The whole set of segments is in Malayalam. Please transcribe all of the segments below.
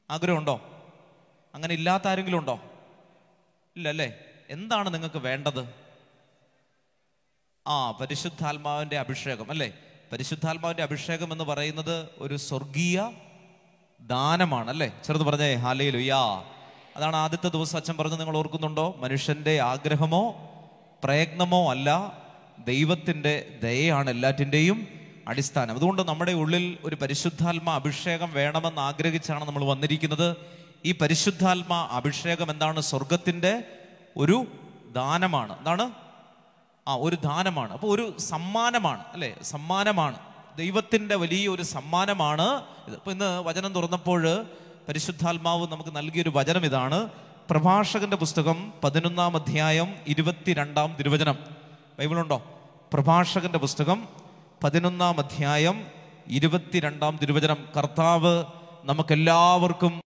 ആഗ്രഹമുണ്ടോ അങ്ങനെ ഇല്ലാത്ത ആരെങ്കിലും ഉണ്ടോ ഇല്ല അല്ലേ എന്താണ് നിങ്ങൾക്ക് വേണ്ടത് ആ പരിശുദ്ധാത്മാവിന്റെ അഭിഷേകം അല്ലേ പരിശുദ്ധാത്മാവിന്റെ അഭിഷേകം എന്ന് പറയുന്നത് ഒരു സ്വർഗീയ ദാനമാണ് അല്ലേ ചെറുത് പറഞ്ഞേ ഹാലയിലുയാ അതാണ് ആദ്യത്തെ ദിവസം അച്ഛൻ പറഞ്ഞത് നിങ്ങൾ ഓർക്കുന്നുണ്ടോ മനുഷ്യന്റെ ആഗ്രഹമോ പ്രയത്നമോ അല്ല ദൈവത്തിന്റെ ദയയാണ് എല്ലാറ്റിൻ്റെയും അടിസ്ഥാനം അതുകൊണ്ട് നമ്മുടെ ഉള്ളിൽ ഒരു പരിശുദ്ധാത്മ അഭിഷേകം വേണമെന്ന് ആഗ്രഹിച്ചാണ് നമ്മൾ വന്നിരിക്കുന്നത് ഈ പരിശുദ്ധാത്മ അഭിഷേകം എന്താണ് സ്വർഗത്തിന്റെ ഒരു ദാനമാണ് എന്താണ് ആ ഒരു ദാനമാണ് അപ്പോൾ ഒരു സമ്മാനമാണ് അല്ലേ സമ്മാനമാണ് ദൈവത്തിൻ്റെ വലിയ ഒരു സമ്മാനമാണ് ഇത് ഇപ്പൊ ഇന്ന് വചനം തുറന്നപ്പോൾ പരിശുദ്ധാത്മാവ് നമുക്ക് നൽകിയൊരു വചനം ഇതാണ് പ്രഭാഷകന്റെ പുസ്തകം പതിനൊന്നാം അധ്യായം ഇരുപത്തിരണ്ടാം തിരുവചനം ബൈബിളുണ്ടോ പ്രഭാഷകന്റെ പുസ്തകം പതിനൊന്നാം അധ്യായം ഇരുപത്തിരണ്ടാം തിരുവചനം കർത്താവ് നമുക്കെല്ലാവർക്കും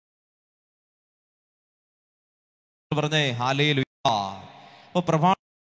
പറഞ്ഞേ ഹാലയിൽ അപ്പൊ പ്രഭാ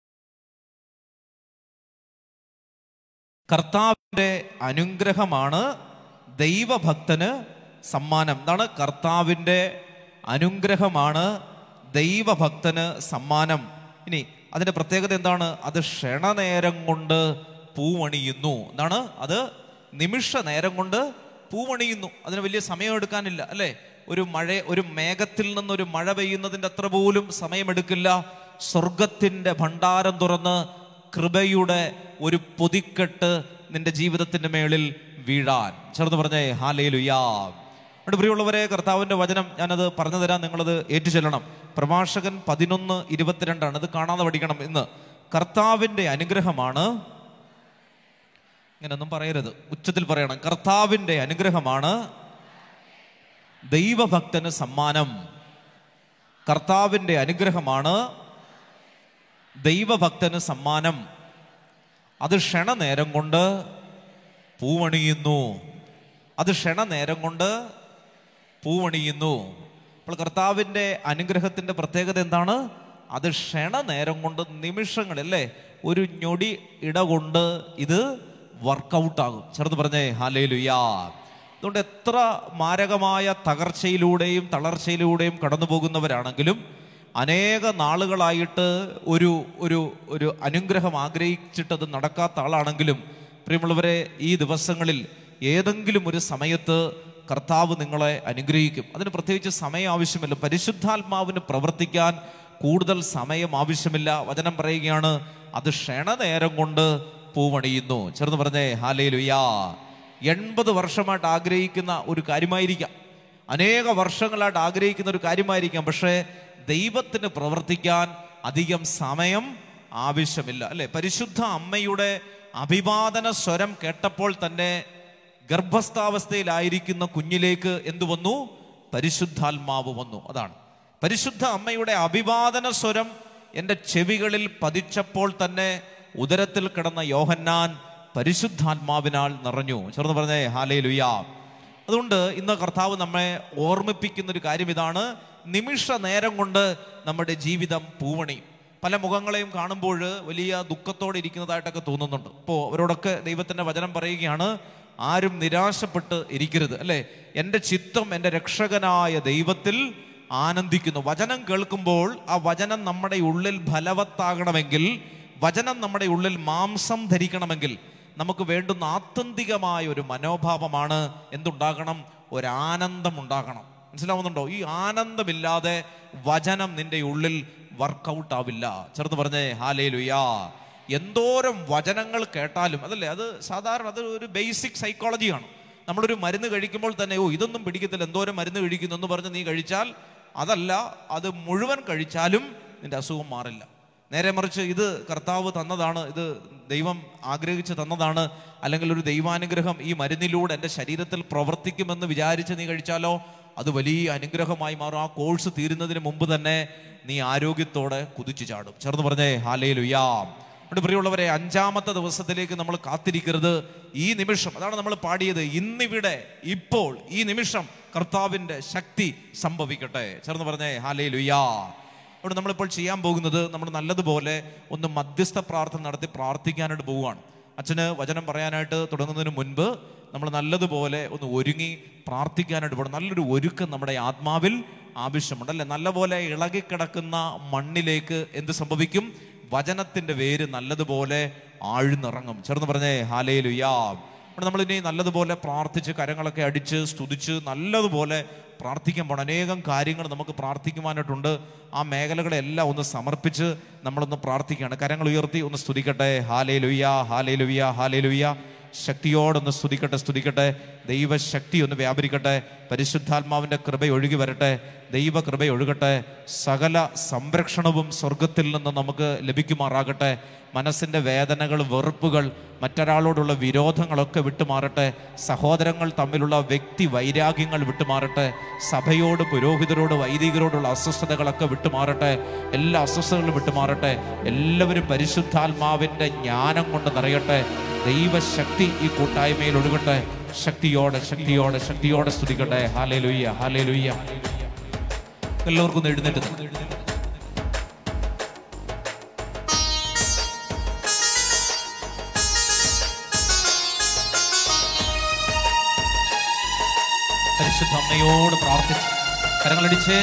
കർത്താവിന്റെ അനുഗ്രഹമാണ് ദൈവഭക്തന് സമ്മാനം എന്താണ് കർത്താവിന്റെ അനുഗ്രഹമാണ് ദൈവഭക്തന് സമ്മാനം ഇനി അതിന്റെ പ്രത്യേകത എന്താണ് അത് ക്ഷണനേരം കൊണ്ട് പൂവണിയുന്നു എന്താണ് അത് നിമിഷ നേരം കൊണ്ട് പൂവണിയുന്നു അതിന് വലിയ സമയം എടുക്കാനില്ല അല്ലേ ഒരു മഴ ഒരു മേഘത്തിൽ നിന്നൊരു മഴ പെയ്യുന്നതിൻ്റെ അത്ര പോലും സമയമെടുക്കില്ല സ്വർഗത്തിന്റെ ഭണ്ഡാരം തുറന്ന് കൃപയുടെ ഒരു പൊതിക്കെട്ട് നിന്റെ ജീവിതത്തിന്റെ മേളിൽ വീഴാൻ ചേർന്ന് പറഞ്ഞേ ഹാലേലുയാ അവിടെ പ്രിയമുള്ളവരെ കർത്താവിന്റെ വചനം ഞാനത് പറഞ്ഞു തരാം നിങ്ങളത് ഏറ്റുചൊല്ലണം പ്രഭാഷകൻ പതിനൊന്ന് ഇരുപത്തിരണ്ടാണ് ഇത് കാണാതെ പഠിക്കണം ഇന്ന് കർത്താവിന്റെ അനുഗ്രഹമാണ് ഇങ്ങനൊന്നും പറയരുത് ഉച്ചത്തിൽ പറയണം കർത്താവിന്റെ അനുഗ്രഹമാണ് ദൈവഭക്തന് സമ്മാനം കർത്താവിന്റെ അനുഗ്രഹമാണ് ദൈവഭക്തന് സമ്മാനം അത് ക്ഷണനേരം കൊണ്ട് പൂവണിയുന്നു അത് ക്ഷണനേരം കൊണ്ട് പൂവണിയുന്നു അപ്പോൾ കർത്താവിൻ്റെ അനുഗ്രഹത്തിൻ്റെ പ്രത്യേകത എന്താണ് അത് ക്ഷണനേരം കൊണ്ട് നിമിഷങ്ങൾ അല്ലേ ഒരു ഞൊടി ഇട കൊണ്ട് ഇത് വർക്കൗട്ടാകും ചെറുത് പറഞ്ഞേ ഹാലേലുയാ അതുകൊണ്ട് എത്ര മാരകമായ തകർച്ചയിലൂടെയും തളർച്ചയിലൂടെയും കടന്നു പോകുന്നവരാണെങ്കിലും അനേക നാളുകളായിട്ട് ഒരു ഒരു ഒരു അനുഗ്രഹം ആഗ്രഹിച്ചിട്ടത് നടക്കാത്ത ആളാണെങ്കിലും പ്രിയമുള്ളവരെ ഈ ദിവസങ്ങളിൽ ഏതെങ്കിലും ഒരു സമയത്ത് കർത്താവ് നിങ്ങളെ അനുഗ്രഹിക്കും അതിന് പ്രത്യേകിച്ച് സമയം ആവശ്യമില്ല പരിശുദ്ധാത്മാവിന് പ്രവർത്തിക്കാൻ കൂടുതൽ സമയം ആവശ്യമില്ല വചനം പറയുകയാണ് അത് ക്ഷണനേരം കൊണ്ട് പൂവണിയുന്നു ചെറുന്ന് പറഞ്ഞേ ഹാലേലുയാ എൺപത് വർഷമായിട്ട് ആഗ്രഹിക്കുന്ന ഒരു കാര്യമായിരിക്കാം അനേക വർഷങ്ങളായിട്ട് ആഗ്രഹിക്കുന്ന ഒരു കാര്യമായിരിക്കാം പക്ഷേ ദൈവത്തിന് പ്രവർത്തിക്കാൻ അധികം സമയം ആവശ്യമില്ല അല്ലെ പരിശുദ്ധ അമ്മയുടെ അഭിവാദന സ്വരം കേട്ടപ്പോൾ തന്നെ ഗർഭസ്ഥാവസ്ഥയിലായിരിക്കുന്ന കുഞ്ഞിലേക്ക് എന്തു വന്നു പരിശുദ്ധാത്മാവ് വന്നു അതാണ് പരിശുദ്ധ അമ്മയുടെ അഭിവാദന സ്വരം എൻ്റെ ചെവികളിൽ പതിച്ചപ്പോൾ തന്നെ ഉദരത്തിൽ കിടന്ന യോഹന്നാൻ പരിശുദ്ധാത്മാവിനാൽ നിറഞ്ഞു ചേർന്ന് പറഞ്ഞേ ഹാലേ ലുയാ അതുകൊണ്ട് ഇന്ന് കർത്താവ് നമ്മെ ഓർമ്മിപ്പിക്കുന്ന ഒരു കാര്യം ഇതാണ് നിമിഷ നേരം കൊണ്ട് നമ്മുടെ ജീവിതം പൂവണി പല മുഖങ്ങളെയും കാണുമ്പോൾ വലിയ ദുഃഖത്തോടെ ഇരിക്കുന്നതായിട്ടൊക്കെ തോന്നുന്നുണ്ട് ഇപ്പോൾ അവരോടൊക്കെ ദൈവത്തിൻ്റെ വചനം പറയുകയാണ് ആരും നിരാശപ്പെട്ട് ഇരിക്കരുത് അല്ലേ എൻ്റെ ചിത്തം എൻ്റെ രക്ഷകനായ ദൈവത്തിൽ ആനന്ദിക്കുന്നു വചനം കേൾക്കുമ്പോൾ ആ വചനം നമ്മുടെ ഉള്ളിൽ ഫലവത്താകണമെങ്കിൽ വചനം നമ്മുടെ ഉള്ളിൽ മാംസം ധരിക്കണമെങ്കിൽ നമുക്ക് വേണ്ടുന്ന ആത്യന്തികമായ ഒരു മനോഭാവമാണ് എന്തുണ്ടാകണം ഒരാനന്ദം ഉണ്ടാകണം മനസ്സിലാവുന്നുണ്ടോ ഈ ആനന്ദമില്ലാതെ വചനം നിന്റെ ഉള്ളിൽ വർക്കൗട്ട് ആവില്ല ചെറുത്ത് പറഞ്ഞേ ഹാലേ ലുയാ എന്തോരം വചനങ്ങൾ കേട്ടാലും അതല്ലേ അത് സാധാരണ അത് ഒരു ബേസിക് സൈക്കോളജിയാണ് നമ്മളൊരു മരുന്ന് കഴിക്കുമ്പോൾ തന്നെ ഓ ഇതൊന്നും പിടിക്കത്തില്ല എന്തോരം മരുന്ന് കഴിക്കുന്നു എന്ന് പറഞ്ഞ് നീ കഴിച്ചാൽ അതല്ല അത് മുഴുവൻ കഴിച്ചാലും നിന്റെ അസുഖം മാറില്ല നേരെ മറിച്ച് ഇത് കർത്താവ് തന്നതാണ് ഇത് ദൈവം ആഗ്രഹിച്ച് തന്നതാണ് അല്ലെങ്കിൽ ഒരു ദൈവാനുഗ്രഹം ഈ മരുന്നിലൂടെ എൻ്റെ ശരീരത്തിൽ പ്രവർത്തിക്കുമെന്ന് വിചാരിച്ച് നീ കഴിച്ചാലോ അത് വലിയ അനുഗ്രഹമായി മാറും ആ കോഴ്സ് തീരുന്നതിന് മുമ്പ് തന്നെ നീ ആരോഗ്യത്തോടെ കുതിച്ചു ചാടും ചേർന്ന് പറഞ്ഞേ ഹാലേ ലുയാം അതുകൊണ്ട് പ്രിയമുള്ളവരെ അഞ്ചാമത്തെ ദിവസത്തിലേക്ക് നമ്മൾ കാത്തിരിക്കരുത് ഈ നിമിഷം അതാണ് നമ്മൾ പാടിയത് ഇന്നിവിടെ ഇപ്പോൾ ഈ നിമിഷം കർത്താവിൻ്റെ ശക്തി സംഭവിക്കട്ടെ ചേർന്ന് പറഞ്ഞേ ഹാലേ ലുയാ അതുകൊണ്ട് നമ്മളിപ്പോൾ ചെയ്യാൻ പോകുന്നത് നമ്മൾ നല്ലതുപോലെ ഒന്ന് മധ്യസ്ഥ പ്രാർത്ഥന നടത്തി പ്രാർത്ഥിക്കാനായിട്ട് പോവുകയാണ് അച്ഛന് വചനം പറയാനായിട്ട് തുടങ്ങുന്നതിന് മുൻപ് നമ്മൾ നല്ലതുപോലെ ഒന്ന് ഒരുങ്ങി പ്രാർത്ഥിക്കാനായിട്ട് പോകണം നല്ലൊരു ഒരുക്കം നമ്മുടെ ആത്മാവിൽ ആവശ്യമുണ്ട് അല്ലെ നല്ലപോലെ ഇളകിക്കിടക്കുന്ന മണ്ണിലേക്ക് എന്ത് സംഭവിക്കും വചനത്തിന്റെ വേര് നല്ലതുപോലെ ആഴ്ന്നിറങ്ങും ചേർന്ന് പറഞ്ഞേ ഹാലേ ലുയാം അപ്പോൾ നമ്മൾ ഇനി നല്ലതുപോലെ പ്രാർത്ഥിച്ച് കരങ്ങളൊക്കെ അടിച്ച് സ്തുതിച്ച് നല്ലതുപോലെ പ്രാർത്ഥിക്കാൻ പോകണം അനേകം കാര്യങ്ങൾ നമുക്ക് പ്രാർത്ഥിക്കുവാനായിട്ടുണ്ട് ആ മേഖലകളെല്ലാം ഒന്ന് സമർപ്പിച്ച് നമ്മളൊന്ന് പ്രാർത്ഥിക്കുകയാണ് കരങ്ങൾ ഉയർത്തി ഒന്ന് സ്തുതിക്കട്ടെ ഹാലേ ലുയ്യ ഹാലേ ലുയ്യ ഹാലേ ലുയ്യ ശക്തിയോടൊന്ന് സ്തുതിക്കട്ടെ സ്തുതിക്കട്ടെ ദൈവശക്തി ഒന്ന് വ്യാപരിക്കട്ടെ പരിശുദ്ധാത്മാവിൻ്റെ കൃപ ഒഴുകി വരട്ടെ ദൈവകൃപ ഒഴുകട്ടെ സകല സംരക്ഷണവും സ്വർഗത്തിൽ നിന്ന് നമുക്ക് ലഭിക്കുമാറാകട്ടെ മനസ്സിൻ്റെ വേദനകൾ വെറുപ്പുകൾ മറ്റൊരാളോടുള്ള വിരോധങ്ങളൊക്കെ വിട്ടുമാറട്ടെ സഹോദരങ്ങൾ തമ്മിലുള്ള വ്യക്തി വൈരാഗ്യങ്ങൾ വിട്ടുമാറട്ടെ സഭയോട് പുരോഹിതരോട് വൈദികരോടുള്ള അസ്വസ്ഥതകളൊക്കെ വിട്ടുമാറട്ടെ എല്ലാ അസ്വസ്ഥതകളും വിട്ടുമാറട്ടെ എല്ലാവരും പരിശുദ്ധാത്മാവിൻ്റെ ജ്ഞാനം കൊണ്ട് നിറയട്ടെ ദൈവശക്തി ഈ കൂട്ടായ്മയിൽ ഒഴുകട്ടെ ശക്തിയോടെ ശക്തിയോടെ ശക്തിയോടെ സ്തുതിക്കട്ടെ ഹാലേ ലുയ്യ ഹാലേ ലുയ്യ എല്ലാവർക്കും ഒന്ന് എഴുന്നേറ്റ് നിൽക്കാം. പരിശുദ്ധ അമ്മയോട് പ്രാർത്ഥിച്ച് കരങ്ങളടിച്ച്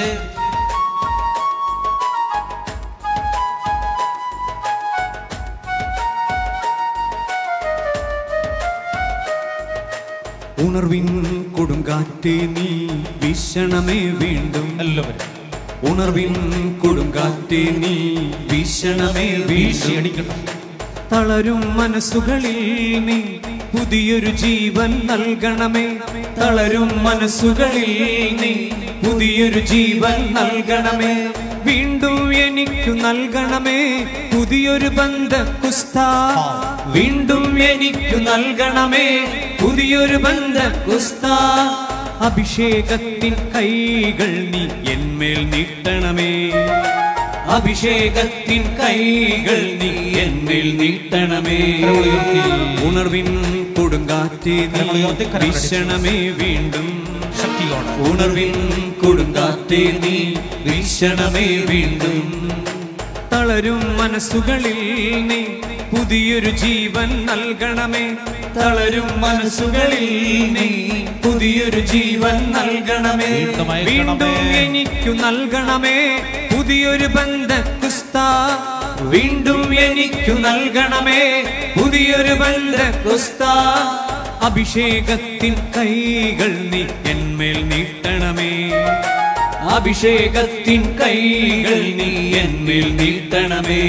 ഉണർവിൻ കൊടുങ്കാറ്റേ നീ വീശണമേ വീണ്ടും എല്ലാവരും ഉണർവിൻ കൊടുങ്കാറ്റേ നീ വീശണമേ വീശി വീശി അടിക്കണം തളരും മനസ്സുകളിൽ നീ പുതിയൊരു ജീവൻ നൽകണമേ തളരും മനസ്സുകളിൽ നീ പുതിയൊരു ജീവൻ നൽകണമേ വീണ്ടും എനിക്കു നൽകണമേ പുതിയൊരു ബന്ധ കുസ്താ വീണ്ടും എനിക്കു നൽകണമേ പുതിയൊരു ബന്ധ കുസ്താ അഭിഷേകത്തിൻ കൈകൾ നീ എന്മേൽ നീട്ടണമേ അഭിഷേകത്തിൻ കൈകൾ നീ എന്നിൽ നീട്ടണമേ ഉണർവിൻ കൊടുങ്കാറ്റേ നീ വീശണമേ വീണ്ടും ശക്തിയോടെ ഉണർവിൻ കൊടുങ്കാറ്റേ നീ വീശണമേ വീണ്ടും തളരും മനസ്സുകളിൽ നീ പുതിയൊരു ജീവൻ നൽകണമേ തളരും മനസ്സുകളിൽ നീ പുതിയൊരു ജീവൻ നൽകണമേ വീണ്ടും അയക്കണമേ. വീണ്ടും എനിക്കു നൽകണമേ പുതിയൊരു ബന്ധ കുസ്താ വീണ്ടും എനിക്കു നൽകണമേ പുതിയൊരു ബന്ധ കുസ്താ അഭിഷേകത്തിൻ കൈകൾ നീ എന്മേൽ നീട്ടണമേ അഭിഷേകത്തിൻ കൈകൾ നീ എന്മേൽ നീട്ടണമേ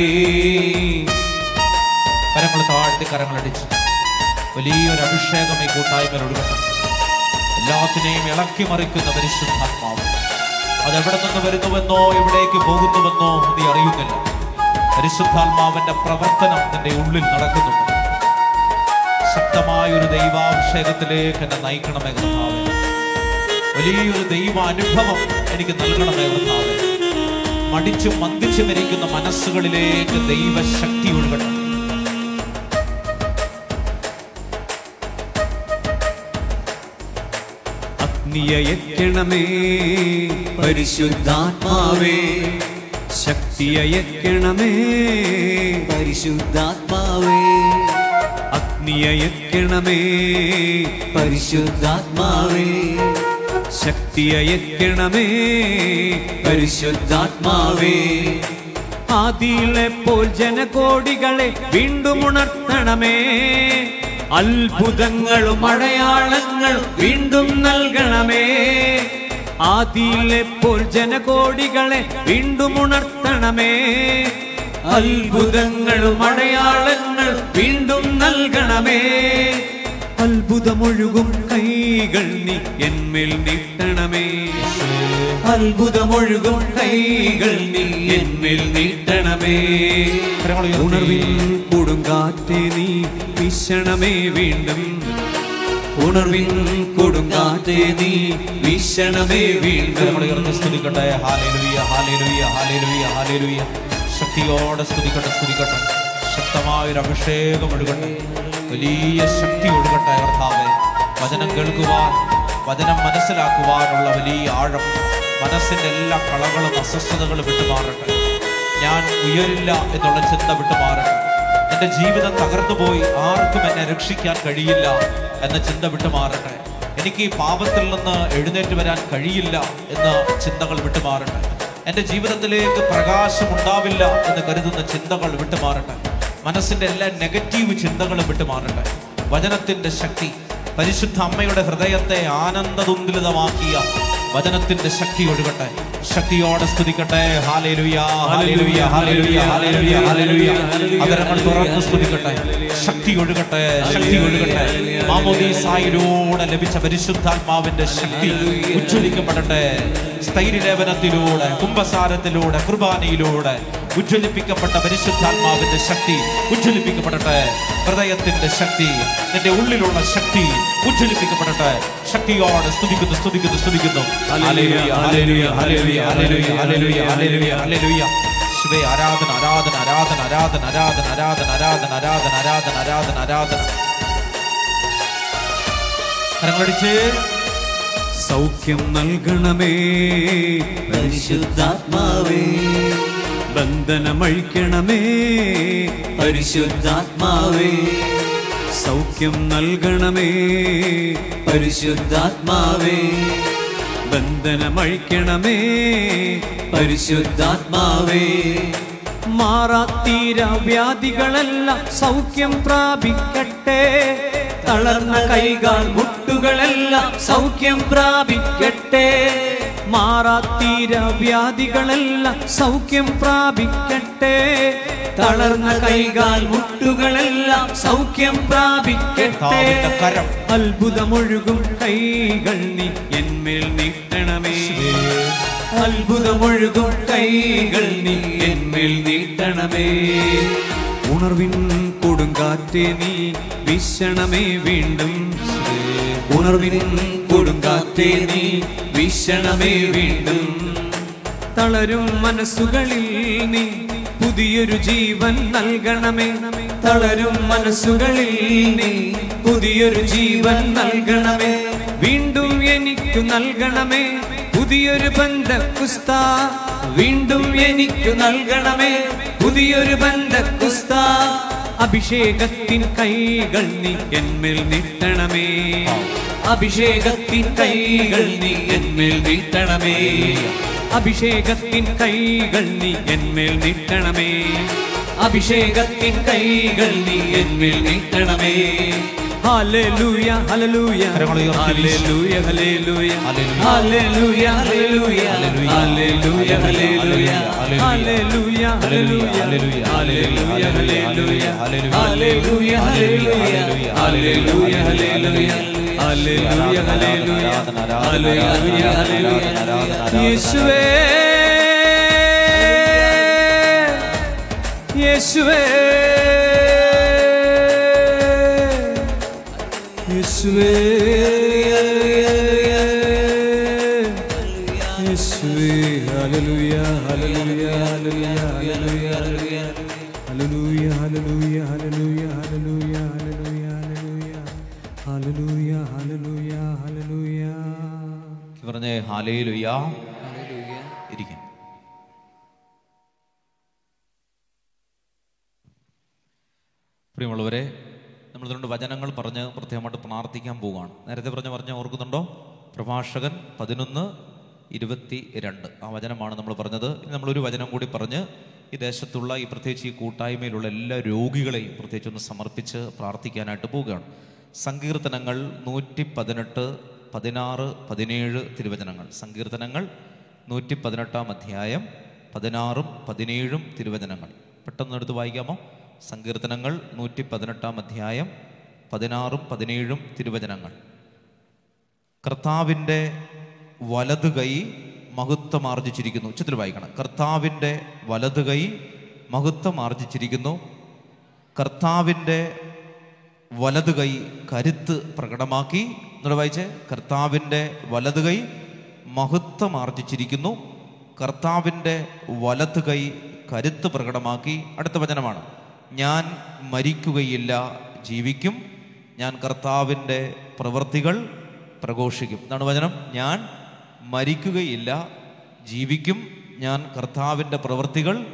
കരങ്ങൾ താഴ്ത്തി കരങ്ങളടിച്ച് വലിയൊരു അഭിഷേകം ഈ കൂട്ടായ്മയിൽ ഒഴുകട്ടെ എല്ലാത്തിനെയും ഇളക്കി മറിക്കുന്ന പരിശുദ്ധാത്മാവ് അതെവിടെ നിന്ന് വരുന്നുവെന്നോ എവിടേക്ക് പോകുന്നുവെന്നോ നീ അറിയുന്നില്ല പരിശുദ്ധാത്മാവിന്റെ പ്രവർത്തനം നിന്റെ ഉള്ളിൽ നടക്കുന്നുണ്ട് ശക്തമായ ഒരു ദൈവാഭിഷേകത്തിലേക്ക് എന്നെ നയിക്കണമേ കർത്താവേ വലിയൊരു ദൈവ അനുഭവം എനിക്ക് നൽകണമേ കർത്താവേ മടിച്ചും മന്ദിച്ചും ഇരിക്കുന്ന മനസ്സുകളിലേക്ക് ദൈവശക്തി ഒഴുകട്ടെ അഗ്നിയയക്കണമേ പരിശുദ്ധാത്മാവേ ശക്തിയയക്കണമേ പരിശുദ്ധാത്മാവേ അഗ്നിയയക്കണമേ പരിശുദ്ധാത്മാവേ ശക്തിയയക്കണമേ പരിശുദ്ധാത്മാവേ ആദിയിലെപ്പോൾ ജനകോടികളെ വീണ്ടും ഉണർത്തണമേ അത്ഭുതങ്ങളും അടയാളങ്ങളും വീണ്ടും നൽകണമേ ആദിയിലെപ്പോൾ ജനകോടികളെ വീണ്ടും ഉണർത്തണമേ അത്ഭുതങ്ങളും അടയാളങ്ങൾ വീണ്ടും നൽകണമേ അത്ഭുതമൊഴുകും കൈകൾ നീ എന്മേൽ നീട്ടണമേ അത്ഭുതമൊഴുകും കൈകൾ നീ എന്മേൽ നീട്ടണമേ കരങ്ങൾ ഉയർത്തി. ഉണർവിൻ കൊടുങ്കാറ്റേ നീ വീശണമേ വീണ്ടും ഉണർവിൻ കൊടുങ്കാറ്റേ നീ വീശണമേ വീണ്ടും കരങ്ങൾ ഉയർത്തി സ്തുതിക്കട്ടെ ഹാലേലുയ ഹാലേലുയ ഹാലേലുയ ഹാലേലുയ ശക്തിയോടെ സ്തുതിക്കട്ടെ സ്തുതിക്കട്ടെ ശക്തമായൊരു അഭിഷേകം ഒഴുകട്ടെ വലിയ ശക്തി ഒഴുകട്ടെ കർത്താവേ വചനം കേൾക്കുവാൻ വചനം മനസ്സിലാക്കുവാനുള്ള വലിയ ആഴം മനസ്സിന്റെ എല്ലാ കളകളും അസ്വസ്ഥതകളും വിട്ടുമാറട്ടെ ഞാൻ ഉയരില്ല എന്നുള്ള ചിന്ത വിട്ടുമാറട്ടെ എൻ്റെ എൻ്റെ ജീവിതം തകർന്നു പോയി ആർക്കും എന്നെ രക്ഷിക്കാൻ കഴിയില്ല എന്ന ചിന്ത വിട്ടുമാറട്ടെ എനിക്ക് ഈ പാപത്തിൽ നിന്ന് എഴുന്നേറ്റ് വരാൻ കഴിയില്ല എന്ന ചിന്തകൾ വിട്ടുമാറട്ടെ എൻ്റെ ജീവിതത്തിലേക്ക് പ്രകാശം ഉണ്ടാവില്ല എന്ന് കരുതുന്ന ചിന്തകൾ വിട്ടുമാറട്ടെ മനസ്സിൻ്റെ എല്ലാ നെഗറ്റീവ് ചിന്തകളും വിട്ടുമാറട്ടെ വചനത്തിൻ്റെ ശക്തി പരിശുദ്ധ അമ്മയുടെ ഹൃദയത്തെ ആനന്ദതുന്തുലിതമാക്കിയ വചനത്തിന്റെ ശക്തി ഒഴുകട്ടെ ശക്തിയോടെ സ്തുതിക്കട്ടെ ഹാലേലുയ ഹാലേലുയ ഹാലേലുയ ഹാലേലുയ ഹാലേലുയ അവരങ്ങൾ തുറന്ന് സ്തുതിക്കട്ടെ ശക്തി ഒഴുകട്ടെ ശക്തി ഒഴുകട്ടെ മാമോദീസായിലൂടെ ലഭിച്ച പരിശുദ്ധാത്മാവിന്റെ ശക്തി ഉജ്ജ്വലിക്കപ്പെടട്ടെ സ്ഥൈര്യലേപനത്തിലൂടെ കുംഭസാരത്തിലൂടെ കുർബാനയിലൂടെ ഉജ്ജ്വലിപ്പിക്കപ്പെട്ട പരിശുദ്ധാത്മാവിന്റെ ശക്തി ഉജ്ജ്വലിപ്പിക്കപ്പെടട്ടെ ഹൃദയത്തിന്റെ ശക്തി നിന്റെ ഉള്ളിലുള്ള ശക്തി ഉജ്ജ്വലിപ്പിക്കപ്പെടട്ടെ ശക്തിയോടെ സ്തുതിക്കുന്നു സ്തുതിക്കുന്നു സ്തുതിക്കുന്നു ഹല്ലേലൂയ, ഹല്ലേലൂയ, ഹല്ലേലൂയ, ഹല്ലേലൂയ, ഹല്ലേലൂയ, ഹല്ലേലൂയ, ഹല്ലേലൂയ. യേശുവേ, ആരാധന ആരാധന ആരാധന ആരാധന ആരാധന ആരാധന ആരാധന ആരാധന ആരാധന ആരാധന ആരാധന കരങ്ങളടിച്ച് സൗഖ്യം നൽകണമേ പരിശുദ്ധാത്മാവേ ബന്ധനമഴിക്കണമേ പരിശുദ്ധാത്മാവേ സൗഖ്യം നൽകണമേ പരിശുദ്ധാത്മാവേ ബന്ധനമഴിക്കണമേ പരിശുദ്ധാത്മാവേ മാറാത്തീര വ്യാധികളെല്ലാം സൗഖ്യം പ്രാപിക്കട്ടെ തളർന്ന കൈകാൽ മുട്ടുകളെല്ലാം സൗഖ്യം പ്രാപിക്കട്ടെ മാറാത്തീര വ്യാധികളെല്ലാം സൗഖ്യം പ്രാപിക്കട്ടെ തളർന്ന കൈകാൽ മുട്ടുകളെല്ലാം സൗഖ്യം പ്രാപിക്കട്ടെ കർത്താവിന്റെ കരം അത്ഭുതമൊഴുകും കൈകൾ നീ എന്മേൽ നീട്ടണമേ അത്ഭുതമൊഴുകും കൈകൾ നീ എന്മേൽ നീട്ടണമേ ഉണർവിൻ കൊടുങ്കാറ്റേ നീ വീശണമേ വീണ്ടും ഉണർവിൻ കൊടുങ്കാറ്റേ നീ വീശണമേ വീണ്ടും തളരും മനസ്സുകളിൽ നീ പുതിയൊരു ജീവൻ നൽകണമേ തളരും മനസ്സുകളിൽ നീ പുതിയൊരു ജീവൻ നൽകണമേ വീണ്ടും എനിക്കു നൽകണമേ പുതിയൊരു ബന്ധ കുസ്ത വീണ്ടും എനിക്കു നൽകണമേ പുതിയൊരു ബന്ധക്കുസ്ത അഭിഷേകത്തിൻ കൈകൾ നീ എന്മേൽ നീട്ടണമേ അഭിഷേകത്തിൻ കൈകൾ നീ എന്മേൽ നീട്ടണമേ അഭിഷേകത്തിൻ കൈകൾ നീ എന്മേൽ നീട്ടണമേ അഭിഷേകത്തിൻ കൈകൾ നീ എന്മേൽ നീട്ടണമേ ഹല്ലേലൂയ ഹല്ലേലൂയ കരങ്ങൾ ഉയർത്തി വീശ്. ഹല്ലേലൂയ ഹല്ലേലൂയ ഹല്ലേലൂയ ഹല്ലേലൂയ ഹല്ലേലൂയ ഹല്ലേലൂയ ഹല്ലേലൂയ ഹല്ലേലൂയ ഹല്ലേലൂയ, ഹല്ലേലൂയ ഹല്ലേലൂയ ഹല്ലേലൂയ ഹല്ലേലൂയ ഹല്ലേലൂയ ഹല്ലേലൂയ ഹല്ലേലൂയ ഹല്ലേലൂയ ഹല്ലേലൂയ ഹല്ലേലൂയ യേശുവേ യേശുവേ യേശുവേ യേശുവേ ഹല്ലേലൂയ ഹല്ലേലൂയ ഹല്ലേലൂയ ഹല്ലേലൂയ ഹല്ലേലൂയ ഹല്ലേലൂയ ഹല്ലേലൂയ ഹല്ലേലൂയ ഹല്ലേലൂയ ഹല്ലേലൂയ ഹല്ലേലൂയ ഹല്ലേലൂയ പറഞ്ഞേ ഹാലേലുയ ഇരിക്കും പ്രിയമുള്ളവരെ നമ്മൾ രണ്ട് വചനങ്ങൾ പറഞ്ഞ് പ്രത്യേകമായിട്ട് പ്രാർത്ഥിക്കാൻ പോവുകയാണ് നേരത്തെ പറഞ്ഞ പറഞ്ഞ ഓർക്കുന്നുണ്ടോ പ്രഭാഷകൻ പതിനൊന്ന് ഇരുപത്തി രണ്ട് ആ വചനമാണ് നമ്മൾ പറഞ്ഞത് ഇനി നമ്മളൊരു വചനം കൂടി പറഞ്ഞ് ഈ ദേശത്തുള്ള ഈ പ്രത്യേകിച്ച് ഈ കൂട്ടായ്മയിലുള്ള എല്ലാ രോഗികളെയും പ്രത്യേകിച്ച് ഒന്ന് സമർപ്പിച്ച് പ്രാർത്ഥിക്കാനായിട്ട് പോവുകയാണ് സങ്കീർത്തനങ്ങൾ നൂറ്റി പതിനെട്ട് പതിനാറ് പതിനേഴ് തിരുവചനങ്ങൾ സങ്കീർത്തനങ്ങൾ നൂറ്റി പതിനെട്ടാം അധ്യായം പതിനാറും പതിനേഴും തിരുവചനങ്ങൾ പെട്ടെന്ന് എടുത്ത് വായിക്കാമോ സങ്കീർത്തനങ്ങൾ നൂറ്റി പതിനെട്ടാം അധ്യായം പതിനാറും പതിനേഴും തിരുവചനങ്ങൾ കർത്താവിൻ്റെ വലത് കൈ മഹത്വം ആർജിച്ചിരിക്കുന്നു ഉച്ചത്തിൽ വായിക്കണം കർത്താവിൻ്റെ വലത് കൈ മഹത്വം ആർജിച്ചിരിക്കുന്നു കർത്താവിൻ്റെ വലത് കൈ കരുത്ത് പ്രകടമാക്കി എന്നോട് വായിച്ചേ കർത്താവിൻ്റെ വലത് കൈ മഹത്വം ആർജിച്ചിരിക്കുന്നു കർത്താവിൻ്റെ വലത് കൈ കരുത്ത് പ്രകടമാക്കി അടുത്ത വചനമാണ് ഞാൻ മരിക്കുകയില്ല ജീവിക്കും ഞാൻ കർത്താവിൻ്റെ പ്രവൃത്തികൾ പ്രഘോഷിക്കും എന്നാണ് വചനം ഞാൻ മരിക്കുകയില്ല ജീവിക്കും ഞാൻ കർത്താവിൻ്റെ പ്രവൃത്തികൾ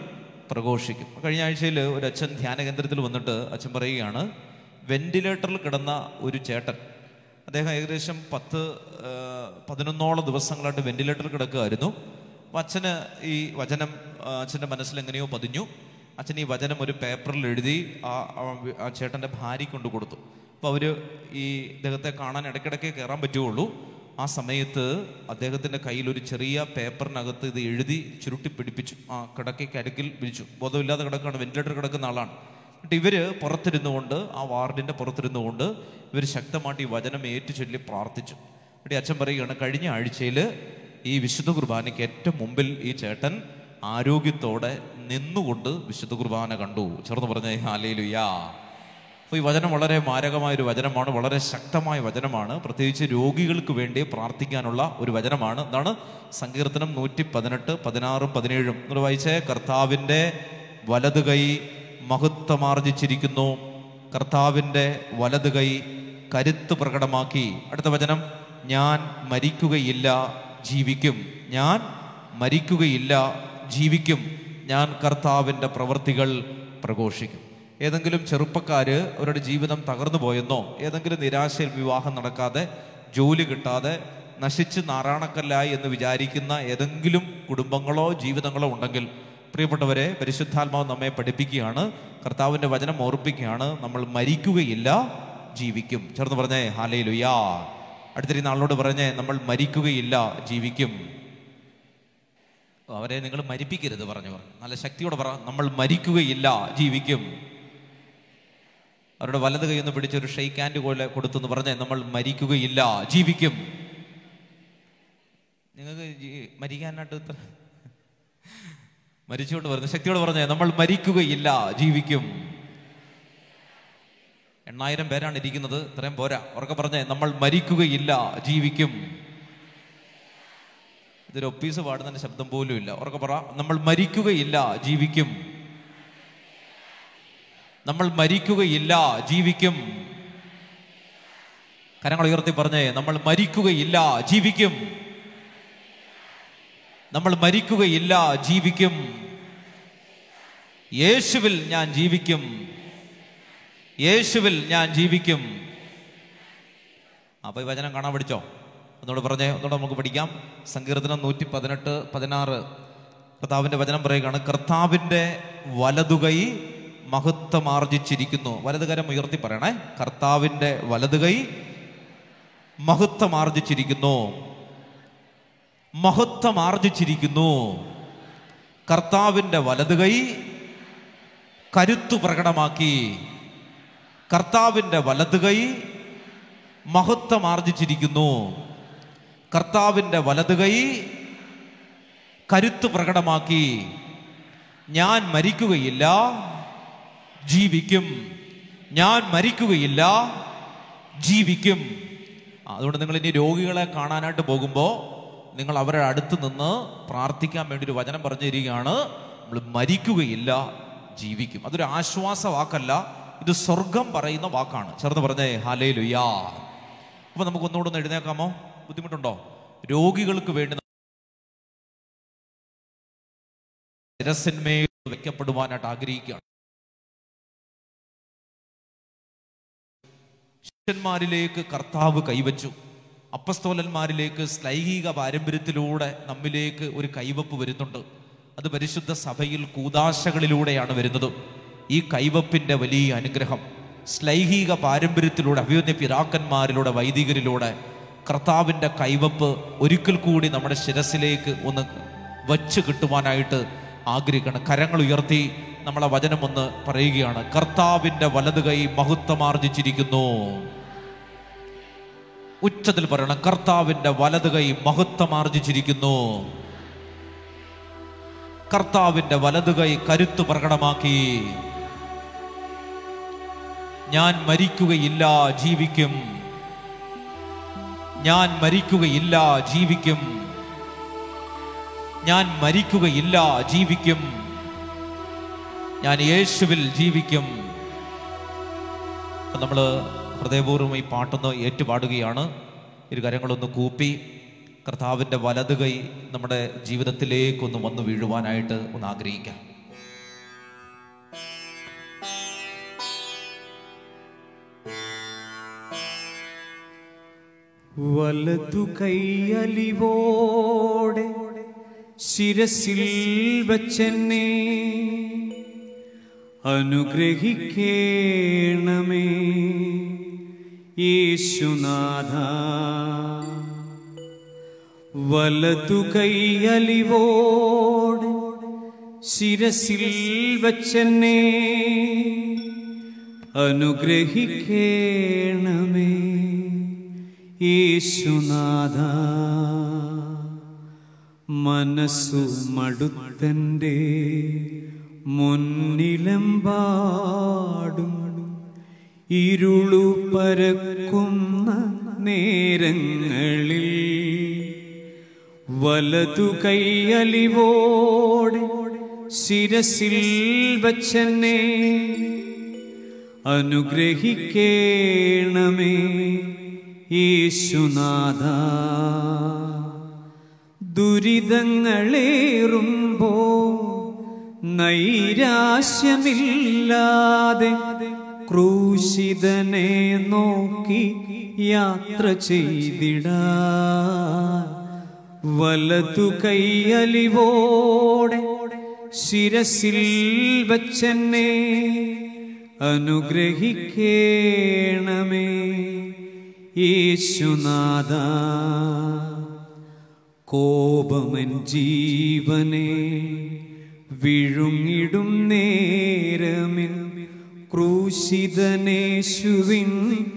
പ്രഘോഷിക്കും കഴിഞ്ഞ ആഴ്ചയിൽ ഒരു അച്ഛൻ ധ്യാന കേന്ദ്രത്തിൽ വന്നിട്ട് അച്ഛൻ പറയുകയാണ് വെന്റിലേറ്ററിൽ കിടന്ന ഒരു ചേട്ടൻ അദ്ദേഹം ഏകദേശം പത്ത് ആ, പതിനൊന്നോളം ദിവസങ്ങളായിട്ട് വെന്റിലേറ്ററിൽ കിടക്കുകയായിരുന്നു അപ്പം അച്ഛന് ഈ വചനം ആ, അച്ഛൻ്റെ മനസ്സിൽ എങ്ങനെയോ പതിഞ്ഞു അച്ഛൻ ഈ വചനം ഒരു പേപ്പറിൽ എഴുതി ആ ആ- ആ ചേട്ടൻ്റെ ഭാര്യയ്ക്ക് കൊണ്ട് കൊടുത്തു അപ്പോൾ അവർ ഈ ഇദ്ദേഹത്തെ കാണാൻ ഇടയ്ക്കിടയ്ക്ക് കയറാൻ പറ്റുകയുള്ളൂ ആ സമയത്ത് അദ്ദേഹത്തിൻ്റെ കയ്യിൽ ഒരു ചെറിയ പേപ്പറിനകത്ത് ഇത് എഴുതി ചുരുട്ടി പിടിപ്പിച്ചു ആ കിടക്കയ്ക്ക് അരുക്കിൽ വിളിച്ചു ബോധമില്ലാതെ കിടക്കാണ് വെന്റിലേറ്റർ കിടക്കുന്ന ആളാണ് എന്നിട്ട് ഇവര് പുറത്തിരുന്നുകൊണ്ട് ആ വാർഡിന്റെ പുറത്തിരുന്നുകൊണ്ട് ഇവർ ശക്തമായിട്ട് ഈ വചനം ഏറ്റു ചൊല്ലി പ്രാർത്ഥിച്ചു എന്നിട്ട് ഈ അച്ഛൻ പറയുകയാണ് കഴിഞ്ഞ ആഴ്ചയിൽ ഈ വിശുദ്ധ കുർബാനയ്ക്ക് ഏറ്റവും മുമ്പിൽ ഈ ചേട്ടൻ ആരോഗ്യത്തോടെ നിന്നുകൊണ്ട് വിശുദ്ധ കുർബാന കണ്ടു ചേർന്ന് പറഞ്ഞേ ഹാലേലുയാ അപ്പോൾ ഈ വചനം വളരെ മാരകമായ ഒരു വചനമാണ് വളരെ ശക്തമായ വചനമാണ് പ്രത്യേകിച്ച് രോഗികൾക്ക് വേണ്ടി പ്രാർത്ഥിക്കാനുള്ള ഒരു വചനമാണ് എന്താണ് സങ്കീർത്തനം നൂറ്റി പതിനെട്ട് പതിനാറും പതിനേഴും നിങ്ങൾ വായിച്ചേ കർത്താവിൻ്റെ വലത് കൈ മഹത്വമാർജിച്ചിരിക്കുന്നു കർത്താവിൻ്റെ വലത് കൈ കരുത്ത് പ്രകടമാക്കി അടുത്ത വചനം ഞാൻ മരിക്കുകയില്ല ജീവിക്കും ഞാൻ മരിക്കുകയില്ല ജീവിക്കും ഞാൻ കർത്താവിൻ്റെ പ്രവൃത്തികൾ പ്രഘോഷിക്കും ഏതെങ്കിലും ചെറുപ്പക്കാര് അവരുടെ ജീവിതം തകർന്നു പോയെന്നോ ഏതെങ്കിലും നിരാശയിൽ വിവാഹം നടക്കാതെ ജോലി കിട്ടാതെ നശിച്ച് നാറാണക്കല്ലായി എന്ന് വിചാരിക്കുന്ന ഏതെങ്കിലും കുടുംബങ്ങളോ ജീവിതങ്ങളോ ഉണ്ടെങ്കിൽ പ്രിയപ്പെട്ടവരെ പരിശുദ്ധാത്മാവ് നമ്മെ പഠിപ്പിക്കുകയാണ് കർത്താവിൻ്റെ വചനം ഓർപ്പിക്കുകയാണ് നമ്മൾ മരിക്കുകയില്ല ജീവിക്കും ചേർന്ന് പറഞ്ഞേ ഹാലേ ലുയാ അടുത്തിരി നാളിനോട് പറഞ്ഞേ നമ്മൾ മരിക്കുകയില്ല ജീവിക്കും അവരെ നിങ്ങൾ മരിപ്പിക്കരുത് പറഞ്ഞു പറഞ്ഞു നല്ല ശക്തിയോടെ പറ നമ്മൾ മരിക്കുകയില്ല ജീവിക്കും അവരുടെ വലത് കൈയൊന്ന് പിടിച്ച് ഒരു ഷെയ്ക്ക് ഹാൻഡ് പോലെ കൊടുത്തെന്ന് പറഞ്ഞേ നമ്മൾ മരിക്കുകയില്ല ജീവിക്കും നിങ്ങൾക്ക് ജീ- മരിക്കാനായിട്ട് ഇത്ര മരിച്ചുകൊണ്ട് പറഞ്ഞു ശക്തിയോട് പറഞ്ഞേ നമ്മൾ മരിക്കുകയില്ല ജീവിക്കും എണ്ണായിരം പേരാണ് ഇരിക്കുന്നത് ഇത്രയും പോരാ ഉറക്കെ പറഞ്ഞേ നമ്മൾ മരിക്കുകയില്ല ജീവിക്കും ഇതൊരു ഒപ്പീസ് പാടുന്നതിന്റെ ശബ്ദം പോലും ഇല്ല ഉറക്കെ പറ നമ്മൾ മരിക്കുകയില്ല ജീവിക്കും നമ്മൾ മരിക്കുകയില്ല ജീവിക്കും കരങ്ങൾ ഉയർത്തി പറഞ്ഞേ നമ്മൾ മരിക്കുകയില്ല ജീവിക്കും നമ്മൾ മരിക്കുകയില്ല ജീവിക്കും യേശുവിൽ ഞാൻ ജീവിക്കും യേശുവിൽ ഞാൻ ജീവിക്കും അപ്പൊ ഈ വചനം കാണാൻ പഠിച്ചോ ഒന്നുകൂടെ പറഞ്ഞേ ഒന്നുകൂടെ നമുക്ക് പഠിക്കാം സങ്കീർത്തനം നൂറ്റി പതിനെട്ട് പതിനാറ് കർത്താവിന്റെ വചനം പറയുകയാണ് കർത്താവിന്റെ വലതുകൈ മഹത്വമാർജിച്ചിരിക്കുന്നു വലതുകരം ഉയർത്തി പറയണേ കർത്താവിന്റെ വലതുകൈ മഹത്വമാർജിച്ചിരിക്കുന്നു മഹത്വമാർജിച്ചിരിക്കുന്നു കർത്താവിന്റെ വലതുകൈ കരുത്തു പ്രകടമാക്കി കർത്താവിന്റെ വലതുകൈ മഹത്വമാർജിച്ചിരിക്കുന്നു കർത്താവിന്റെ വലതുകൈ കരുത്ത് പ്രകടമാക്കി ഞാൻ മരിക്കുകയില്ല ജീവിക്കും ഞാൻ മരിക്കുകയില്ല ജീവിക്കും ആ, അതുകൊണ്ട് നിങ്ങൾ ഇനി രോഗികളെ കാണാനായിട്ട് പോകുമ്പോൾ നിങ്ങൾ അവരുടെ അടുത്ത് നിന്ന് പ്രാർത്ഥിക്കാൻ വേണ്ടി ഒരു വചനം പറഞ്ഞു തരികയാണ് നമ്മൾ മരിക്കുകയില്ല ജീവിക്കും അതൊരു ആശ്വാസ വാക്കല്ല ഇത് സ്വർഗം പറയുന്ന വാക്കാണ് ചേർന്ന് പറഞ്ഞേ ഹാലേ ലുയാ അപ്പൊ നമുക്ക് ഒന്നുകൂടെ ഒന്ന് എഴുന്നേക്കാമോ ബുദ്ധിമുട്ടുണ്ടോ രോഗികൾക്ക് വേണ്ടി ശിരസിന്മേൽ വെക്കപ്പെടുവാനായിട്ട് ആഗ്രഹിക്കുകയാണ് ശിഷ്യന്മാരിലേക്ക് കർത്താവ് കൈവച്ചു അപ്പസ്തോലന്മാരിലേക്ക് ശ്ലൈഹിക പാരമ്പര്യത്തിലൂടെ നമ്മിലേക്ക് ഒരു കൈവപ്പ് വരുന്നുണ്ട് അത് പരിശുദ്ധ സഭയിൽ കൂതാശകളിലൂടെയാണ് വരുന്നത് ഈ കൈവപ്പിന്റെ വലിയ അനുഗ്രഹം ശ്ലൈഹിക പാരമ്പര്യത്തിലൂടെ അഭിവന്യ പിതാക്കന്മാരിലൂടെ വൈദികരിലൂടെ കർത്താവിന്റെ കൈവപ്പ് ഒരിക്കൽ കൂടി നമ്മുടെ ശിരസിലേക്ക് ഒന്ന് വച്ച് കിട്ടുവാനായിട്ട് ആഗ്രഹിക്കണം കരങ്ങൾ ഉയർത്തി നമ്മളെ വചനം ഒന്ന് പറയുകയാണ് കർത്താവിന്റെ വലത് കൈ മഹത്വമാർജിച്ചിരിക്കുന്നു ഉച്ചത്തിൽ പറയണം കർത്താവിന്റെ വലത് കൈ മഹത്വമാർജിച്ചിരിക്കുന്നു കർത്താവിന്റെ വലത് കൈ കരുത്ത് പ്രകടമാക്കി ഞാൻ മരിക്കുകയില്ല ജീവിക്കും ഞാൻ മരിക്കുകയില്ല ജീവിക്കും ഞാൻ മരിക്കുകയില്ല ജീവിക്കും ഞാൻ യേശുവിൽ ജീവിക്കും അപ്പം നമ്മൾ ഹൃദയപൂർവ്വം ഈ പാട്ടൊന്ന് ഏറ്റുപാടുകയാണ് ഇരു കരങ്ങളൊന്ന് കൂപ്പി കർത്താവിൻ്റെ വലത് കൈ നമ്മുടെ ജീവിതത്തിലേക്കൊന്ന് വന്നു വീഴുവാനായിട്ട് ഒന്ന് ആഗ്രഹിക്കാം വലതു കൈയലിവോടെ ശിരസിൽ വച്ചെന്നെ അനുഗ്രഹിക്കേണമേ യേശുനാഥ വലതു കൈയലിവോടെ ശിരസിൽ വച്ചെന്നെ അനുഗ്രഹിക്കേണമേ യേശുനാഥ മനസ്സു മടുത്തൻ്റെ മുന്നിലെമ്പാടും ഇരുളു പരക്കുന്ന നേരങ്ങളിൽ വലതു കൈയലിവോടെ ശിരസിൽ വച്ചെന്നെ അനുഗ്രഹിക്കേണമേ യേശുനാഥ ദുരിതങ്ങളേറുമ്പോ നൈരാശ്യമില്ലാതെ ക്രൂശിതനെ നോക്കി യാത്ര ചെയ്തിടാ വലതു കൈയലിവോടെ ശിരസിൽ വച്ചെന്നെ അനുഗ്രഹിക്കേണമേ യേശുനാഥ കോപമൻ ജീവനെ വിഴുങ്ങിടും നേരമിൽ ക്രൂശിതനേശുവിൻ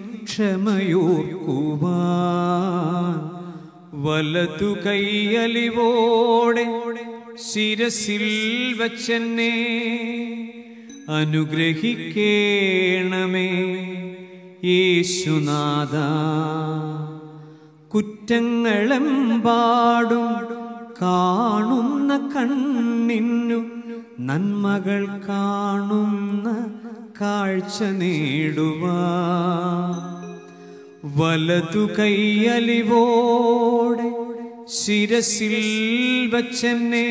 ക്ഷമയോർക്കുവാൻ വലതു കൈയലിവോടെ ശിരസിൽ വച്ചെന്നെ അനുഗ്രഹിക്കേണമേ യേശുനാഥ കുറ്റങ്ങളെമ്പാടും കാണുന്ന കണ്ണിന്നു നന്മകൾ കാണുന്ന കാഴ്ച നേടുവാ വലതു കൈയലിവോടെ ശിരസിൽ വച്ചെന്നെ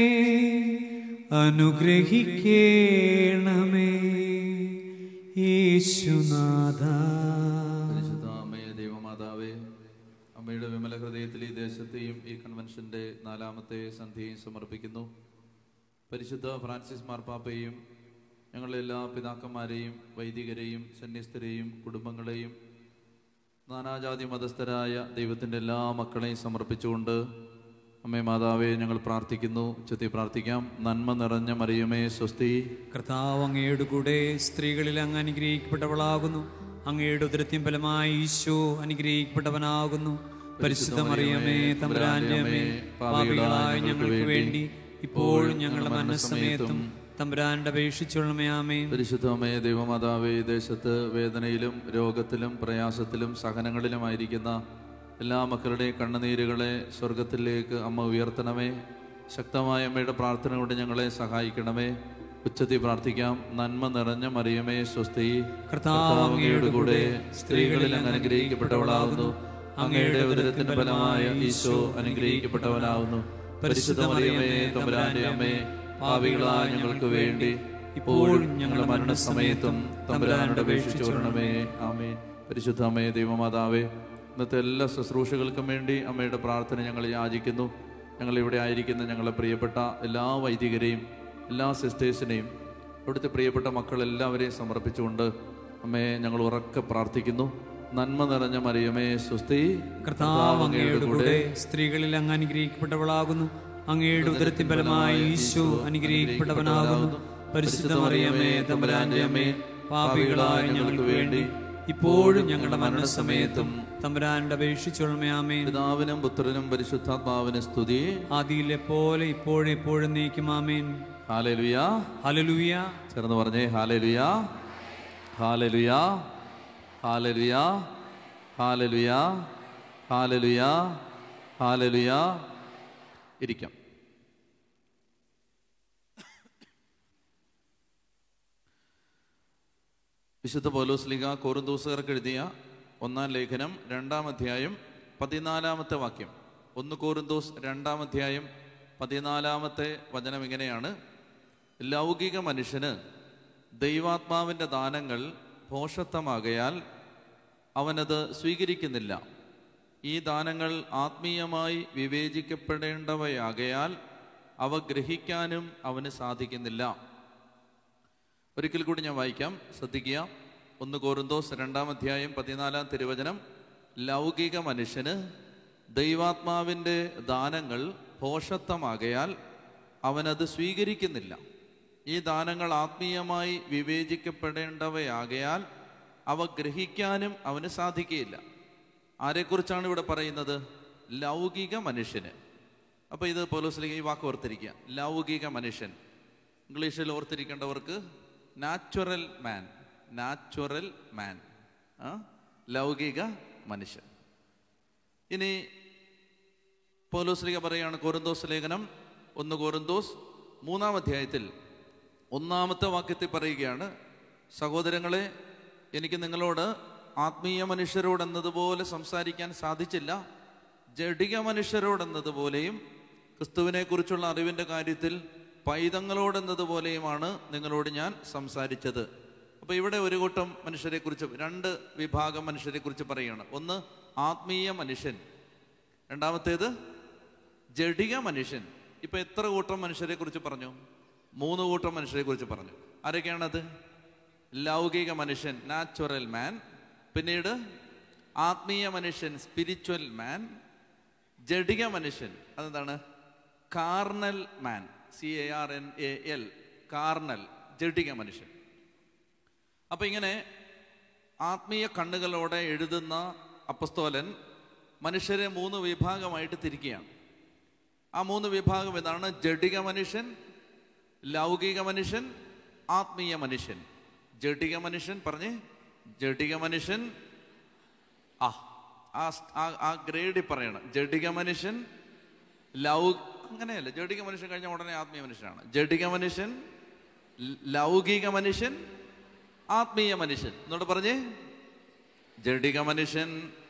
അനുഗ്രഹിക്കേണമേ യേശുനാഥ പരിശുദ്ധ അമ്മയെ ദൈവമാതാവേ അമ്മയുടെ വിമല ഹൃദയത്തിൽ ഈ ദേശത്തെയും ഈ കൺവെൻഷന്റെ നാലാമത്തെ സന്ധ്യയും സമർപ്പിക്കുന്നു പരിശുദ്ധ ഫ്രാൻസിസ് മാർപ്പാപ്പയെയും ഞങ്ങളുടെ എല്ലാ പിതാക്കന്മാരെയും വൈദികരെയും സന്യസ്തരെയും കുടുംബങ്ങളെയും നാനാജാതി മതസ്ഥരായ ദൈവത്തിൻ്റെ എല്ലാ മക്കളെയും സമർപ്പിച്ചുകൊണ്ട് അമ്മേ മാതാവേ ഞങ്ങൾ പ്രാർത്ഥിക്കുന്നു ഉച്ചത്തിൽ പ്രാർത്ഥിക്കാം നന്മ നിറഞ്ഞ മറിയമേ സ്വസ്തി കർത്താവ് അങ്ങയുടെ കൂടെ സ്ത്രീകളിൽ അങ്ങ് അനുഗ്രഹിക്കപ്പെട്ടവളാകുന്നു അങ്ങയുടെ ഉദരത്തിൻ ഫലമായി ഈശോ അനുഗ്രഹിക്കപ്പെട്ടവനാകുന്നു പരിശുദ്ധ മറിയമേ തമ്പുരാന്റെ അമ്മേ പാപികളായ ഞങ്ങൾക്ക് വേണ്ടി ഇപ്പോഴും ഞങ്ങളുടെ മരണസമയത്തും തമ്പുരാന്റെ അപേക്ഷിച്ചുള്ളമേ ആമേൻ പരിശുദ്ധ അമ്മയെ ദൈവമാതാവേ ഈ ദേശത്ത് വേദനയിലും രോഗത്തിലും പ്രയാസത്തിലും സഹനങ്ങളിലുമായിരിക്കുന്ന എല്ലാ മക്കളുടെയും കണ്ണുനീരുകളെ സ്വർഗത്തിലേക്ക് അമ്മ ഉയർത്തണമേ ശക്തമായ അമ്മയുടെ പ്രാർത്ഥന കൊണ്ട് ഞങ്ങളെ സഹായിക്കണമേ ഉച്ചത്തിൽ പ്രാർത്ഥിക്കാം നന്മ നിറഞ്ഞ മറിയമേ സ്വസ്തി കർത്താവ് അങ്ങയുടെ കൂടെ സ്ത്രീകളിൽ അങ്ങ് അനുഗ്രഹിക്കപ്പെട്ടവളാകുന്നു അങ്ങയുടെ ഉദരത്തിന്റെ ഫലമായ ഈശോ അനുഗ്രഹിക്കപ്പെട്ടവനാകുന്നു പരിശുദ്ധ മറിയമേ തമ്പുരാന്റെ അമ്മേ പാപികളായ ഞങ്ങൾക്ക് വേണ്ടി ഇപ്പോഴും ഞങ്ങളുടെ മരണസമയത്തും തമ്പുരാനോട് അപേക്ഷിച്ചു വരണമേ ആമേൻ പരിശുദ്ധ അമ്മയെ ദൈവമാതാവേ ഇന്നത്തെ എല്ലാ ശുശ്രൂഷകൾക്കും വേണ്ടി അമ്മയുടെ പ്രാർത്ഥന ഞങ്ങൾ യാചിക്കുന്നു ഞങ്ങൾ ഇവിടെ ആയിരിക്കുന്ന ഞങ്ങളെ പ്രിയപ്പെട്ട എല്ലാ വൈദികരെയും എല്ലാ സിസ്റ്റേഴ്സിനെയും ഇവിടുത്തെ പ്രിയപ്പെട്ട മക്കളെല്ലാവരെയും സമർപ്പിച്ചുകൊണ്ട് അമ്മയെ ഞങ്ങൾ ഉറക്കെ പ്രാർത്ഥിക്കുന്നു നന്മ നിറഞ്ഞ മറിയമേ സുസ്തി കർത്താവ് അങ്ങയുടെ കൂടെ സ്ത്രീകളിൽ അങ്ങ് അനുഗ്രഹിക്കപ്പെട്ടവളാകുന്നു അങ്ങയുടെ ഉദരത്തിൻ ഫലമായി ഈശോ അനുഗ്രഹിക്കപ്പെട്ടവനാകുന്നു പരിശുദ്ധ മറിയമേ തമ്പുരാന്റെ അമ്മേ പാപികളായ ഞങ്ങൾക്ക് വേണ്ടി ഇപ്പോഴും ഞങ്ങളുടെ മരണസമയത്തും തമ്പുരാന്റെ അപേക്ഷിച്ചുള്ളമേ ആമേൻ പിതാവിനും പുത്രനും പരിശുദ്ധാത്മാവിനും സ്തുതി ആദിയിലെ പോലെ ഇപ്പോഴും എപ്പോഴും നീക്കും ആമേൻ ഹാലലുയാ ഹലലൂയ ചേർന്ന് പറഞ്ഞേ ഹാലലുയാ ഹാലലുയാ ഹാലലുയാ ഹാലലുയാ ഹാലലുയാ ഹാലലുയാ ഇരിക്കാം വിശുദ്ധ പൗലോസ്ലിക കോറുന്തോസുകാർക്ക് എഴുതിയ ഒന്നാം ലേഖനം രണ്ടാം അധ്യായം പതിനാലാമത്തെ വാക്യം ഒന്ന് കോറുന്തോസ് രണ്ടാം അധ്യായം പതിനാലാമത്തെ വചനം ഇങ്ങനെയാണ് ലൗകിക മനുഷ്യന് ദൈവാത്മാവിൻ്റെ ദാനങ്ങൾ ഭോഷത്വമാകയാൽ അവനത് സ്വീകരിക്കുന്നില്ല ഈ ദാനങ്ങൾ ആത്മീയമായി വിവേചിക്കപ്പെടേണ്ടവയാകയാൽ അവ ഗ്രഹിക്കാനും അവന് സാധിക്കുന്നില്ല ഒരിക്കൽ കൂടി ഞാൻ വായിക്കാം ശ്രദ്ധിക്കുക ഒന്ന് കോറിന്തോസ് രണ്ടാം അധ്യായം പതിനാലാം തിരുവചനം ലൗകിക മനുഷ്യന് ദൈവാത്മാവിൻ്റെ ദാനങ്ങൾ ഭോഷത്വമാകയാൽ അവനത് സ്വീകരിക്കുന്നില്ല ഈ ദാനങ്ങൾ ആത്മീയമായി വിവേചിക്കപ്പെടേണ്ടവയാകയാൽ അവ ഗ്രഹിക്കാനും അവന് സാധിക്കുകയില്ല ആരെക്കുറിച്ചാണ് ഇവിടെ പറയുന്നത് ലൗകിക മനുഷ്യന് അപ്പോൾ ഇത് പോലീസിലേക്ക് ഈ വാക്ക് ഓർത്തിരിക്കുക ലൗകിക മനുഷ്യൻ ഇംഗ്ലീഷിൽ ഓർത്തിരിക്കേണ്ടവർക്ക് നാച്ചുറൽ മാൻ നാച്ചുറൽ മാൻ ആ ലൗകിക മനുഷ്യൻ ഇനി പൗലോസ്ലിക പറയുകയാണ് കോറിന്തോസ് ലേഖനം ഒന്ന് കോറിന്തോസ് മൂന്നാം അധ്യായത്തിൽ ഒന്നാമത്തെ വാക്യത്തിൽ പറയുകയാണ് സഹോദരങ്ങളെ എനിക്ക് നിങ്ങളോട് ആത്മീയ മനുഷ്യരോടെന്നതുപോലെ സംസാരിക്കാൻ സാധിച്ചില്ല ജഡിക മനുഷ്യരോടെന്നതുപോലെയും ക്രിസ്തുവിനെക്കുറിച്ചുള്ള അറിവിൻ്റെ കാര്യത്തിൽ പൈതങ്ങളോടെന്നതുപോലെയുമാണ് നിങ്ങളോട് ഞാൻ സംസാരിച്ചത് അപ്പോൾ ഇവിടെ ഒരു കൂട്ടം മനുഷ്യരെക്കുറിച്ച് രണ്ട് വിഭാഗം മനുഷ്യരെക്കുറിച്ച് പറയുകയാണ് ഒന്ന് ആത്മീയ മനുഷ്യൻ രണ്ടാമത്തേത് ജഡിക മനുഷ്യൻ ഇപ്പൊ എത്ര കൂട്ടം മനുഷ്യരെ കുറിച്ച് പറഞ്ഞു മൂന്ന് കൂട്ടം മനുഷ്യരെ കുറിച്ച് പറഞ്ഞു ആരൊക്കെയാണത് ലൗകിക മനുഷ്യൻ നാച്ചുറൽ മാൻ പിന്നീട് ആത്മീയ മനുഷ്യൻ സ്പിരിച്വൽ മാൻ ജഡിക മനുഷ്യൻ അതെന്താണ് carnal man C A R N A L carnal ജഡിക മനുഷ്യൻ അപ്പൊ ഇങ്ങനെ ആത്മീയ കണ്ണുകളോടെ എഴുതുന്ന അപ്പസ്തോലൻ മനുഷ്യരെ മൂന്ന് വിഭാഗമായിട്ട് തിരിക്കുകയാണ് ആ മൂന്ന് വിഭാഗം ഇതാണ് ജഡിക മനുഷ്യൻ ലൗകിക മനുഷ്യൻ ആത്മീയ മനുഷ്യൻ ജഡിക മനുഷ്യൻ പറഞ്ഞ് ജഡിക മനുഷ്യൻ ആ ആ സ്- ആ- ആ ഗ്രേഡിൽ പറയണം ജഡിക മനുഷ്യൻ ലൗ അങ്ങനെയല്ല ജഡിക മനുഷ്യൻ കഴിഞ്ഞ ഉടനെ ആത്മീയ മനുഷ്യനാണ് ജഡിക മനുഷ്യൻ ല- ലൗകിക മനുഷ്യൻ ആത്മീയ മനുഷ്യൻ എന്നോട് പറഞ്ഞേ ജഡിക മനുഷ്യൻ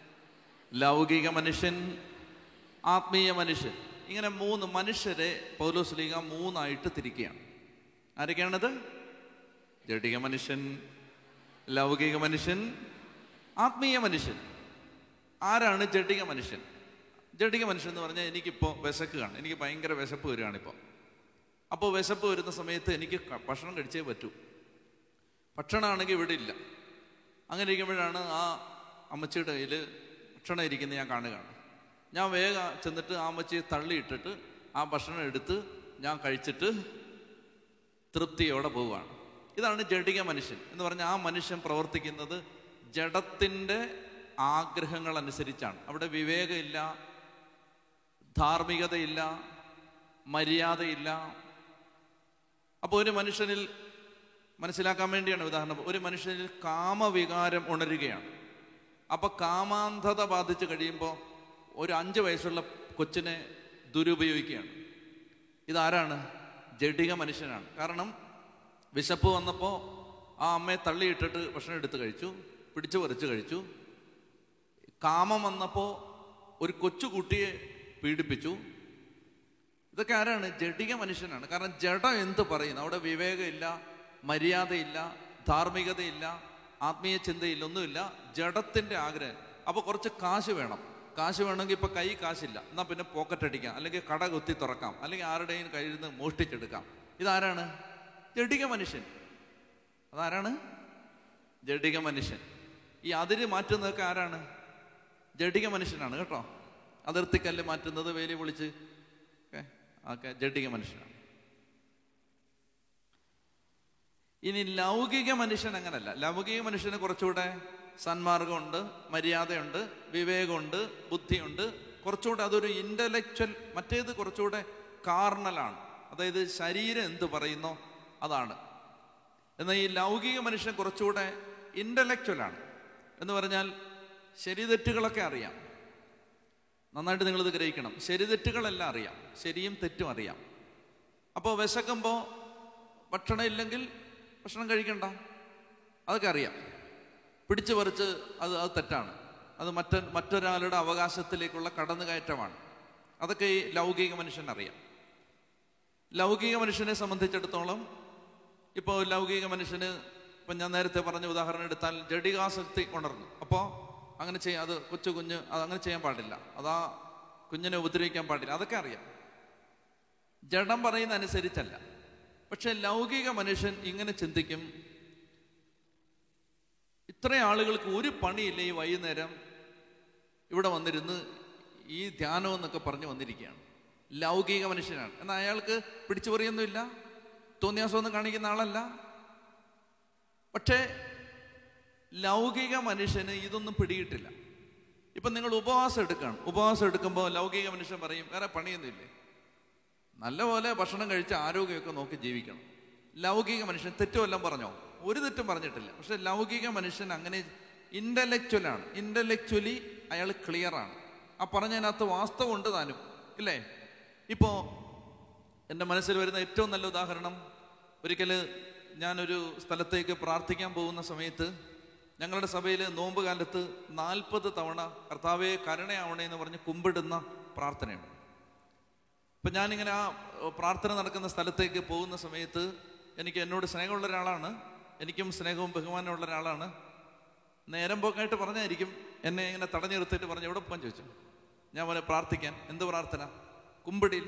ലൗകിക മനുഷ്യൻ ആത്മീയ മനുഷ്യൻ ഇങ്ങനെ മൂന്ന് മനുഷ്യരെ പൗലോസ് ലീഗ മൂന്നായിട്ട് തിരിക്കുകയാണ് ആരൊക്കെയാണത് ജഡിക മനുഷ്യൻ ലൗകിക മനുഷ്യൻ ആത്മീയ മനുഷ്യൻ ആരാണ് ജഡിക മനുഷ്യൻ ജഡിക മനുഷ്യൻ എന്ന് പറഞ്ഞാൽ എനിക്കിപ്പോൾ വിശക്കുകയാണ് എനിക്ക് ഭയങ്കര വിശപ്പ് വരികയാണ് ഇപ്പോൾ അപ്പോൾ വിശപ്പ് വരുന്ന സമയത്ത് എനിക്ക് ക- ഭക്ഷണം കഴിച്ചേ പറ്റൂ ഭക്ഷണമാണെങ്കിൽ ഇവിടെ ഇല്ല അങ്ങനെ ഇരിക്കുമ്പോഴാണ് ആ അമ്മച്ചിയുടെ കയ്യിൽ ഭക്ഷണം ഇരിക്കുന്നത് ഞാൻ കാണുകയാണ് ഞാൻ വേഗം ചെന്നിട്ട് ആ അമ്മച്ചിയെ തള്ളിയിട്ടിട്ട് ആ ഭക്ഷണം എടുത്ത് ഞാൻ കഴിച്ചിട്ട് തൃപ്തിയോടെ പോവുകയാണ് ഇതാണ് ജഡിക മനുഷ്യൻ എന്ന് പറഞ്ഞാൽ ആ മനുഷ്യൻ പ്രവർത്തിക്കുന്നത് ജഡത്തിൻ്റെ ആഗ്രഹങ്ങൾ അനുസരിച്ചാണ് അവിടെ വിവേകമില്ല ധാർമ്മികതയില്ല മര്യാദയില്ല അപ്പോൾ ഒരു മനുഷ്യനിൽ മനസ്സിലാക്കാൻ വേണ്ടിയാണ് ഉദാഹരണം ഒരു മനുഷ്യനിൽ കാമവികാരം ഉണരുകയാണ് അപ്പൊ കാമാന്ധത ബാധിച്ച് കഴിയുമ്പോൾ ഒരു അഞ്ച് വയസ്സുള്ള കൊച്ചിനെ ദുരുപയോഗിക്കുകയാണ് ഇതാരാണ് ജഡിക മനുഷ്യനാണ് കാരണം വിശപ്പ് വന്നപ്പോൾ ആ അമ്മയെ തള്ളിയിട്ടിട്ട് ഭക്ഷണം എടുത്ത് കഴിച്ചു പിടിച്ചു പറിച്ച് കഴിച്ചു കാമം വന്നപ്പോൾ ഒരു കൊച്ചു കുട്ടിയെ പീഡിപ്പിച്ചു ഇതൊക്കെ ആരാണ് ജഡിക മനുഷ്യനാണ് കാരണം ജഡം എന്ത് പറയുന്നു അവിടെ വിവേകമില്ല മര്യാദയില്ല ധാർമ്മികതയില്ല ആത്മീയ ചിന്തയില്ല ഒന്നുമില്ല ജഡത്തിന്റെ ആഗ്രഹം അപ്പൊ കുറച്ച് കാശ് വേണം കാശ് വേണമെങ്കിൽ ഇപ്പൊ കൈ കാശില്ല എന്നാ പിന്നെ പോക്കറ്റ് അടിക്കാം അല്ലെങ്കിൽ കട കുത്തി തുറക്കാം അല്ലെങ്കിൽ ആരുടെയും കയ്യിൽ നിന്ന് മോഷ്ടിച്ചെടുക്കാം ഇതാരാണ് ജഡിക മനുഷ്യൻ അതാരാണ് ജഡിക മനുഷ്യൻ ഈ അതിര് മാറ്റുന്നതൊക്കെ ആരാണ് ജഡിക മനുഷ്യനാണ് കേട്ടോ അതിർത്തിക്കല്ല് മാറ്റുന്നത് വേലി പൊളിച്ച് ഒക്കെ ഒക്കെ ജഡിക മനുഷ്യനാണ് ഇനി ലൗകിക മനുഷ്യൻ അങ്ങനല്ല ലൗകിക മനുഷ്യന് കുറച്ചുകൂടെ സന്മാർഗമുണ്ട് മര്യാദയുണ്ട് വിവേകമുണ്ട് ബുദ്ധിയുണ്ട് കുറച്ചുകൂടെ അതൊരു ഇന്റലക്ച്വൽ മറ്റേത് കുറച്ചുകൂടെ കാർണലാണ് അതായത് ശരീരം എന്ത് പറയുന്നോ അതാണ് എന്നാൽ ഈ ലൗകിക മനുഷ്യൻ കുറച്ചുകൂടെ ഇന്റലക്ച്വലാണ് എന്ന് പറഞ്ഞാൽ ശരിതെറ്റുകളൊക്കെ അറിയാം നന്നായിട്ട് നിങ്ങളിത് ഗ്രഹിക്കണം ശരിതെറ്റുകളെല്ലാം അറിയാം ശരിയും തെറ്റും അറിയാം അപ്പോൾ വിശക്കുമ്പോൾ ഭക്ഷണം ഇല്ലെങ്കിൽ ഭക്ഷണം കഴിക്കണ്ട അതൊക്കെ അറിയാം പിടിച്ചു പറിച്ച് അത് അത് തെറ്റാണ് അത് മറ്റ മറ്റൊരാളുടെ അവകാശത്തിലേക്കുള്ള കടന്നുകയറ്റമാണ് അതൊക്കെ ഈ ലൗകിക മനുഷ്യൻ അറിയാം ലൗകിക മനുഷ്യനെ സംബന്ധിച്ചിടത്തോളം ഇപ്പോൾ ലൗകിക മനുഷ്യന് ഇപ്പം ഞാൻ നേരത്തെ പറഞ്ഞ ഉദാഹരണം എടുത്താൽ ജഡികാസക്തി ഉണർന്നു അപ്പോൾ അങ്ങനെ ചെയ്യാം അത് കൊച്ചു കുഞ്ഞ് അത് അങ്ങനെ ചെയ്യാൻ പാടില്ല അതാ കുഞ്ഞിനെ ഉപദ്രവിക്കാൻ പാടില്ല അതൊക്കെ അറിയാം ജഡം പറയുന്ന അനുസരിച്ചല്ല പക്ഷെ ലൗകിക മനുഷ്യൻ ഇങ്ങനെ ചിന്തിക്കും ഇത്രയും ആളുകൾക്ക് ഒരു പണിയില്ല ഈ വൈകുന്നേരം ഇവിടെ വന്നിരുന്ന് ഈ ധ്യാനം എന്നൊക്കെ പറഞ്ഞു വന്നിരിക്കുകയാണ് ലൗകിക മനുഷ്യനാണ് എന്നാൽ അയാൾക്ക് പിടിച്ചു പറിയൊന്നുമില്ല തോന്നിയാസമൊന്നും കാണിക്കുന്ന ആളല്ല പക്ഷേ ലൗകിക മനുഷ്യന് ഇതൊന്നും പിടിയിട്ടില്ല ഇപ്പം നിങ്ങൾ ഉപവാസം എടുക്കുകയാണ് ഉപവാസം എടുക്കുമ്പോൾ ലൗകിക മനുഷ്യൻ പറയും വേറെ പണിയൊന്നുമില്ലേ നല്ലപോലെ ഭക്ഷണം കഴിച്ച് ആരോഗ്യമൊക്കെ നോക്കി ജീവിക്കണം ലൗകിക മനുഷ്യൻ തെറ്റുമെല്ലാം പറഞ്ഞോ ഒരു തെറ്റും പറഞ്ഞിട്ടില്ല പക്ഷെ ലൗകിക മനുഷ്യൻ അങ്ങനെ ഇന്റലക്ച്വലാണ് ഇന്റലക്ച്വലി അയാൾ ക്ലിയർ ആണ് ആ പറഞ്ഞതിനകത്ത് വാസ്തവമുണ്ട് താനും ഇല്ലേ ഇപ്പോ എൻ്റെ മനസ്സിൽ വരുന്ന ഏറ്റവും നല്ല ഉദാഹരണം ഒരിക്കൽ ഞാനൊരു സ്ഥലത്തേക്ക് പ്രാർത്ഥിക്കാൻ പോകുന്ന സമയത്ത് ഞങ്ങളുടെ സഭയിൽ നോമ്പ് കാലത്ത് നാൽപ്പത് തവണ കർത്താവെ കരുണയാവണേ എന്ന് പറഞ്ഞ് കുമ്പിടുന്ന പ്രാർത്ഥനയുണ്ട് ഇപ്പൊ ഞാനിങ്ങനെ ആ ഏർ, പ്രാർത്ഥന നടക്കുന്ന സ്ഥലത്തേക്ക് പോകുന്ന സമയത്ത് എനിക്ക് എന്നോട് സ്നേഹമുള്ള ഒരാളാണ് എനിക്കും സ്നേഹവും ബഹുമാനമുള്ള ഒരാളാണ് നേരം പോക്കായിട്ട് പറഞ്ഞായിരിക്കും എന്നെ ഇങ്ങനെ തടഞ്ഞു നിർത്തിയിട്ട് പറഞ്ഞു എവിടെ പോകാൻ ചോദിച്ചു ഞാൻ പോലെ പ്രാർത്ഥിക്കാൻ എന്ത് പ്രാർത്ഥന കുമ്പിടിയിൽ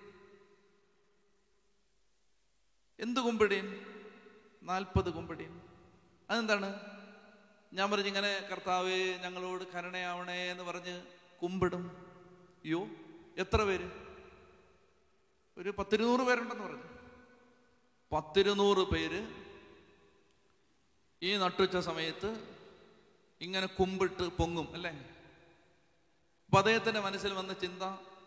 എന്ത് കുമ്പിടിയൻ നാൽപ്പത് കുമ്പിടിയൻ അതെന്താണ് ഞാൻ പറഞ്ഞു ഇങ്ങനെ കർത്താവേ ഞങ്ങളോട് കരുണയാവണേ എന്ന് പറഞ്ഞ് കുമ്പിടും അയ്യോ എത്ര പേര് ഒരു പത്തിരുന്നൂറ് പേരുണ്ടെന്ന് പറഞ്ഞു പത്തിരുന്നൂറ് പേര് ഈ നട്ടുച്ച സമയത്ത് ഇങ്ങനെ കുമ്പിട്ട് പൊങ്ങും അല്ലേ അപ്പൊ അദ്ദേഹത്തിന്റെ മനസ്സിൽ വന്ന ചിന്ത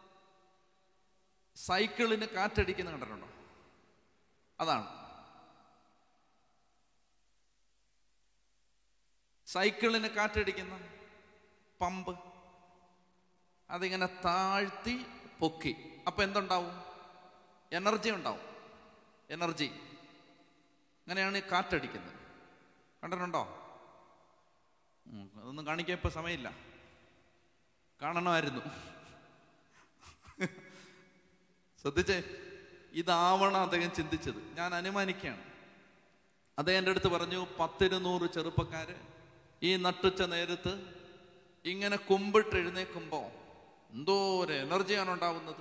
സൈക്കിളിന് കാറ്റടിക്കുന്ന കണ്ടിട്ടുണ്ടോ അതാണ് സൈക്കിളിന് കാറ്റടിക്കുന്ന പമ്പ് അതിങ്ങനെ താഴ്ത്തി പൊക്കി അപ്പൊ എന്തുണ്ടാവും എനർജി ഉണ്ടാവും എനർജി അങ്ങനെയാണ് ഈ കാറ്റടിക്കുന്നത് കണ്ടിട്ടുണ്ടോ ഉം, അതൊന്നും കാണിക്കാൻ ഇപ്പൊ സമയമില്ല കാണണമായിരുന്നു ശ്രദ്ധിച്ചേ ഇതാവണം അദ്ദേഹം ചിന്തിച്ചത് ഞാൻ അനുമാനിക്കുകയാണ് അദ്ദേഹം എൻ്റെ അടുത്ത് പറഞ്ഞു പത്തിരുന്നൂറ് ചെറുപ്പക്കാര് ഈ നട്ടുച്ച നേരത്ത് ഇങ്ങനെ കുമ്പിട്ട് എഴുന്നേക്കുമ്പോ എന്തോ ഒരു എനർജിയാണ് ഉണ്ടാവുന്നത്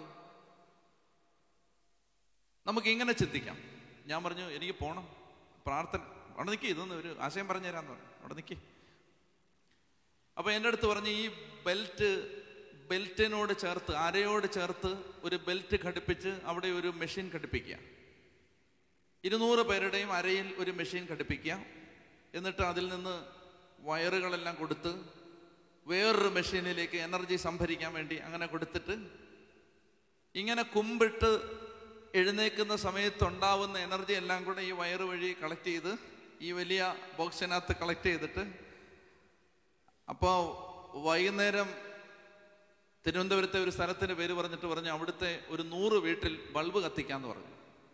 നമുക്ക് ഇങ്ങനെ ചിന്തിക്കാം ഞാൻ പറഞ്ഞു എനിക്ക് പോണം പ്രാർത്ഥന അവിടെ നിൽക്കി ഇതൊന്ന് ഒരു ആശയം പറഞ്ഞു തരാന്ന് പറഞ്ഞു അവിടെ നിൽക്കി അപ്പൊ എൻ്റെ അടുത്ത് പറഞ്ഞു ഈ ബെൽറ്റ് ബെൽറ്റിനോട് ചേർത്ത് അരയോട് ചേർത്ത് ഒരു ബെൽറ്റ് ഘടിപ്പിച്ച് അവിടെ ഒരു മെഷീൻ ഘടിപ്പിക്കുക ഇരുന്നൂറ് പേരുടെയും അരയിൽ ഒരു മെഷീൻ ഘടിപ്പിക്കുക എന്നിട്ട് അതിൽ നിന്ന് വയറുകളെല്ലാം കൊടുത്ത് വേറൊരു മെഷീനിലേക്ക് എനർജി സംഭരിക്കാൻ വേണ്ടി അങ്ങനെ കൊടുത്തിട്ട് ഇങ്ങനെ കുമ്പിട്ട് എഴുന്നേക്കുന്ന സമയത്ത് ഉണ്ടാവുന്ന എനർജി എല്ലാം കൂടെ ഈ വയറ് വഴി കളക്ട് ചെയ്ത് ഈ വലിയ ബോക്സിനകത്ത് കളക്ട് ചെയ്തിട്ട് അപ്പോൾ വൈകുന്നേരം തിരുവനന്തപുരത്തെ ഒരു സ്ഥലത്തിന്റെ പേര് പറഞ്ഞിട്ട് പറഞ്ഞു അവിടുത്തെ ഒരു നൂറ് വീട്ടിൽ ബൾബ് കത്തിക്കാന്ന് പറഞ്ഞു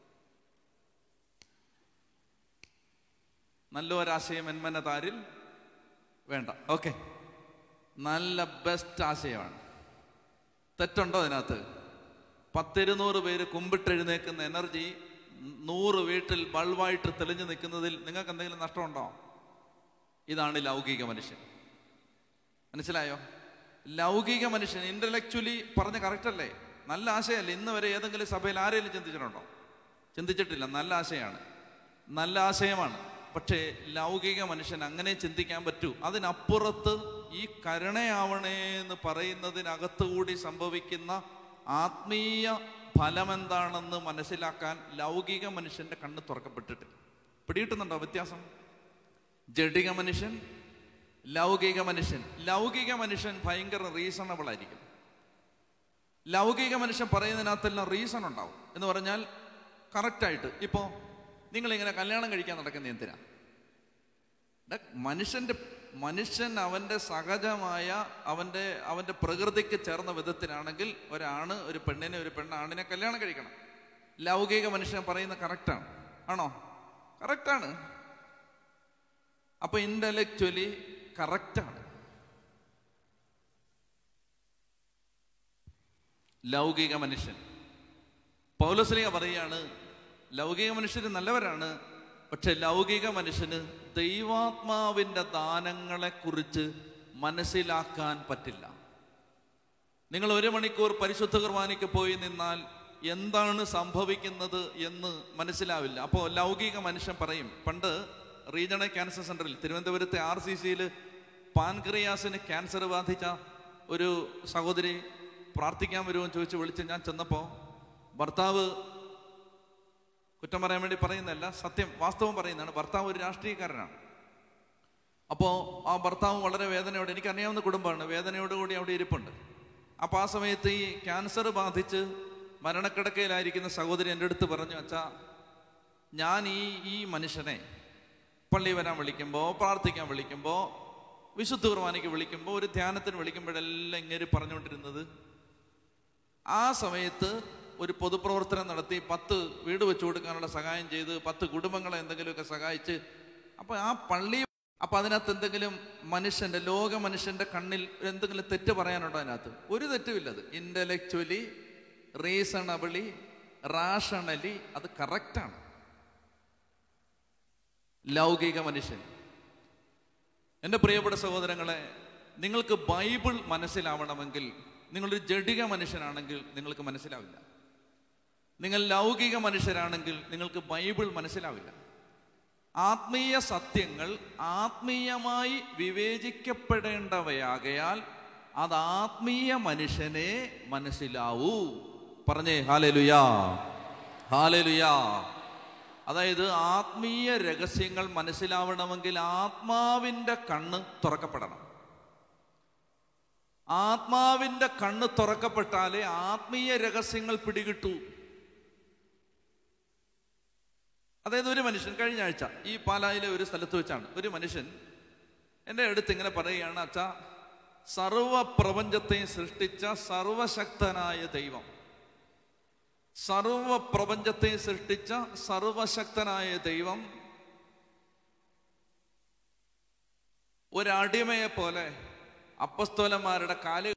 നല്ല ഒരാശയം എന്മന താരിൽ വേണ്ട ഓക്കെ നല്ല ബെസ്റ്റ് ആശയമാണ് തെറ്റുണ്ടോ അതിനകത്ത് പത്തിരുന്നൂറ് പേര് കുമ്പിട്ടെഴുന്നേക്കുന്ന എനർജി നൂറ് വീട്ടിൽ ബൾബായിട്ട് തെളിഞ്ഞു നിൽക്കുന്നതിൽ നിങ്ങൾക്ക് എന്തെങ്കിലും നഷ്ടമുണ്ടോ ഇതാണ് ലൗകിക മനുഷ്യൻ മനസ്സിലായോ ലൗകിക മനുഷ്യൻ ഇന്റലക്ച്വലി പറഞ്ഞ കറക്റ്റ് അല്ലേ നല്ല ആശയമല്ലേ ഇന്ന് വരെ ഏതെങ്കിലും സഭയിൽ ആരെങ്കിലും ചിന്തിച്ചിട്ടുണ്ടോ ചിന്തിച്ചിട്ടില്ല നല്ല ആശയമാണ് നല്ല ആശയമാണ് പക്ഷേ ലൗകിക മനുഷ്യൻ അങ്ങനെ ചിന്തിക്കാൻ പറ്റൂ അതിനപ്പുറത്ത് ഈ കരുണയാവണേ എന്ന് പറയുന്നതിനകത്തുകൂടി സംഭവിക്കുന്ന ആത്മീയ ഫലം എന്താണെന്ന് മനസ്സിലാക്കാൻ ലൗകിക മനുഷ്യന്റെ കണ്ണ് തുറക്കപ്പെട്ടിട്ടില്ല പിടികിട്ടുന്നുണ്ടോ വ്യത്യാസം ജഡിക മനുഷ്യൻ ലൗകിക മനുഷ്യൻ ലൗകിക മനുഷ്യൻ ഭയങ്കര റീസണബിൾ ആയിരിക്കും ലൗകിക മനുഷ്യൻ പറയുന്നതിനകത്തെല്ലാം റീസൺ ഉണ്ടാവും എന്ന് പറഞ്ഞാൽ കറക്റ്റായിട്ട് ഇപ്പോ നിങ്ങൾ ഇങ്ങനെ കല്യാണം കഴിക്കാൻ നടക്കുന്ന എന്തിനാ ഡാ, മനുഷ്യന്റെ മനുഷ്യൻ അവന്റെ സഹജമായ അവന്റെ അവന്റെ പ്രകൃതിക്ക് ചേർന്ന വിധത്തിലാണെങ്കിൽ ഒരാണ് ഒരു പെണ്ണിനെ ഒരു പെണ്ണാണിനെ കല്യാണം കഴിക്കണം ലൗകിക മനുഷ്യൻ പറയുന്ന കറക്റ്റാണ് ആണോ കറക്റ്റാണ് അപ്പൊ ഇന്റലക്ച്വലി കറക്റ്റാണ് ലൗകിക മനുഷ്യൻ പൗലസ്ലിക പറയാണ് ലൗകിക മനുഷ്യർ നല്ലവരാണ് പക്ഷെ ലൗകിക മനുഷ്യന് ദൈവാത്മാവിന്റെ ദാനങ്ങളെ കുറിച്ച് മനസ്സിലാക്കാൻ പറ്റില്ല നിങ്ങൾ ഒരു മണിക്കൂർ പരിശുദ്ധ കുർബാനയ്ക്ക് പോയി നിന്നാൽ എന്താണ് സംഭവിക്കുന്നത് എന്ന് മനസ്സിലാവില്ല അപ്പോൾ ലൗകിക മനുഷ്യൻ പറയും പണ്ട് റീജിയണൽ ക്യാൻസർ സെന്ററിൽ തിരുവനന്തപുരത്തെ ആർ സി സിയിൽ പാൻക്രിയാസിന് ക്യാൻസർ ബാധിച്ച ഒരു സഹോദരി പ്രാർത്ഥിക്കാൻ വരുമോ എന്ന് ചോദിച്ച് വിളിച്ച് ഞാൻ ചെന്നപ്പോൾ ഭർത്താവ് കുറ്റം പറയാൻ വേണ്ടി പറയുന്നതല്ല സത്യം വാസ്തവം പറയുന്നതാണ് ഭർത്താവ് ഒരു രാഷ്ട്രീയക്കാരനാണ് അപ്പോൾ ആ ഭർത്താവ് വളരെ വേദനയോടെ എനിക്കറിയാവുന്ന കുടുംബമാണ് വേദനയോടുകൂടി അവിടെ ഇരിപ്പുണ്ട് അപ്പോൾ ആ സമയത്ത് ഈ ക്യാൻസർ ബാധിച്ച് മരണക്കിടക്കയിലായിരിക്കുന്ന സഹോദരി എൻ്റെ അടുത്ത് പറഞ്ഞു അച്ഛാ ഞാൻ ഈ ഈ മനുഷ്യനെ പള്ളി വരാൻ വിളിക്കുമ്പോൾ പ്രാർത്ഥിക്കാൻ വിളിക്കുമ്പോൾ വിശുദ്ധ കുർബാനയ്ക്ക് വിളിക്കുമ്പോൾ ഒരു ധ്യാനത്തിന് വിളിക്കുമ്പോഴെല്ലാം ഇങ്ങനെ പറഞ്ഞുകൊണ്ടിരുന്നത് ആ സമയത്ത് ഒരു പൊതുപ്രവർത്തനം നടത്തി പത്ത് വീട് വെച്ചു കൊടുക്കാനുള്ള സഹായം ചെയ്ത് പത്ത് കുടുംബങ്ങളെ എന്തെങ്കിലുമൊക്കെ സഹായിച്ച് അപ്പൊ ആ പള്ളി അപ്പൊ അതിനകത്ത് എന്തെങ്കിലും മനുഷ്യന്റെ ലോക മനുഷ്യന്റെ കണ്ണിൽ എന്തെങ്കിലും തെറ്റ് പറയാനുണ്ടോ അതിനകത്ത് ഒരു തെറ്റുമില്ല അത് ഇന്റലക്ച്വലി റീസണബിളി റാഷണലി അത് കറക്റ്റാണ് ലൗകിക മനുഷ്യൻ എൻ്റെ പ്രിയപ്പെട്ട സഹോദരങ്ങളെ നിങ്ങൾക്ക് ബൈബിൾ മനസ്സിലാവണമെങ്കിൽ നിങ്ങളൊരു ജഡിക മനുഷ്യനാണെങ്കിൽ നിങ്ങൾക്ക് മനസ്സിലാവില്ല നിങ്ങൾ ലൗകിക മനുഷ്യരാണെങ്കിൽ നിങ്ങൾക്ക് ബൈബിൾ മനസ്സിലാവില്ല ആത്മീയ സത്യങ്ങൾ ആത്മീയമായി വിവേചിക്കപ്പെടേണ്ടവയാകയാൽ അത് ആത്മീയ മനുഷ്യനെ മനസ്സിലാവൂ പറഞ്ഞേ ഹാലലുയാ ഹാലലുയാ അതായത് ആത്മീയ രഹസ്യങ്ങൾ മനസ്സിലാവണമെങ്കിൽ ആത്മാവിൻ്റെ കണ്ണ് തുറക്കപ്പെടണം ആത്മാവിൻ്റെ കണ്ണ് തുറക്കപ്പെട്ടാലേ ആത്മീയ രഹസ്യങ്ങൾ പിടികിട്ടൂ അതായത് ഒരു മനുഷ്യൻ കഴിഞ്ഞ ആഴ്ച ഈ പാലായിലെ ഒരു സ്ഥലത്ത് വെച്ചാണ് ഒരു മനുഷ്യൻ എൻ്റെ അടുത്ത് ഇങ്ങനെ പറയുകയാണ് അച്ഛാ സർവ പ്രപഞ്ചത്തെയും സൃഷ്ടിച്ച സർവശക്തനായ ദൈവം സർവ പ്രപഞ്ചത്തെയും സൃഷ്ടിച്ച സർവശക്തനായ ദൈവം ഒരടിമയെ പോലെ അപ്പസ്തോലന്മാരുടെ കാല്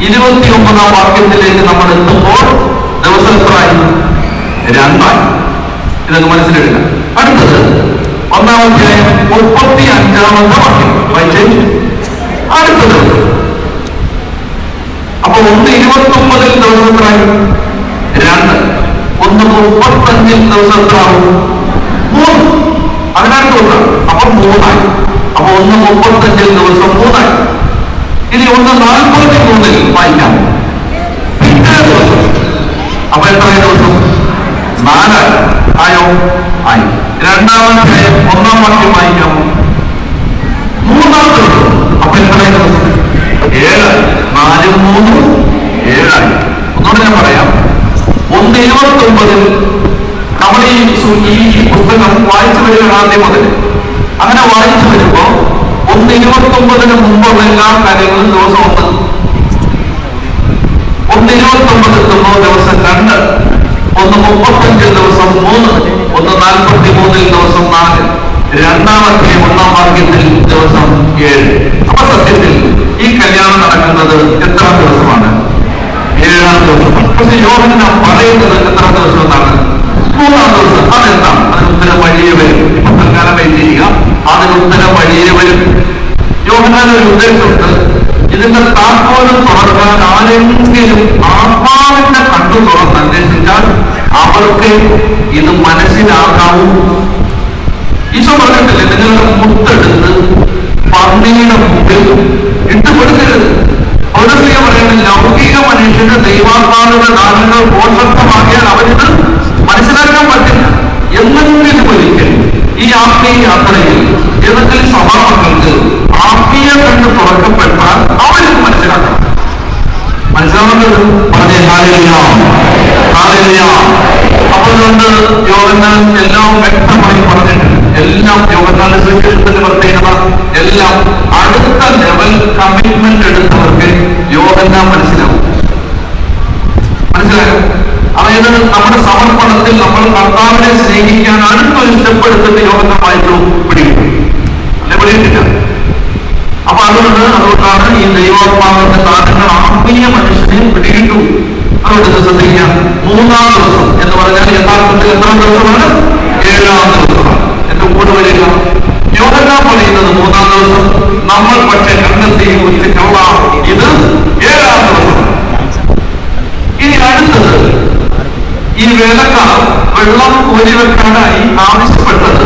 ഇരുപത്തി ഒമ്പതാം വാക്യത്തിലേക്ക് നമ്മൾ എത്തുമ്പോൾ ദിവസം എത്രയായി രണ്ടായി ഇതൊക്കെ മനസ്സിലെടുക്കാം അടുത്തത് ഒന്നാമത്തെ മുപ്പത്തി അഞ്ചാമത്തെ വാക്യം വായിച്ചേ അടുത്തത് അപ്പൊ ഒന്ന് ഇരുപത്തി ഒമ്പതിൽ ദിവസം എത്രയായി രണ്ട് ഒന്ന് മുപ്പത്തഞ്ചിൽ ദിവസം എത്രയാവും മൂന്ന് അതിനടുത്ത് ഒന്ന് അപ്പൊ മൂന്നായി അപ്പൊ ഒന്ന് മുപ്പത്തഞ്ചിൽ ദിവസം മൂന്നായി ഇനി ഒന്ന് നാൽപ്പത്തി മൂന്നിൽ വായിക്കാം പിറ്റേ ദിവസം അപ്പൊ എത്രയായി ദിവസം നാലായി ആയോ ആയി രണ്ടാമത്തെ ഒന്നാം വാക്യം വായിക്കാമോ മൂന്നാം ദിവസം അപ്പൊ എത്രയായി ദിവസം ഏഴായി നാലും മൂന്നും ഏഴായി ഒന്നുകൂടെ ഞാൻ പറയാം ഒന്ന് ഇരുപത്തി ഒമ്പതിൽ നമ്മൾ ഈ സു- ഈ പുസ്തകം വായിച്ചു വരികയാണ് ആദ്യം മുതൽ അങ്ങനെ വായിച്ചു വരുമ്പോ ഒന്ന് ഇരുപത്തി ഒമ്പതിന് മുമ്പുള്ള എല്ലാ കാര്യങ്ങളും ദിവസം ഒന്ന് ഒന്ന് ഇരുപത്തി ഒമ്പത് എത്തുമ്പോൾ ദിവസം രണ്ട് ഒന്ന് മുപ്പത്തഞ്ചിൽ ദിവസം മൂന്ന് ഒന്ന് നാൽപ്പത്തി മൂന്നിൽ ദിവസം നാല് രണ്ടാമത്തെ ഒന്നാം വാക്യത്തിൽ ദിവസം ഏഴ് അപ്പൊ സത്യത്തിൽ ഈ കല്യാണം നടക്കുന്നത് എത്ര ദിവസമാണ് ഏഴാം ദിവസം പക്ഷെ യോഹന പറയുന്നത് എത്ര ദിവസം എന്നാണ് മൂന്നാം ദിവസം അതെന്താണ് അതിന് ഉത്തരം വഴിയെ വരും ഇപ്പൊ തൽക്കാലം വെയിറ്റ് അതിന് ഉത്തരം വഴിയെ വരും യോഹനാൻ ഒരു ഉദ്ദേശമുണ്ട് ഇതിന്റെ താക്കോല് തുറക്കാൻ ആരെങ്കിലും ആത്മാവിന്റെ കണ്ടു തുറന്ന് അന്വേഷിച്ചാൽ അവർക്ക് ഇത് മനസ്സിലാക്കാവൂ ഈശോ പറഞ്ഞിട്ടില്ലേ നിങ്ങളുടെ മുത്തെടുത്ത് പന്നിയുടെ മുമ്പിൽ ഇട്ട് കൊടുക്കരുത് പൗരസ്ത്രീയ പറയുന്നത് ലൗകിക മനുഷ്യന് ദൈവാത്മാവിന്റെ ദാനങ്ങൾ പോഷത്വമാക്കിയാൽ അവരിത് മനസ്സിലാക്കാൻ പറ്റില്ല എന്നെങ്കിലും ഒരിക്കൽ ഈ ആത്മീയ യാത്രയിൽ ഏതെങ്കിലും സഭാമക്കൾക്ക് ആത്മീയ കണ്ട് തുറക്കപ്പെട്ടാൽ അവരിത് മനസ്സിലാക്കണം മനസ്സിലാവുന്നത് പറഞ്ഞേ ഹാലേലുയ ഹാലേലുയ അപ്പോൾ അതുകൊണ്ട് യോഗന്നാൻ എല്ലാം വ്യക്തമായി പറഞ്ഞിട്ടുണ്ട് എല്ലാം യോഗന്നാന്റെ സുവിശേഷത്തിന്റെ പ്രത്യേകത എല്ലാം അടുത്ത ലെവൽ കമ്മിറ്റ്മെന്റ് എടുത്തവർക്ക് യോഗന്നാൻ മനസ്സിലാവും മനസ്സിലായോ അതായത് നമ്മുടെ സമർപ്പണത്തിൽ നമ്മൾ കർത്താവിനെ സ്നേഹിക്കാൻ അടുത്തൊരു സ്റ്റെപ്പ് എടുത്തിട്ട് യോഗന്നാൻ വായിച്ചു പിടിക്കും അല്ലെ പിടിയിട്ടില്ല അപ്പൊ അതുകൊണ്ട് അതുകൊണ്ടാണ് ഈ ദൈവാത്മാവിന്റെ ദാനങ്ങൾ ആത്മീയ മനുഷ്യനെ പിടിയിട്ടു അതുകൊണ്ട് ഇത് ശ്രദ്ധിക്കാം മൂന്നാം ദിവസം എന്ന് പറഞ്ഞാൽ യഥാർത്ഥത്തിൽ എത്ര ദിവസമാണ് ഏഴാം ദിവസമാണ് എന്റെ കൂടെ വരിക യോഹന പറയുന്നത് മൂന്നാം ദിവസം നമ്മൾ പക്ഷെ കണ്ടെത്തി ഉച്ചക്കുള്ള ഇത് ഏഴാം ദിവസം ഇനി അടുത്തത് ഈ വേലക്കാർ വെള്ളം കോരി വെക്കാനായി ആവശ്യപ്പെട്ടത്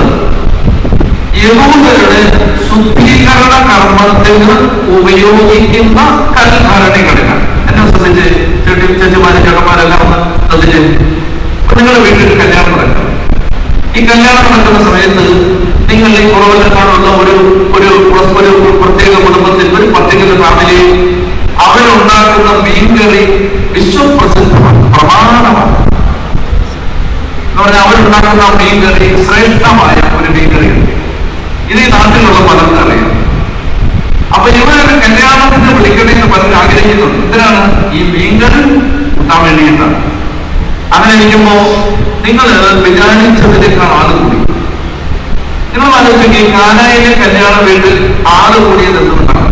യഹൂദരുടെ ശുദ്ധീകരണ കർമ്മത്തിന് ഉപയോഗിക്കുന്ന കൽഭരണികളിലാണ് എന്നെ ശ്രദ്ധിച്ച് ചെട്ടി ചേച്ചിമാര് ചേട്ടന്മാരെല്ലാം ഒന്ന് ശ്രദ്ധിച്ച് ഇപ്പൊ നിങ്ങളുടെ വീട്ടിൽ കല്യാണം നടക്കും ഈ കല്യാണം നടക്കുന്ന സമയത്ത് നിങ്ങൾ ഈ കുറവല്ലക്കാടുള്ള ഒരു ഒരു ഒരു പ്രത്യേക കുടുംബത്തിൽ ഒരു പർട്ടിക്കുലർ ഫാമിലി അവരുണ്ടാക്കുന്ന മീൻകറി വിശ്വപ്രസിദ്ധമാണ് പ്രമാണമാണ് എന്ന് പറഞ്ഞാൽ അവരുണ്ടാക്കുന്ന മീൻകറി ശ്രേഷ്ഠമായ ഒരു മീൻകറിയാണ് ഇത് ഈ നാട്ടിലുള്ള പലർക്കും അറിയാം അപ്പൊ ഇവരൊരു കല്യാണത്തിന് വിളിക്കണേ എന്ന് പറഞ്ഞ് ആഗ്രഹിക്കുന്നുണ്ട് എന്തിനാണ് ഈ മീൻകറി കിട്ടാൻ വേണ്ടിയിട്ടാണ് അങ്ങനെ ഇരിക്കുമ്പോ നിങ്ങൾ വിചാരിച്ചതിനേക്കാൾ ആള് കൂടി നിങ്ങൾ ആലോചിക്കുക ഈ കാനായിലെ കല്യാണ വീട്ടിൽ ആള് കൂടിയത് എന്തുകൊണ്ടാണ്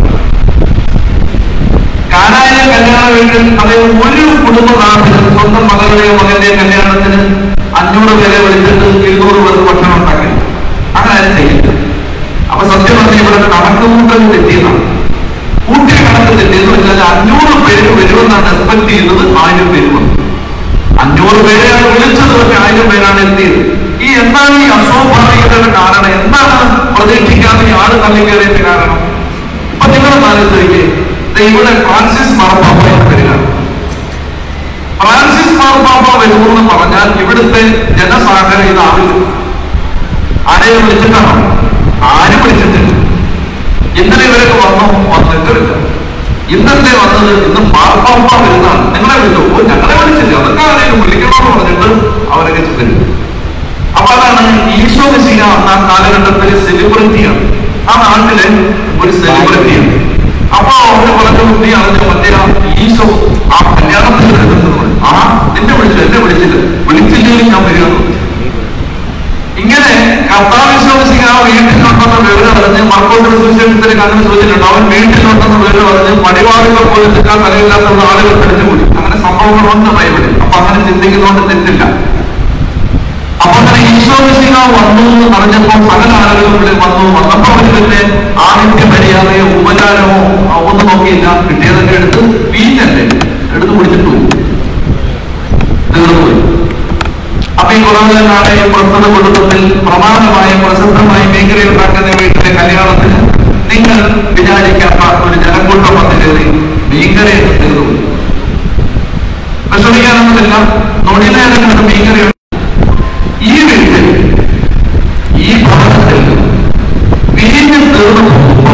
കാനായിലെ കല്യാണ വീട്ടിൽ അതായത് ഒരു കുടുംബനാഥനും സ്വന്തം മകളുടെയോ മകന്റെയോ കല്യാണത്തിന് അഞ്ഞൂറ് പേരെ വിളിച്ചിട്ട് ഇരുന്നൂറ് പേർക്ക് ഭക്ഷണം ഉണ്ടാക്കി അങ്ങനെ ആരും ചെയ്യില്ല അപ്പൊ സത്യം പറഞ്ഞ ഇവിടെ കണക്ക് കൂട്ടൽ തെറ്റിയതാണ് കൂട്ടിയ കണക്ക് തെറ്റിയെന്ന് വെച്ചാൽ അഞ്ഞൂറ് പേര് വരുമെന്നാണ് എക്സ്പെക്ട് ചെയ്യുന്നത് ആയിരം പേര് വന്നു അഞ്ഞൂറ് പേരെയാണ് വിളിച്ചത് പക്ഷെ ആയിരം പേരാണ് എത്തിയത് ഈ എന്താണ് ഈ അസ്വാഭാവികതയുടെ കാരണം എന്താണ് പ്രതീക്ഷിക്കാതെ ഈ ആള് തള്ളി കയറിയതിന്റെ കാരണം ഇപ്പൊ നിങ്ങൾ ആലോചിച്ച് ഇവിടെ ഫ്രാൻസിസ് മാർപ്പാപ്പ വരിക ഫ്രാൻസിസ് മാർപ്പാപ്പ വരുമെന്ന് പറഞ്ഞാൽ ഇവിടുത്തെ ജനസാഗര ഇതാവില്ല ആരെയും വിളിച്ചിട്ടാണോ ആരും വിളിച്ചിട്ടില്ല ഇന്നലെ ഇവരൊക്കെ വന്നോ വന്നിട്ടില്ല ഇന്നത്തെ വന്നത് ഇന്ന് മാർപ്പാപ്പ വരുന്നതാണ് നിങ്ങളെ വിളിച്ചു ഓ ഞങ്ങളെ വിളിച്ചില്ല അതൊക്കെ ആരെയും വിളിക്കണമെന്ന് പറഞ്ഞിട്ട് അവരൊക്കെ വരും അപ്പൊ അതാണ് ഈശോ മെസ്സിയ ആ കാലഘട്ടത്തിലെ സെലിബ്രിറ്റിയാണ് ആ നാട്ടിലെ ഒരു സെലിബ്രിറ്റിയാണ് അപ്പൊ അവര് പറഞ്ഞു നീ അറിഞ്ഞ മറ്റേ ആ ഈശോ ആ കല്യാണത്തിൽ വരുന്നത് ആ നിന്നെ വിളിച്ചു എന്നെ വിളിച്ചില്ല വിളിച്ചില്ലെങ്കിൽ ഞാൻ വരികയാണ് ഇങ്ങനെ കർത്താവിശ്വാസിക യോഹന്നാൻ വീട്ടിലുണ്ടെന്ന് വിവരം അറിഞ്ഞ് മർക്കോസിന്റെ സുവിശേഷത്തിലേക്ക് അങ്ങനെ സൂചനയുണ്ട് അവൻ വീട്ടിലുണ്ടെന്ന് വിവരം അറിഞ്ഞ് പടിവാതികൾ പോയി നിൽക്കാൻ തലയില്ലാത്ത ആളുകൾ പിടിച്ചുകൂടി അങ്ങനെ സംഭവങ്ങളുണ്ട് ബൈബിളിൽ അപ്പൊ അങ്ങനെ ചിന്തിക്കുന്നതുകൊണ്ട് തെറ്റില്ല അപ്പൊ അങ്ങനെ ഈശോ മിശിഹ വന്നു എന്ന് പറഞ്ഞപ്പോൾ സകല ആളുകളും ഇവിടെ വന്നു വന്നപ്പോ അവര് പിന്നെ ആദിത്യ മര്യാദയോ ഉപചാരമോ ആ, ഒന്നും നോക്കിയില്ല കിട്ടിയതൊക്കെ എടുത്ത് വീഞ്ഞല്ലേ എടുത്ത് കുടിച്ചിട്ട് പോയി തീർന്നുപോയി അപ്പൊ ഈ കുറവുകാരനാണ് ഈ പ്രസ്തുത കുടുംബത്തിൽ പ്രമാണമായി പ്രസിദ്ധമായി മേഖല ഉണ്ടാക്കുന്ന വീട്ടിലെ കല്യാണത്തിന് നിങ്ങൾ വിചാരിക്കാത്ത ഒരു ജനക്കൂട്ടം വന്നു കയറി മീൻകരയൊക്കെ തീർന്നു വിഷമിക്കാനൊന്നുമില്ല നൊടിനേരം കണ്ട് മീൻകറി ഈ വീട്ടിൽ ഈ ഭവനത്തിൽ വീഞ്ഞ് തീർന്നു പോകുമ്പോ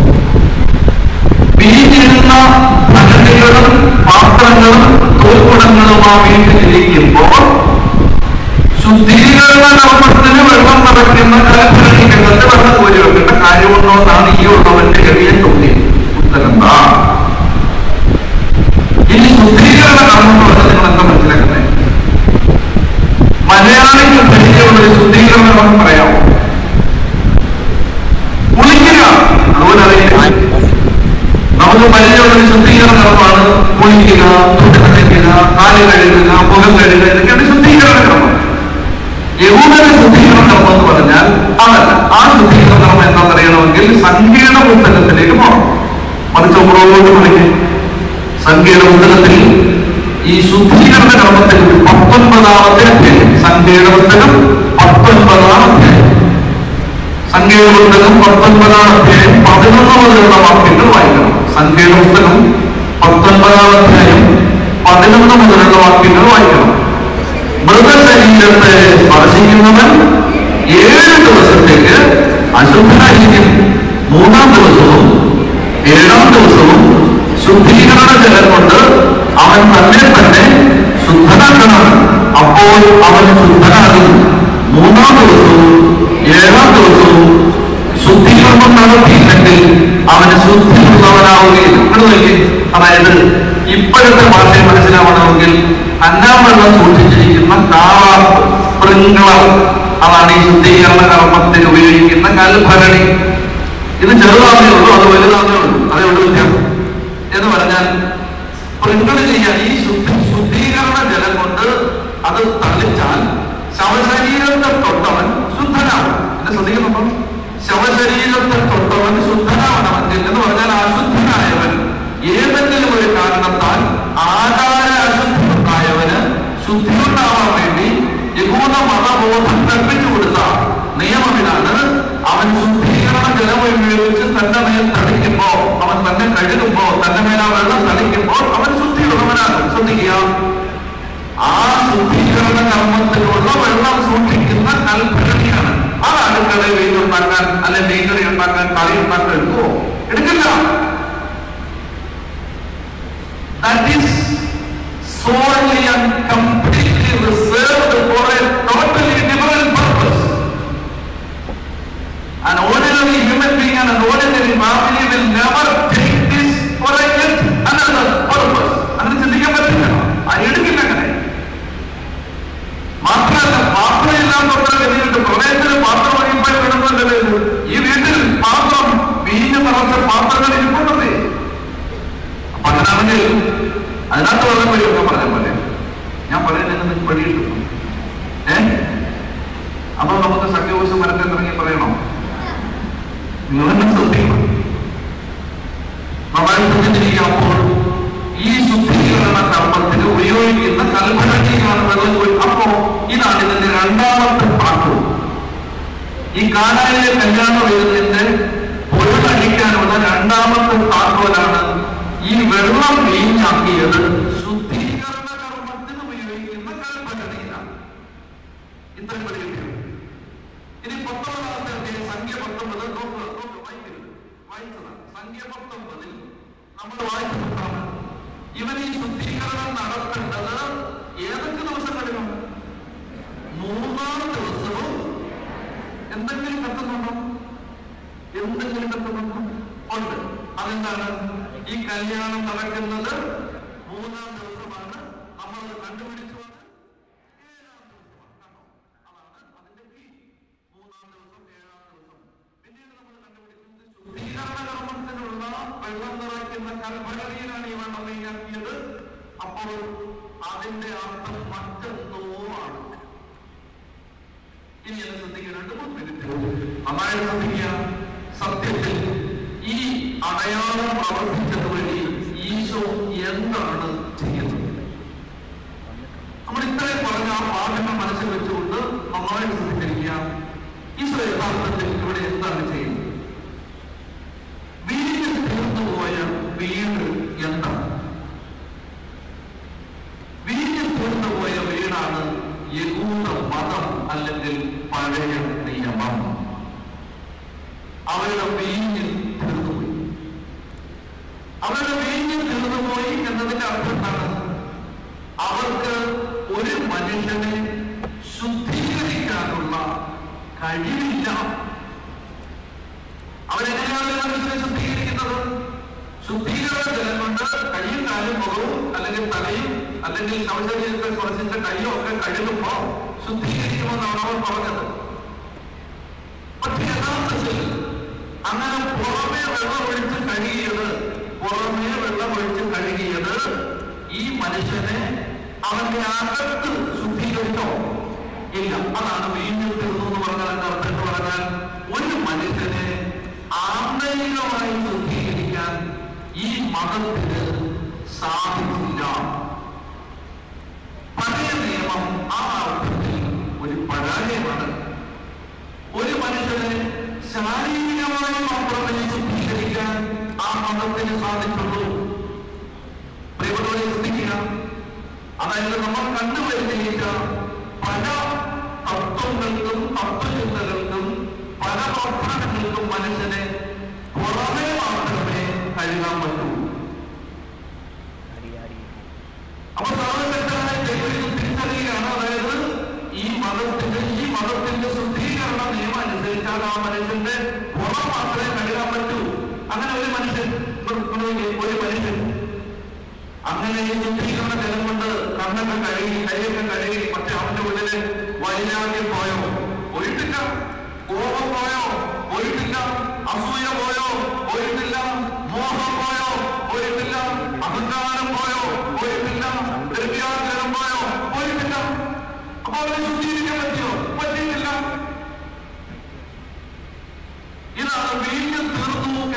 വീഞ്ഞിരുന്ന ഭരണികളും പാത്രങ്ങളും തോൽക്കുടങ്ങളും ആ വീട്ടിലിരിക്കുമ്പോൾ ശുദ്ധീകരണ കർമ്മത്തിന് വെള്ളം നിറയ്ക്കുന്ന കലഭരണിക്കകത്ത് വെള്ളം കോരി വെക്കേണ്ട കാര്യമുണ്ടോ എന്നാണ് ഈ ഉള്ളവന്റെ ചെറിയ ചോദ്യം ഉത്തരം എന്താ ഇനി ശുദ്ധീകരണ കർമ്മം എന്ന് പറഞ്ഞാൽ നിങ്ങൾ എന്താ മനസ്സിലാക്കുന്നത് മലയാളിക്ക് പരിചയമുള്ള ഒരു ശുദ്ധീകരണ കർമ്മം പറയാമോ കുളിക്കുക അതുപോലെ അറിയില്ല നമുക്ക് പരിചയമുള്ള ഒരു ശുദ്ധീകരണ കർമ്മമാണ് കുളിക്കുക തൊട്ട് നനയ്ക്കുക കാല് കഴുകുക മുഖം കഴുകുക ഇതൊക്കെയാണ് ശുദ്ധീകരണ കർമ്മം യഹൂദന ശുദ്ധീകരണ കർമ്മം എന്ന് പറഞ്ഞാൽ അതല്ല ആ ശുദ്ധീകരണ കർമ്മം എന്താണെന്ന് അറിയണമെങ്കിൽ സങ്കീർണ പുസ്തകത്തിലേക്ക് പോകണം മറിച്ച് പുറകോട്ട് വിളിക്കും സങ്കീർണ പുസ്തകത്തിൽ ഈ ശുദ്ധീകരണ കർമ്മത്തിൽ പത്തൊൻപതാമത്തെ അധ്യായം സങ്കീർണ പുസ്തകം പത്തൊൻപതാം അധ്യായം സങ്കീർണ പുസ്തകം പത്തൊൻപതാം അധ്യായം പതിനൊന്ന് മുതലുള്ള വാക്യങ്ങൾ വായിക്കണം സങ്കീർണ പുസ്തകം പത്തൊൻപതാം അധ്യായം പതിനൊന്ന് മുതലുള്ള വാക്യങ്ങൾ വായിക്കണം മൃതശരീരത്തെ സ്പർശിക്കുന്നവൻ ഏഴ് ദിവസത്തേക്ക് അശുദ്ധനായിരിക്കും മൂന്നാം ദിവസവും ഏഴാം ദിവസവും ശുദ്ധീകരണ ജലം കൊണ്ട് അവൻ തന്നെ തന്നെ ശുദ്ധനാക്കണം അപ്പോൾ അവൻ ശുദ്ധനാകും മൂന്നാം ദിവസവും ഏഴാം ദിവസവും ശുദ്ധീകരണം നടത്തിയില്ലെങ്കിൽ അവന് ശുദ്ധിയുള്ളവനാവുകയില്ല ഇവിടെ നോക്കി അതായത് ഇപ്പോഴത്തെ ഭാഷയെ മനസ്സിലാവണമെങ്കിൽ അന്നാം വെള്ളം സൂക്ഷിച്ചിരിക്കുന്ന കാവാപ്പ് സ്പ്രിംഗ്ലർ അതാണ് ഈ ശുദ്ധീകരണ കർമ്മത്തിന് ഉപയോഗിക്കുന്ന കൽഭരണി ഇത് ചെറുതാണേ ഉള്ളൂ അത് വലുതാണേ ഉള്ളൂ അതേ ഉള്ളൂ വ്യത്യാസം എന്ന് പറഞ്ഞാൽ സ്പ്രിംഗിൾ ചെയ്യാൻ ഈ ശുദ്ധി ശുദ്ധീകരണ ജലം കൊണ്ട് അത് തളിച്ചാൽ ശവശരീരത്തെ തൊട്ടവൻ ശുദ്ധനാവും എന്നെ ശ്രദ്ധിക്കുന്നുണ്ടോ ശവശരീരത്തെ തൊട്ടവൻ ശുദ്ധനാവണമെങ്കിൽ എന്ന് പറഞ്ഞാൽ അശുദ്ധനായവൻ ഏതെങ്കിലും ഒരു കാരണത്താൽ ആകാര അശുദ്ധനായവന് ശുദ്ധിയുണ്ടാവാൻ വേണ്ടി യഹൂദ മതബോധം കൽപ്പിച്ചു കൊടുത്ത നിയമം ഇതാണ് അവൻ ശുദ്ധീകരണ ജലം ഉപയോഗിച്ച് തന്റെ മേൽ തളിക്കുമ്പോ അവൻ തന്നെ കഴുകുമ്പോ തന്റെ മേൽ ആ വെള്ളം തളിക്കുമ്പോൾ അവൻ ശുദ്ധിയുള്ളവനാകും ശ്രദ്ധിക്കുക ആ ശുദ്ധീകരണ കർമ്മത്തിലുള്ള വെള്ളം സൂക്ഷിക്കുന്ന കൽപ്പനയാണ് ആ അടുക്കളയിൽ വീട് ഉണ്ടാക്കാൻ അല്ലെ മീൻകറി ഉണ്ടാക്കാൻ കറി ഉണ്ടാക്കാൻ എടുക്കുമോ എടുക്കില്ല that is solely and completely reserved for a totally different purpose. An ordinary human being and an ordinary family will never take this for a yet another purpose. അങ്ങനെ ചിന്തിക്കാൻ പറ്റില്ല അത് എടുക്കില്ല അങ്ങനെ മാത്രമല്ല പാത്രമെല്ലാം തൊട്ട് ഗതിയിട്ട് പ്രളയത്തിന് പാത്രം വഴിയുമ്പോൾ വിടുന്നല്ലേ ഈ വീട്ടിൽ പാത്രം വീഞ്ഞ് നിറച്ച പാത്രങ്ങൾ ഇരിപ്പുണ്ടല്ലേ അപ്പൊ അങ്ങനാണെങ്കിൽ അതിനകത്ത് വെള്ളം വഴിയൊക്കെ പറഞ്ഞ പോലെ ഞാൻ പറയുന്നത് നിങ്ങൾക്ക് വഴി കിട്ടും ഏ അപ്പൊ നമുക്ക് സഖ്യവശം വരട്ടെ ഇറങ്ങി പറയണോ നിങ്ങൾ തന്നെ ശ്രദ്ധിക്കണം നന്നായി ശ്രദ്ധിച്ചിരിക്കുമ്പോൾ ഈ ശുദ്ധീകരണ കർമ്മത്തിന് ഉപയോഗിക്കുന്ന കൽപ്പനയാണ് വെള്ളം കോരി അപ്പോ ഇതാണ് ഇതിന്റെ രണ്ടാമത്തെ പാഠവും ഈ കാനായിലെ കല്യാണ വേദത്തിന്റെ പൊരുളടിക്കാനുള്ള രണ്ടാമത്തെ താക്കോലാണ് ഈ വെള്ളം വീഞ്ഞാക്കിയത് ശുദ്ധീകരണ കർമ്മത്തിന് ഉപയോഗിക്കുന്ന കൽപ്പനയിലാണ് ഇത്രയും പഠിക്കുകയാണ് ഇനി പത്തൊമ്പതാമത്തെ അധ്യായം സംഖ്യ പത്തൊമ്പത് നോക്കുക നോക്കുക വായിക്കരുത് വായിച്ചതാണ് സംഖ്യ പത്തൊമ്പതിൽ നമ്മൾ വായിച്ചതാണ് ഇവൻ ഈ ശുദ്ധീകരണം നടത്തേണ്ടത് ഏതൊക്കെ ദിവസങ്ങളിലും മൂന്നാം ദിവസവും എന്തെങ്കിലും കത്തുന്നുണ്ടോ എന്തെങ്കിലും കത്തുന്നുണ്ടോ ഉണ്ട് അതെന്താണ് ഈ കല്യാണം നടക്കുന്നത് മൂന്നാം ദിവസമാണ് നമ്മളത് കണ്ടുപിടിച്ചു വന്ന് ഏഴാം ദിവസമാണ് കണ്ടോ അതാണ് അതിന്റെ key. മൂന്നാം ദിവസം ഏഴാം ദിവസം നിന്നുള്ള വെള്ളം നിറയ്ക്കുന്ന കൽഭരണിയിലാണ് ഈ വെള്ളം നീങ്ങാക്കിയത് അപ്പോൾ അതിന്റെ അർത്ഥം മറ്റെന്തോ ആണ് ഇനി എന്നെ ശ്രദ്ധിക്കുക രണ്ട് മൂന്ന് മിനിറ്റ് നന്നായി ശ്രദ്ധിക്കുക സത്യത്തിൽ ഈ അടയാളം പ്രവർത്തിച്ചത് വഴി ഈശോ എന്താണ് ചെയ്യുന്നത് നമ്മൾ ഇത്രയും പറഞ്ഞ ആ പാഠങ്ങൾ മനസ്സിൽ വെച്ചുകൊണ്ട് നന്നായി ശ്രദ്ധിച്ചിരിക്കുക ഈശോ യഥാർത്ഥത്തിൽ ഇവിടെ എന്താണ് ചെയ്യുന്നത് വീട് തീർന്നുപോയ വീട് എന്താണ് വീട് തീർന്നുപോയ വീടാണ് യഹൂദ മതം അല്ലെങ്കിൽ പഴയ നിയമം അവരുടെ വീഞ്ഞിൽ തീർന്നുപോയി അവരുടെ വീഞ്ഞിൽ തീർന്നുപോയി എന്നതിന്റെ അർത്ഥം എന്താണ് അവർക്ക് ഒരു മനുഷ്യനെ ശുദ്ധീകരിക്കാനുള്ള കഴിവില്ല അവരെങ്ങനെയാണ് ഒരു മനുഷ്യനെ ശുദ്ധീകരിക്കുന്നത് ശുദ്ധീകരണ ജലം കൊണ്ട് കൈയും കാലും മുഖവും അല്ലെങ്കിൽ തലയും അല്ലെങ്കിൽ ശവശരീരത്തെ സ്പർശിച്ച കൈയും ഒക്കെ കഴുകുമ്പോ ശുദ്ധീകരിക്കുമെന്നാണ് അവർ പറഞ്ഞത് പക്ഷെ യഥാർത്ഥത്തിൽ അങ്ങനെ പുറമേ വെള്ളം ഒഴിച്ച് കഴുകിയത് പുറമേ വെള്ളം ഒഴിച്ച് കഴുകിയത് ഈ മനുഷ്യനെ അവന്റെ അകത്ത് ശുദ്ധീകരിച്ചോ ഇല്ല അതാണ് വീണ്ടും തീർന്നു എന്ന് പറഞ്ഞാൽ അതിന്റെ അർത്ഥം എന്ന് പറഞ്ഞാൽ ഒരു മനുഷ്യനെ ആന്തരികമായി ശുദ്ധീകരിക്കാൻ ഈ മതത്തിന് സാധിച്ചില്ല പഴയ നിയമം ആ അർത്ഥത്തിൽ ഒരു പരാജയമാണ് ഒരു മനുഷ്യനെ ശാരീരികമായി മാത്രമേ ശുദ്ധീകരിക്കാൻ ആ മതത്തിന് സാധിച്ചുള്ളൂ പ്രിയപ്പെട്ടവരെ ശ്രദ്ധിക്കുക അതായത് നമ്മൾ കണ്ടുവരുത്തിയിരിക്ക പല തത്വങ്ങൾക്കും തത്വചിന്തകൾക്കും പല പ്രവർത്തനങ്ങൾക്കും മനുഷ്യനെ പുറമേ മാത്രമേ കഴുകാൻ പറ്റൂ അപ്പൊ സർവശക്തനായ ദൈവം തിരിച്ചറിയുകയാണ് അതായത് ഈ മതത്തിന്റെ ഈ മതത്തിന്റെ ശുദ്ധീകരണ നിയമം അനുസരിച്ചാൽ ആ മനുഷ്യന്റെ പുറം മാത്രമേ കഴുകാൻ പറ്റൂ അങ്ങനെ ഒരു മനുഷ്യൻ ഒരു മനുഷ്യൻ അങ്ങനെ ഈ ശുദ്ധീകരണ ജലം കൊണ്ട് കണ്ണൊക്കെ കഴുകി കൈയൊക്കെ കഴുകി പക്ഷെ അവന്റെ ഉള്ളില് വൈരാഗ്യം പോയോ പോയിട്ടില്ല കോപം പോയോ പോയിട്ടില്ല അസൂയ പോയോ പോയിട്ടില്ല മോഹം പോയോ പോയിട്ടില്ല അഹങ്കാരം പോയോ പോയിട്ടില്ല ദ്രവ്യാഗ്രഹം പോയോ പോയിട്ടില്ല അപ്പൊ അവരെ ശുദ്ധീകരിക്കാൻ പറ്റിയോ പറ്റിയിട്ടില്ല ഇതാണ് വീണ്ടും തീർന്നു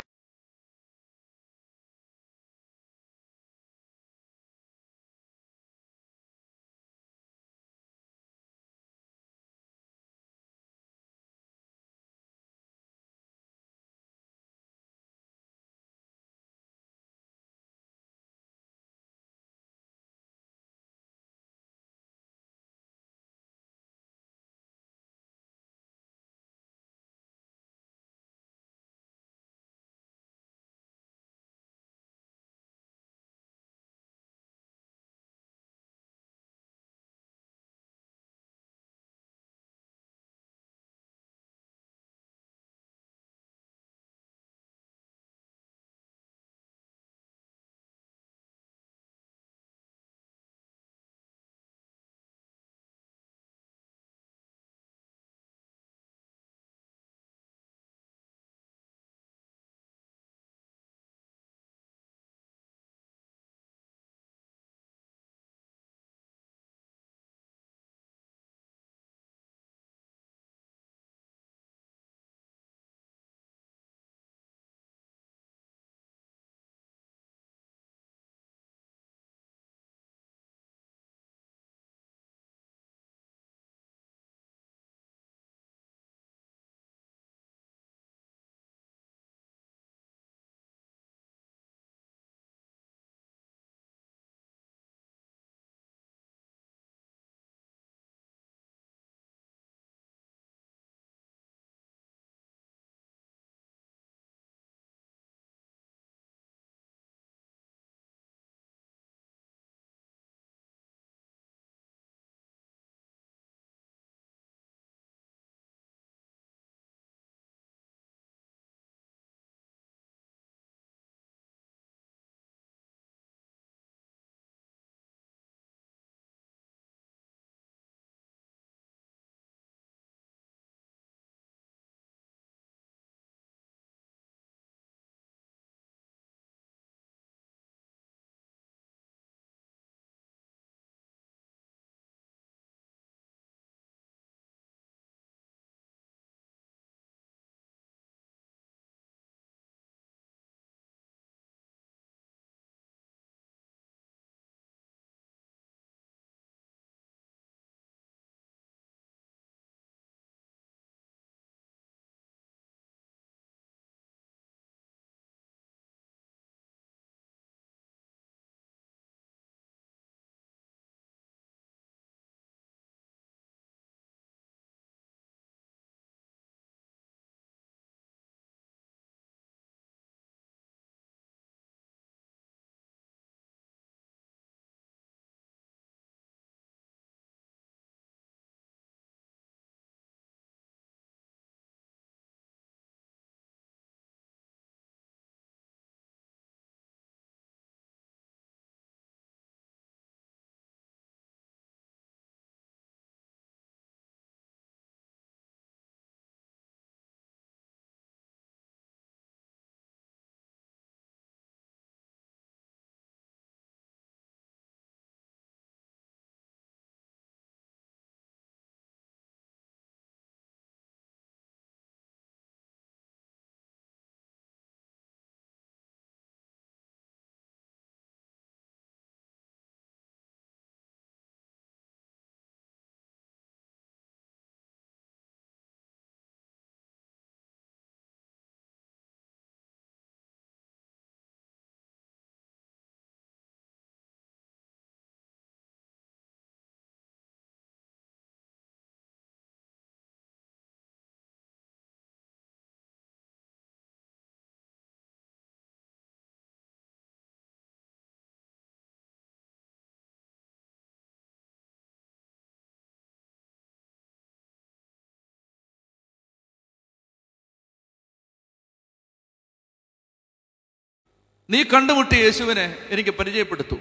നീ കണ്ടുമുട്ടിയ യേശുവിനെ എനിക്ക് പരിചയപ്പെടുത്തു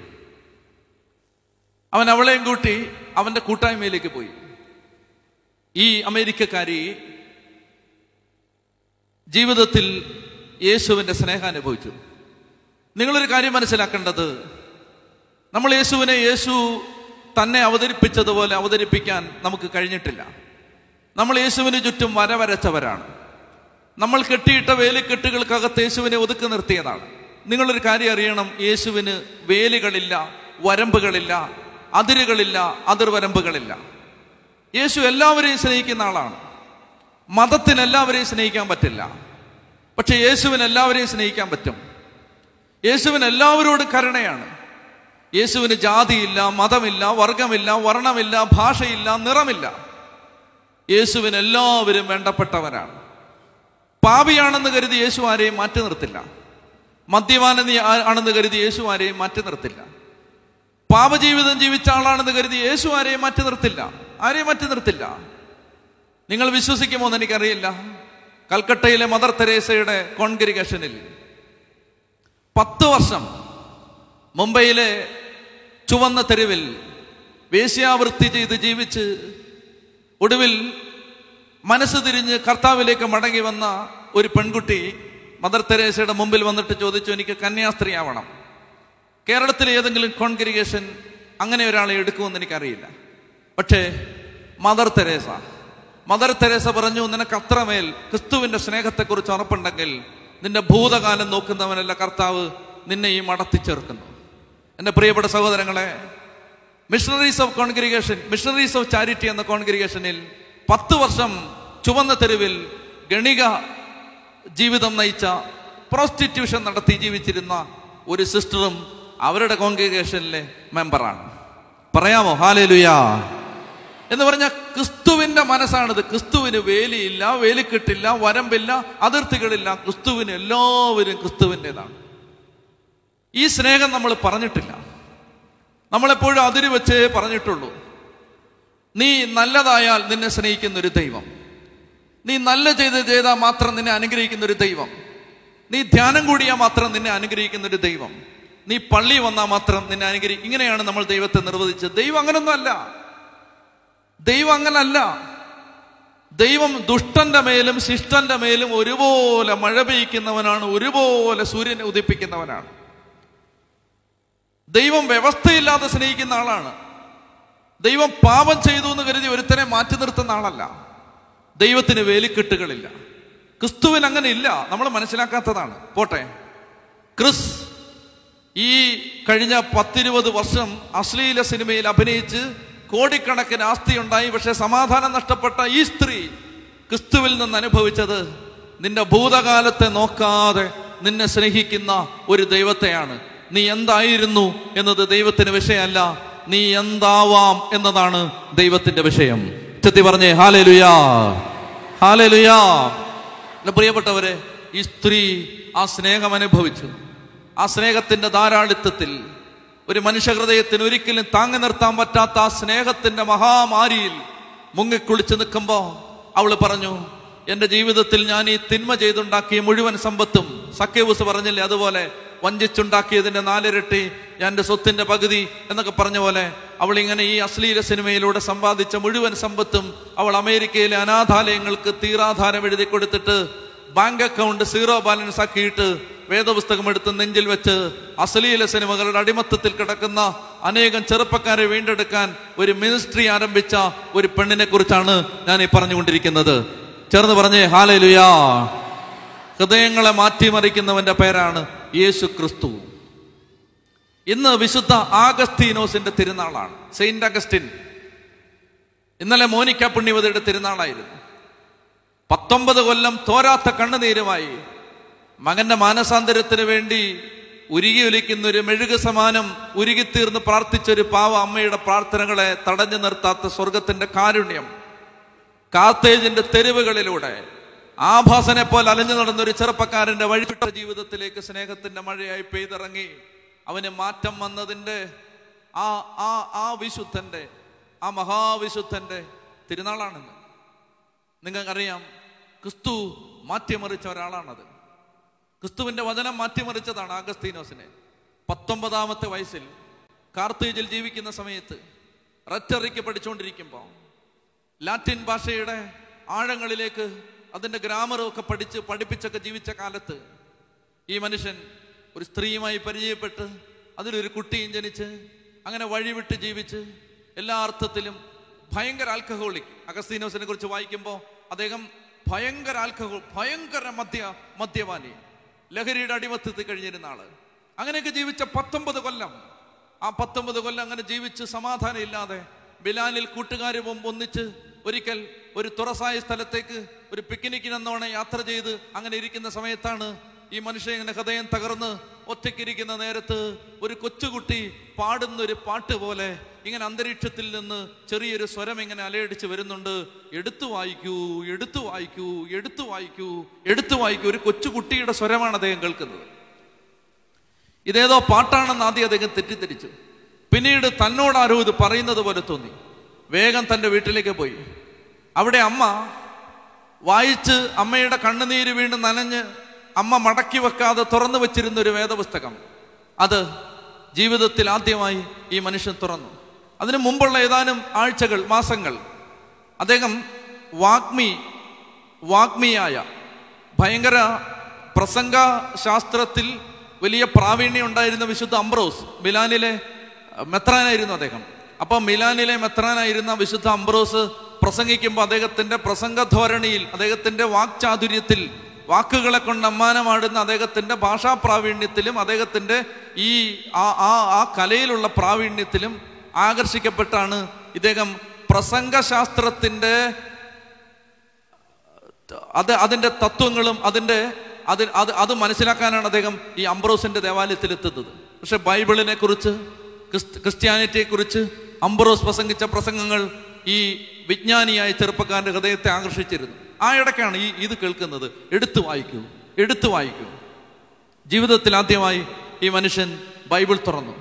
അവൻ അവളെയും കൂട്ടി അവന്റെ കൂട്ടായ്മയിലേക്ക് പോയി ഈ അമേരിക്കക്കാരി ജീവിതത്തിൽ യേശുവിന്റെ സ്നേഹം അനുഭവിച്ചു നിങ്ങളൊരു കാര്യം മനസ്സിലാക്കേണ്ടത് നമ്മൾ യേശുവിനെ യേശു തന്നെ അവതരിപ്പിച്ചതുപോലെ അവതരിപ്പിക്കാൻ നമുക്ക് കഴിഞ്ഞിട്ടില്ല നമ്മൾ യേശുവിന് ചുറ്റും വര വരച്ചവരാണ് നമ്മൾ കെട്ടിയിട്ട വേലിക്കെട്ടുകൾക്കകത്ത് യേശുവിനെ ഒതുക്കി നിർത്തിയതാണ് നിങ്ങളൊരു കാര്യം അറിയണം യേശുവിന് വേലികളില്ല വരമ്പുകളില്ല അതിരുകളില്ല അതിർവരമ്പുകളില്ല യേശു എല്ലാവരെയും സ്നേഹിക്കുന്ന ആളാണ് മതത്തിന് എല്ലാവരെയും സ്നേഹിക്കാൻ പറ്റില്ല പക്ഷെ യേശുവിന് എല്ലാവരെയും സ്നേഹിക്കാൻ പറ്റും യേശുവിന് എല്ലാവരോടും കരുണയാണ് യേശുവിന് ജാതിയില്ല മതമില്ല വർഗമില്ല വർണ്ണമില്ല ഭാഷയില്ല നിറമില്ല യേശുവിന് എല്ലാവരും വേണ്ടപ്പെട്ടവരാണ് പാപിയാണെന്ന് കരുതി യേശു ആരെയും മാറ്റി നിർത്തില്ല മദ്യപാനി ആണെന്ന് കരുതി യേശു ആരെയും മാറ്റി നിർത്തില്ല പാപജീവിതം ജീവിച്ച ആളാണെന്ന് കരുതി യേശു ആരെയും മാറ്റി നിർത്തില്ല ആരെയും മാറ്റി നിർത്തില്ല നിങ്ങൾ വിശ്വസിക്കുമോ എന്ന് എനിക്കറിയില്ല കൽക്കട്ടയിലെ മദർ തെരേസയുടെ കോൺഗ്രിഗേഷനിൽ പത്ത് വർഷം മുംബൈയിലെ ചുവന്ന തെരുവിൽ വേശ്യാവൃത്തി ചെയ്ത് ജീവിച്ച് ഒടുവിൽ മനസ്സ് തിരിഞ്ഞ് കർത്താവിലേക്ക് മടങ്ങി വന്ന ഒരു പെൺകുട്ടി മദർ തെരേസയുടെ മുമ്പിൽ വന്നിട്ട് ചോദിച്ചു എനിക്ക് കന്യാസ്ത്രീ ആവണം കേരളത്തിലെ ഏതെങ്കിലും കോൺഗ്രിഗേഷൻ അങ്ങനെ ഒരാളെ എടുക്കുമെന്ന് എനിക്കറിയില്ല പക്ഷേ മദർ തെരേസ മദർ തെരേസ പറഞ്ഞു നിനക്ക് അത്രമേൽ ക്രിസ്തുവിന്റെ സ്നേഹത്തെക്കുറിച്ച് ഉറപ്പുണ്ടെങ്കിൽ നിന്റെ ഭൂതകാലം നോക്കുന്നവനല്ല കർത്താവ് നിന്നെ ഈ മടത്തി ചേർക്കുന്നു എൻ്റെ പ്രിയപ്പെട്ട സഹോദരങ്ങളെ missionaries of congregation missionaries of charity എന്ന കോൺഗ്രിഗേഷനിൽ പത്ത് വർഷം ചുവന്ന തെരുവിൽ ഗണിക ജീവിതം നയിച്ച പ്രോസ്റ്റിറ്റ്യൂഷൻ നടത്തി ജീവിച്ചിരുന്ന ഒരു സിസ്റ്ററും അവരുടെ കോൺഗ്രിഗേഷനിലെ മെമ്പറാണ് പറയാമോ ഹാലേലുയാ എന്ന് പറഞ്ഞ ക്രിസ്തുവിന്റെ മനസ്സാണിത് ക്രിസ്തുവിന് വേലിയില്ല വേലിക്കെട്ടില്ല വരമ്പില്ല അതിർത്തികളില്ല ക്രിസ്തുവിന് എല്ലാവരും ക്രിസ്തുവിൻ്റെതാണ് ഈ സ്നേഹം നമ്മൾ പറഞ്ഞിട്ടില്ല നമ്മളെപ്പോഴും അതിര് വെച്ചേ പറഞ്ഞിട്ടുള്ളൂ നീ നല്ലതായാൽ നിന്നെ സ്നേഹിക്കുന്ന ഒരു ദൈവം നീ നല്ല ചെയ്ത് ചെയ്താൽ മാത്രം നിന്നെ അനുഗ്രഹിക്കുന്ന ഒരു ദൈവം നീ ധ്യാനം കൂടിയാൽ മാത്രം നിന്നെ അനുഗ്രഹിക്കുന്ന ഒരു ദൈവം നീ പള്ളി വന്നാൽ മാത്രം നിന്നെ അനുഗ്രഹിക്കും ഇങ്ങനെയാണ് നമ്മൾ ദൈവത്തെ നിർവചിച്ചത് ദൈവം അങ്ങനൊന്നും അല്ല ദൈവം അങ്ങനല്ല ദൈവം ദുഷ്ടന്റെ മേലും ശിഷ്ടന്റെ മേലും ഒരുപോലെ മഴ പെയ്യ്ക്കുന്നവനാണ് ഒരുപോലെ സൂര്യനെ ഉദിപ്പിക്കുന്നവനാണ് ദൈവം വ്യവസ്ഥയില്ലാതെ സ്നേഹിക്കുന്ന ആളാണ് ദൈവം പാപം ചെയ്തു എന്ന് കരുതി ഒരുത്തനെ മാറ്റി നിർത്തുന്ന ആളല്ല ദൈവത്തിന് വേലിക്കെട്ടുകളില്ല ക്രിസ്തുവിന് അങ്ങനെ ഇല്ല നമ്മൾ മനസ്സിലാക്കാത്തതാണ് പോട്ടെ ക്രിസ് ഈ കഴിഞ്ഞ പത്തിരുപത് വർഷം അശ്ലീല സിനിമയിൽ അഭിനയിച്ച് കോടിക്കണക്കിന് ആസ്തി ഉണ്ടായി പക്ഷെ സമാധാനം നഷ്ടപ്പെട്ട ഈ സ്ത്രീ ക്രിസ്തുവിൽ നിന്ന് അനുഭവിച്ചത് നിന്റെ ഭൂതകാലത്തെ നോക്കാതെ നിന്നെ സ്നേഹിക്കുന്ന ഒരു ദൈവത്തെയാണ് നീ എന്തായിരുന്നു എന്നത് ദൈവത്തിന് വിഷയമല്ല നീ എന്താവാം എന്നതാണ് ദൈവത്തിന്റെ വിഷയം ചെത്തി പറഞ്ഞേ ഹാലേ ലുയാ ഹാലേ ലുയാ എന്റെ പ്രിയപ്പെട്ടവരെ ഈ സ്ത്രീ ആ സ്നേഹം അനുഭവിച്ചു ആ സ്നേഹത്തിന്റെ ധാരാളിത്വത്തിൽ ഒരു മനുഷ്യഹൃദയത്തിന് ഒരിക്കലും താങ്ങി നിർത്താൻ പറ്റാത്ത ആ സ്നേഹത്തിന്റെ മഹാമാരിയിൽ മുങ്ങിക്കുളിച്ച് നിൽക്കുമ്പോ അവള് പറഞ്ഞു എന്റെ ജീവിതത്തിൽ ഞാൻ ഈ തിന്മ ചെയ്തുണ്ടാക്കിയ മുഴുവൻ സമ്പത്തും സഖ്യവൂസ് പറഞ്ഞില്ലേ അതുപോലെ വഞ്ചിച്ചുണ്ടാക്കിയതിന്റെ നാലിരട്ടി എന്റെ സ്വത്തിന്റെ പകുതി എന്നൊക്കെ പറഞ്ഞ പോലെ അവൾ ഇങ്ങനെ ഈ അശ്ലീല സിനിമയിലൂടെ സമ്പാദിച്ച മുഴുവൻ സമ്പത്തും അവൾ അമേരിക്കയിലെ അനാഥാലയങ്ങൾക്ക് തീരാധാരം എഴുതി കൊടുത്തിട്ട് ബാങ്ക് അക്കൗണ്ട് സീറോ ബാലൻസ് ആക്കിയിട്ട് വേദപുസ്തകം എടുത്ത് നെഞ്ചിൽ വെച്ച് അശ്ലീല സിനിമകളുടെ അടിമത്തത്തിൽ കിടക്കുന്ന അനേകം ചെറുപ്പക്കാരെ വീണ്ടെടുക്കാൻ ഒരു മിനിസ്ട്രി ആരംഭിച്ച ഒരു പെണ്ണിനെ കുറിച്ചാണ് ഞാൻ ഈ പറഞ്ഞുകൊണ്ടിരിക്കുന്നത് ചേർന്ന് പറഞ്ഞേ ഹാലലുയാ ഹൃദയങ്ങളെ മാറ്റിമറിക്കുന്നവന്റെ പേരാണ് യേശു ക്രിസ്തു ഇന്ന് വിശുദ്ധ ആഗസ്തീനോസിന്റെ തിരുനാളാണ് സെയിന്റ് അഗസ്റ്റിൻ ഇന്നലെ മോനിക്ക പുണ്യവതിയുടെ തിരുനാളായിരുന്നു പത്തൊമ്പത് കൊല്ലം തോരാത്ത കണ്ണുനീരുമായി മകന്റെ മാനസാന്തരത്തിന് വേണ്ടി ഉരുകി ഒലിക്കുന്ന ഒരു മെഴുക് സമാനം ഉരുകിത്തീർന്ന് പ്രാർത്ഥിച്ചൊരു പാവ അമ്മയുടെ പ്രാർത്ഥനകളെ തടഞ്ഞു നിർത്താത്ത സ്വർഗത്തിന്റെ കാരുണ്യം കാത്തേജിന്റെ തെരുവുകളിലൂടെ ആഭാസനെ പോലെ അലഞ്ഞു നടന്ന ഒരു ചെറുപ്പക്കാരന്റെ വഴിവിട്ട ജീവിതത്തിലേക്ക് സ്നേഹത്തിന്റെ മഴയായി പെയ്തിറങ്ങി അവന് മാറ്റം വന്നതിന്റെ ആ ആ ആ വിശുദ്ധന്റെ ആ മഹാവിശുദ്ധന്റെ തിരുനാളാണെന്ന് നിങ്ങൾക്കറിയാം ക്രിസ്തു മാറ്റിമറിച്ച ഒരാളാണത് ക്രിസ്തുവിന്റെ വചനം മാറ്റിമറിച്ചതാണ് ആഗസ്തീനോസിനെ പത്തൊമ്പതാമത്തെ വയസ്സിൽ കാർത്തേജിൽ ജീവിക്കുന്ന സമയത്ത് ററ്ററിക്ക് പഠിച്ചുകൊണ്ടിരിക്കുമ്പോൾ ലാറ്റിൻ ഭാഷയുടെ ആഴങ്ങളിലേക്ക് അതിൻ്റെ ഗ്രാമറും ഒക്കെ പഠിച്ച് പഠിപ്പിച്ചൊക്കെ ജീവിച്ച കാലത്ത് ഈ മനുഷ്യൻ ഒരു സ്ത്രീയുമായി പരിചയപ്പെട്ട് അതിലൊരു കുട്ടിയും ജനിച്ച് അങ്ങനെ വഴിവിട്ട് ജീവിച്ച് എല്ലാ അർത്ഥത്തിലും ഭയങ്കര ആൽക്കഹോളിക് അഗസ്തീനോസിനെ കുറിച്ച് വായിക്കുമ്പോൾ അദ്ദേഹം ഭയങ്കര ആൽക്കഹോൾ ഭയങ്കര മദ്യ മദ്യപാനി ലഹരിയുടെ അടിമത്തത്തിൽ കഴിഞ്ഞിരുന്ന ആള് അങ്ങനെയൊക്കെ ജീവിച്ച പത്തൊമ്പത് കൊല്ലം ആ പത്തൊമ്പത് കൊല്ലം അങ്ങനെ ജീവിച്ച് സമാധാനം ഇല്ലാതെ ബിലാലിൽ കൂട്ടുകാരും ഒന്നിച്ച് ഒരിക്കൽ ഒരു തുറസായ സ്ഥലത്തേക്ക് ഒരു പിക്നിക്കിനെന്നോണെ യാത്ര ചെയ്ത് അങ്ങനെ ഇരിക്കുന്ന സമയത്താണ് ഈ മനുഷ്യൻ ഇങ്ങനെ ഹൃദയം തകർന്ന് ഒറ്റയ്ക്കിരിക്കുന്ന നേരത്ത് ഒരു കൊച്ചുകുട്ടി പാടുന്ന ഒരു പാട്ട് പോലെ ഇങ്ങനെ അന്തരീക്ഷത്തിൽ നിന്ന് ചെറിയൊരു സ്വരം ഇങ്ങനെ അലയടിച്ച് വരുന്നുണ്ട് എടുത്തു വായിക്കൂ എടുത്തു വായിക്കൂ എടുത്തു വായിക്കൂ എടുത്തു വായിക്കൂ ഒരു കൊച്ചുകുട്ടിയുടെ സ്വരമാണ് അദ്ദേഹം കേൾക്കുന്നത് ഇതേതോ പാട്ടാണെന്ന് ആദ്യം അദ്ദേഹം തെറ്റിദ്ധരിച്ചു പിന്നീട് തന്നോട് ആരോ ഇത് പറയുന്നത് പോലെ തോന്നി വേഗം തൻ്റെ വീട്ടിലേക്ക് പോയി അവിടെ അമ്മ വായിച്ച് അമ്മയുടെ കണ്ണുനീര് വീണ് നനഞ്ഞ് അമ്മ മടക്കി വെക്കാതെ തുറന്നു വെച്ചിരുന്ന ഒരു വേദപുസ്തകം അത് ജീവിതത്തിൽ ആദ്യമായി ഈ മനുഷ്യൻ തുറന്നു അതിനു മുമ്പുള്ള ഏതാനും ആഴ്ചകൾ മാസങ്ങൾ അദ്ദേഹം വാഗ്മി വാഗ്മിയായ ഭയങ്കര പ്രസംഗ ശാസ്ത്രത്തിൽ വലിയ പ്രാവീണ്യം ഉണ്ടായിരുന്ന വിശുദ്ധ അംബ്രോസ് മിലാനിലെ മെത്രാനായിരുന്നു അദ്ദേഹം അപ്പൊ മിലാനിലെ മെത്രാനായിരുന്ന വിശുദ്ധ അംബ്രോസ് പ്രസംഗിക്കുമ്പോൾ അദ്ദേഹത്തിന്റെ പ്രസംഗ ധോരണിയിൽ അദ്ദേഹത്തിന്റെ വാക്ചാതുര്യത്തിൽ വാക്കുകളെ കൊണ്ട് അമ്മാനമാടുന്ന അദ്ദേഹത്തിന്റെ ഭാഷാ പ്രാവീണ്യത്തിലും അദ്ദേഹത്തിന്റെ ഈ ആ ആ ആ കലയിലുള്ള പ്രാവീണ്യത്തിലും ആകർഷിക്കപ്പെട്ടാണ് ഇദ്ദേഹം പ്രസംഗശാസ്ത്രത്തിന്റെ അത് അതിന്റെ തത്വങ്ങളും അതിന്റെ അത് അത് അത് മനസ്സിലാക്കാനാണ് അദ്ദേഹം ഈ അംബ്രോസിന്റെ ദേവാലയത്തിൽ എത്തുന്നത് പക്ഷെ ബൈബിളിനെ കുറിച്ച് ക്രിസ്ത്യാനിറ്റിയെ കുറിച്ച് അംബ്രോസ് പ്രസംഗിച്ച പ്രസംഗങ്ങൾ ഈ വിജ്ഞാനിയായ ചെറുപ്പക്കാരന്റെ ഹൃദയത്തെ ആകർഷിച്ചിരുന്നു ആ ഇടയ്ക്കാണ് ഈ ഇത് കേൾക്കുന്നത് എടുത്തു വായിക്കൂ എടുത്തു വായിക്കൂ ജീവിതത്തിൽ ആദ്യമായി ഈ മനുഷ്യൻ ബൈബിൾ തുറന്നു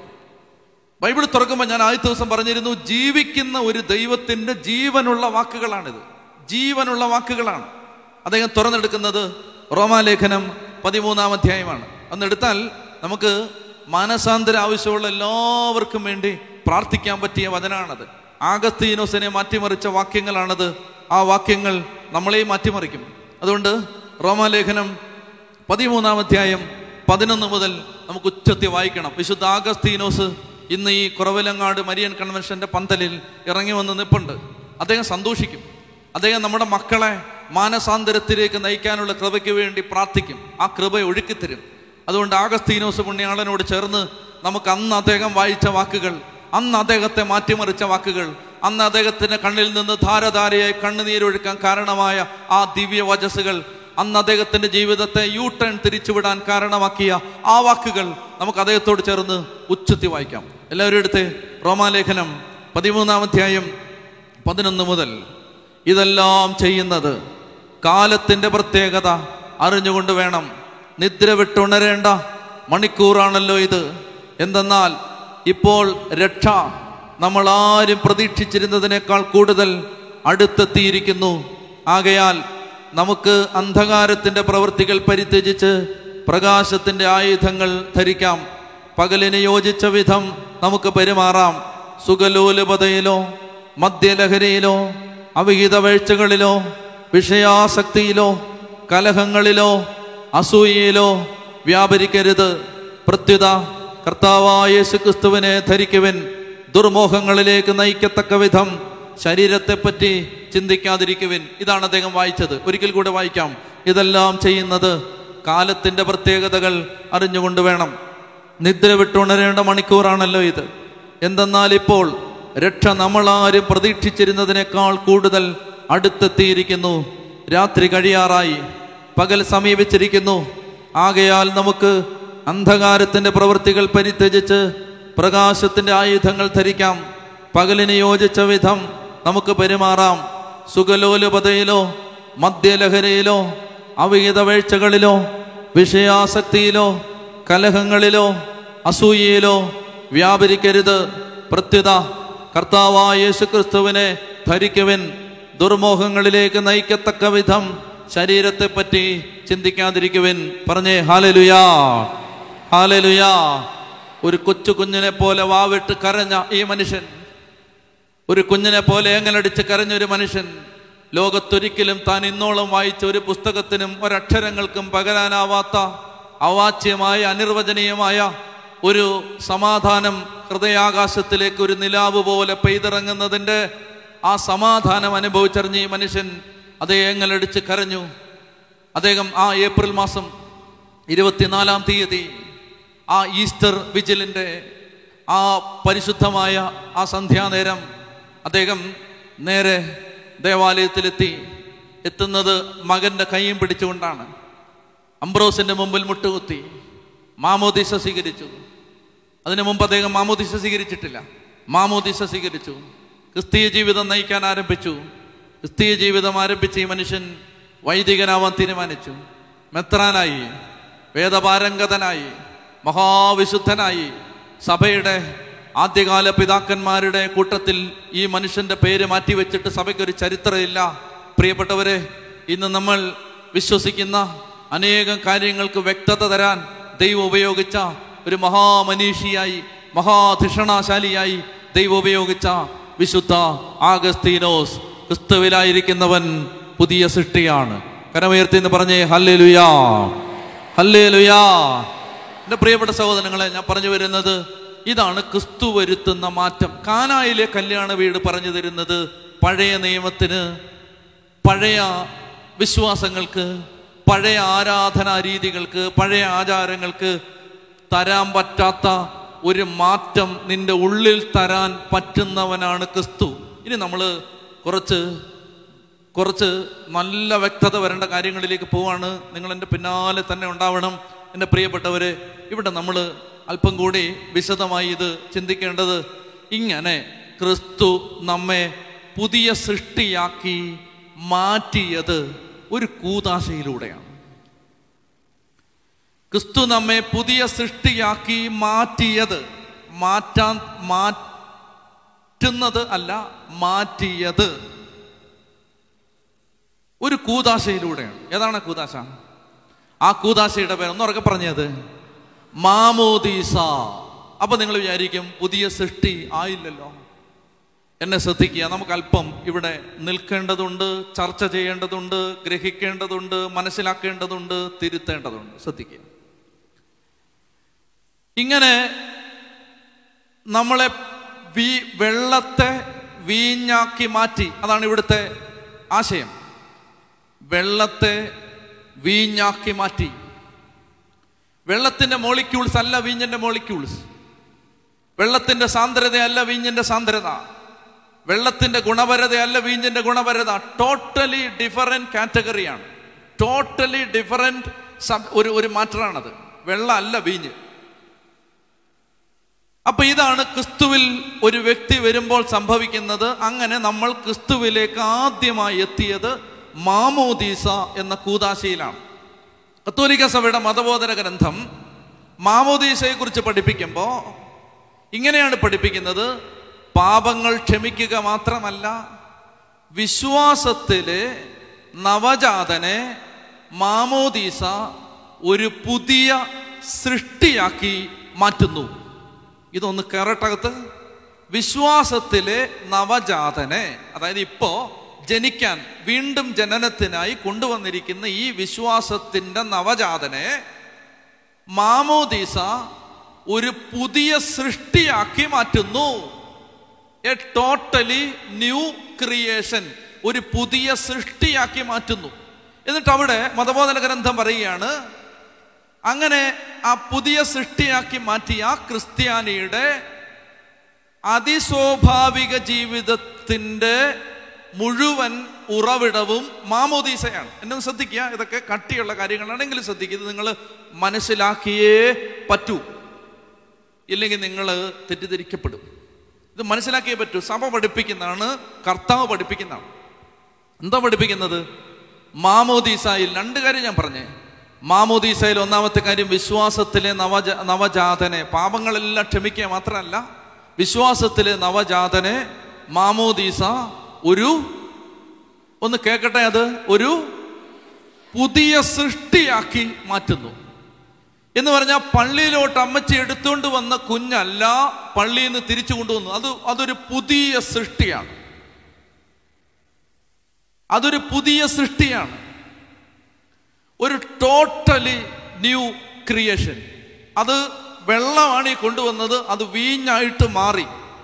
ബൈബിൾ തുറക്കുമ്പോൾ ഞാൻ ആദ്യ ദിവസം പറഞ്ഞിരുന്നു ജീവിക്കുന്ന ഒരു ദൈവത്തിന്റെ ജീവനുള്ള വാക്കുകളാണിത് ജീവനുള്ള വാക്കുകളാണ് അദ്ദേഹം തുറന്നെടുക്കുന്നത് റോമാലേഖനം പതിമൂന്നാം അധ്യായമാണ് അന്നെടുത്താൽ നമുക്ക് മാനസാന്തര ആവശ്യമുള്ള എല്ലാവർക്കും വേണ്ടി പ്രാർത്ഥിക്കാൻ പറ്റിയ വചനാണത് ആഗസ്തീനോസിനെ മാറ്റിമറിച്ച വാക്യങ്ങളാണത് ആ വാക്യങ്ങൾ നമ്മളെയും മാറ്റിമറിക്കും അതുകൊണ്ട് റോമാലേഖനം പതിമൂന്നാം അധ്യായം പതിനൊന്ന് മുതൽ നമുക്ക് ഉച്ചത്തി വായിക്കണം വിശുദ്ധ ആഗസ്തീനോസ് ഇന്ന് ഈ കുറവിലങ്ങാട് മരിയൻ കൺവെൻഷന്റെ പന്തലിൽ ഇറങ്ങി വന്ന് നിൽപ്പുണ്ട് അദ്ദേഹം സന്തോഷിക്കും അദ്ദേഹം നമ്മുടെ മക്കളെ മാനസാന്തരത്തിലേക്ക് നയിക്കാനുള്ള കൃപയ്ക്ക് വേണ്ടി പ്രാർത്ഥിക്കും ആ കൃപ ഒഴുക്കിത്തരും അതുകൊണ്ട് ആഗസ്തീനോസ് പുണ്യാളനോട് ചേർന്ന് നമുക്ക് അന്ന് അദ്ദേഹം വായിച്ച വാക്കുകൾ അന്ന് അദ്ദേഹത്തെ മാറ്റിമറിച്ച വാക്കുകൾ അന്ന് അദ്ദേഹത്തിന്റെ കണ്ണിൽ നിന്ന് ധാരധാരയായി കണ്ണുനീരൊഴുക്കാൻ കാരണമായ ആ ദിവ്യ വചസ്സുകൾ അന്ന് അദ്ദേഹത്തിന്റെ ജീവിതത്തെ യു ടേൺ തിരിച്ചുവിടാൻ കാരണമാക്കിയ ആ വാക്കുകൾ നമുക്ക് അദ്ദേഹത്തോട് ചേർന്ന് ഉച്ചത്തി വായിക്കാം എല്ലാവരും എടുത്ത് റോമാലേഖനം പതിമൂന്നാം അധ്യായം പതിനൊന്ന് മുതൽ ഇതെല്ലാം ചെയ്യുന്നത് കാലത്തിന്റെ പ്രത്യേകത അറിഞ്ഞുകൊണ്ട് വേണം നിദ്ര വിട്ടുണരേണ്ട മണിക്കൂറാണല്ലോ ഇത് എന്തെന്നാൽ ഇപ്പോൾ രക്ഷ നമ്മൾ ആരും പ്രതീക്ഷിച്ചിരുന്നതിനേക്കാൾ കൂടുതൽ അടുത്തെത്തിയിരിക്കുന്നു ആകയാൽ നമുക്ക് അന്ധകാരത്തിന്റെ പ്രവൃത്തികൾ പരിത്യജിച്ച് പ്രകാശത്തിന്റെ ആയുധങ്ങൾ ധരിക്കാം പകലിന് യോജിച്ച വിധം നമുക്ക് പെരുമാറാം സുഖലോലുപതയിലോ മദ്യലഹരിയിലോ അവിഹിത വീഴ്ചകളിലോ വിഷയാസക്തിയിലോ കലഹങ്ങളിലോ അസൂയയിലോ വ്യാപരിക്കരുത് പ്രത്യുത കർത്താവായ യേശുക്രിസ്തുവിനെ ധരിക്കുവൻ ദുർമോഹങ്ങളിലേക്ക് നയിക്കത്തക്ക വിധം ശരീരത്തെപ്പറ്റി ചിന്തിക്കാതിരിക്കുവിൻ ഇതാണ് അദ്ദേഹം വായിച്ചത് ഒരിക്കൽ കൂടെ വായിക്കാം ഇതെല്ലാം ചെയ്യുന്നത് കാലത്തിന്റെ പ്രത്യേകതകൾ അറിഞ്ഞുകൊണ്ട് വേണം നിദ്ര വിട്ടുണരേണ്ട മണിക്കൂറാണല്ലോ ഇത് എന്തെന്നാൽ ഇപ്പോൾ രക്ഷ നമ്മളാരും പ്രതീക്ഷിച്ചിരുന്നതിനേക്കാൾ കൂടുതൽ അടുത്തെത്തിയിരിക്കുന്നു രാത്രി കഴിയാറായി പകൽ സമീപിച്ചിരിക്കുന്നു ആകയാൽ നമുക്ക് അന്ധകാരത്തിന്റെ പ്രവൃത്തികൾ പരിത്യജിച്ച് പ്രകാശത്തിന്റെ ആയുധങ്ങൾ ധരിക്കാം പകലിന് യോജിച്ച വിധം നമുക്ക് പെരുമാറാം സുഖലോലുപതയിലോ മദ്യലഹരിയിലോ അവിഹിത വീഴ്ചകളിലോ വിഷയാസക്തിയിലോ കലഹങ്ങളിലോ അസൂയയിലോ വ്യാപരിക്കരുത് പ്രത്യുത കർത്താവായ യേശുക്രിസ്തുവിനെ ധരിക്കുവിൻ ദുർമോഹങ്ങളിലേക്ക് നയിക്കത്തക്ക വിധം ശരീരത്തെ പറ്റി ചിന്തിക്കാതിരിക്കുവിൻ പറഞ്ഞേ ഹാലലുയാ ഹാലലുയാ ഒരു കൊച്ചു കുഞ്ഞിനെ പോലെ വാവിട്ട് കരഞ്ഞ ഈ മനുഷ്യൻ ഒരു കുഞ്ഞിനെ പോലെ ഏങ്ങലടിച്ച് കരഞ്ഞ ഒരു മനുഷ്യൻ ലോകത്തൊരിക്കലും താൻ ഇന്നോളം വായിച്ച ഒരു പുസ്തകത്തിനും ഒരക്ഷരങ്ങൾക്കും പകരാനാവാത്ത അവാച്യമായ അനിർവചനീയമായ ഒരു സമാധാനം ഹൃദയാകാശത്തിലേക്ക് ഒരു നിലാവ് പോലെ പെയ്തിറങ്ങുന്നതിൻ്റെ ആ സമാധാനം അനുഭവിച്ചറിഞ്ഞ ഈ മനുഷ്യൻ അതേ ഏങ്ങലടിച്ച് കരഞ്ഞു അദ്ദേഹം ആ ഏപ്രിൽ മാസം ഇരുപത്തിനാലാം തീയതി ആ ഈസ്റ്റർ വിജിലിൻ്റെ ആ പരിശുദ്ധമായ ആ സന്ധ്യാനേരം അദ്ദേഹം നേരെ ദേവാലയത്തിലെത്തി എത്തുന്നത് മകന്റെ കൈയും പിടിച്ചുകൊണ്ടാണ് അംബ്രോസിന്റെ മുമ്പിൽ മുട്ടുകുത്തി മാമോദിസ സ്വീകരിച്ചു അതിനു മുമ്പ് അദ്ദേഹം മാമോദിസ സ്വീകരിച്ചിട്ടില്ല മാമോദിസ സ്വീകരിച്ചു ക്രിസ്തീയ ജീവിതം നയിക്കാൻ ആരംഭിച്ചു ക്രിസ്തീയ ജീവിതം ആരംഭിച്ച ഈ മനുഷ്യൻ വൈദികനാവാൻ തീരുമാനിച്ചു മെത്രാനായി വേദപാരംഗതനായി മഹാവിശുദ്ധനായി സഭയുടെ ആദ്യകാല പിതാക്കന്മാരുടെ കൂട്ടത്തിൽ ഈ മനുഷ്യന്റെ പേര് മാറ്റിവെച്ചിട്ട് സഭയ്ക്കൊരു ചരിത്രമില്ല പ്രിയപ്പെട്ടവരെ ഇന്ന് നമ്മൾ വിശ്വസിക്കുന്ന അനേകം കാര്യങ്ങൾക്ക് വ്യക്തത തരാൻ ദൈവം ഉപയോഗിച്ച ഒരു മഹാമനീഷിയായി മഹാധിഷണാശാലിയായി ദൈവം ഉപയോഗിച്ച വിശുദ്ധ ആഗസ്തീനോസ് ക്രിസ്തുവിലായിരിക്കുന്നവൻ പുതിയ സൃഷ്ടിയാണ് കരമുയർത്തി എന്ന് പറഞ്ഞേ ഹല്ലേ ലുയാ ഹല്ലേ ലുയാ എൻ്റെ പ്രിയപ്പെട്ട സഹോദരങ്ങളെ ഞാൻ പറഞ്ഞു വരുന്നത് ഇതാണ് ക്രിസ്തു വരുത്തുന്ന മാറ്റം കാനായിലെ കല്യാണ വീട് പറഞ്ഞു തരുന്നത് പഴയ നിയമത്തിന് പഴയ വിശ്വാസങ്ങൾക്ക് പഴയ ആരാധനാ രീതികൾക്ക് പഴയ ആചാരങ്ങൾക്ക് തരാൻ പറ്റാത്ത ഒരു മാറ്റം നിന്റെ ഉള്ളിൽ തരാൻ പറ്റുന്നവനാണ് ക്രിസ്തു ഇനി നമ്മൾ കുറച്ച് കുറച്ച് നല്ല വ്യക്തത വരേണ്ട കാര്യങ്ങളിലേക്ക് പോവാണ് നിങ്ങൾ എൻ്റെ പിന്നാലെ തന്നെ ഉണ്ടാവണം എൻ്റെ പ്രിയപ്പെട്ടവരെ ഇവിടെ നമ്മൾ അല്പം കൂടി വിശദമായി ഇത് ചിന്തിക്കേണ്ടത് ഇങ്ങനെ ക്രിസ്തു നമ്മെ പുതിയ സൃഷ്ടിയാക്കി മാറ്റിയത് ഒരു കൂതാശയിലൂടെയാണ് ക്രിസ്തു നമ്മെ പുതിയ സൃഷ്ടിയാക്കി മാറ്റിയത് മാറ്റാൻ മാറ്റുന്നത് അല്ല മാറ്റിയത് ഒരു കൂതാശയിലൂടെയാണ് ഏതാണ് കൂതാശ ആ കൂതാശയുടെ പേര് ഒന്നുറക്കെ പറഞ്ഞത് മാമോദീസ അപ്പൊ നിങ്ങൾ വിചാരിക്കും പുതിയ സൃഷ്ടി ആയില്ലല്ലോ എന്നെ ശ്രദ്ധിക്കുക നമുക്ക് അല്പം ഇവിടെ നിൽക്കേണ്ടതുണ്ട് ചർച്ച ചെയ്യേണ്ടതുണ്ട് ഗ്രഹിക്കേണ്ടതുണ്ട് മനസ്സിലാക്കേണ്ടതുണ്ട് തിരുത്തേണ്ടതുണ്ട് ശ്രദ്ധിക്കുക ഇങ്ങനെ നമ്മളെ വീ വെള്ളത്തെ വീഞ്ഞാക്കി മാറ്റി അതാണ് ഇവിടുത്തെ ആശയം വെള്ളത്തെ വീഞ്ഞാക്കി മാറ്റി വെള്ളത്തിന്റെ മോളിക്യൂൾസ് അല്ല വീഞ്ഞിന്റെ മോളിക്യൂൾസ് വെള്ളത്തിന്റെ സാന്ദ്രതയല്ല വീഞ്ഞിന്റെ സാന്ദ്രത വെള്ളത്തിന്റെ ഗുണപരതയല്ല വീഞ്ഞിന്റെ ഗുണപരത ടോട്ടലി ഡിഫറെന്റ് കാറ്റഗറിയാണ് ടോട്ടലി ഡിഫറെന്റ് ഒരു ഒരു മാറ്ററാണത് വെള്ളം അല്ല വീഞ്ഞ് അപ്പൊ ഇതാണ് ക്രിസ്തുവിൽ ഒരു വ്യക്തി വരുമ്പോൾ സംഭവിക്കുന്നത് അങ്ങനെ നമ്മൾ ക്രിസ്തുവിലേക്ക് ആദ്യമായി എത്തിയത് മാമോദീസ എന്ന കൂതാശയിലാണ് കത്തോലിക്ക സഭയുടെ മതബോധന ഗ്രന്ഥം മാമോദീസയെ കുറിച്ച് പഠിപ്പിക്കുമ്പോൾ ഇങ്ങനെയാണ് പഠിപ്പിക്കുന്നത് പാപങ്ങൾ ക്ഷമിക്കുക മാത്രമല്ല വിശ്വാസത്തിലെ നവജാതനെ മാമോദീസ ഒരു പുതിയ സൃഷ്ടിയാക്കി മാറ്റുന്നു ഇതൊന്ന് കയറട്ടകത്ത് വിശ്വാസത്തിലെ നവജാതനെ അതായത് ഇപ്പോ ജനിക്കാൻ വീണ്ടും ജനനത്തിനായി കൊണ്ടുവന്നിരിക്കുന്ന ഈ വിശ്വാസത്തിന്റെ നവജാതനെ മാമോദീസ ഒരു പുതിയ സൃഷ്ടിയാക്കി മാറ്റുന്നു എ ടോട്ടലി ന്യൂ ക്രിയേഷൻ ഒരു പുതിയ സൃഷ്ടിയാക്കി മാറ്റുന്നു എന്നിട്ട് അവിടെ മതബോധന ഗ്രന്ഥം പറയുകയാണ് അങ്ങനെ ആ പുതിയ സൃഷ്ടിയാക്കി മാറ്റിയ ആ ക്രിസ്ത്യാനിയുടെ അതിസ്വാഭാവിക ജീവിതത്തിന്റെ മുഴുവൻ ഉറവിടവും മാമോദീസയാണ് എന്നെ ഒന്ന് ശ്രദ്ധിക്കുക ഇതൊക്കെ കട്ടിയുള്ള കാര്യങ്ങളാണെങ്കിലും ശ്രദ്ധിക്കുക ഇത് നിങ്ങൾ മനസ്സിലാക്കിയേ പറ്റൂ ഇല്ലെങ്കിൽ നിങ്ങൾ തെറ്റിദ്ധരിക്കപ്പെടും ഇത് മനസ്സിലാക്കിയേ പറ്റൂ സഭ പഠിപ്പിക്കുന്നതാണ് കർത്താവ് പഠിപ്പിക്കുന്നതാണ് എന്താ പഠിപ്പിക്കുന്നത് മാമോദീസായിൽ രണ്ട് കാര്യം ഞാൻ പറഞ്ഞേ മാമോദീസയിൽ ഒന്നാമത്തെ കാര്യം വിശ്വാസത്തിലെ നവജ നവജാതനെ പാപങ്ങളെല്ലാം ക്ഷമിക്കുക മാത്രമല്ല വിശ്വാസത്തിലെ നവജാതനെ മാമോദീസ ഒരു ഒന്ന് കേൾക്കട്ടെ അത് ഒരു പുതിയ സൃഷ്ടിയാക്കി മാറ്റുന്നു എന്ന് പറഞ്ഞാൽ പള്ളിയിലോട്ട് അമ്മച്ചി എടുത്തുകൊണ്ട് വന്ന കുഞ്ഞല്ല പള്ളിയിൽ നിന്ന് തിരിച്ചു കൊണ്ടുവന്നു അത് അതൊരു പുതിയ സൃഷ്ടിയാണ് അതൊരു പുതിയ സൃഷ്ടിയാണ് ഒരു ടോട്ടലി ന്യൂ ക്രിയേഷൻ അത് വെള്ളമാണ് ഈ കൊണ്ടുവന്നത് അത് വീഞ്ഞായിട്ട് മാറി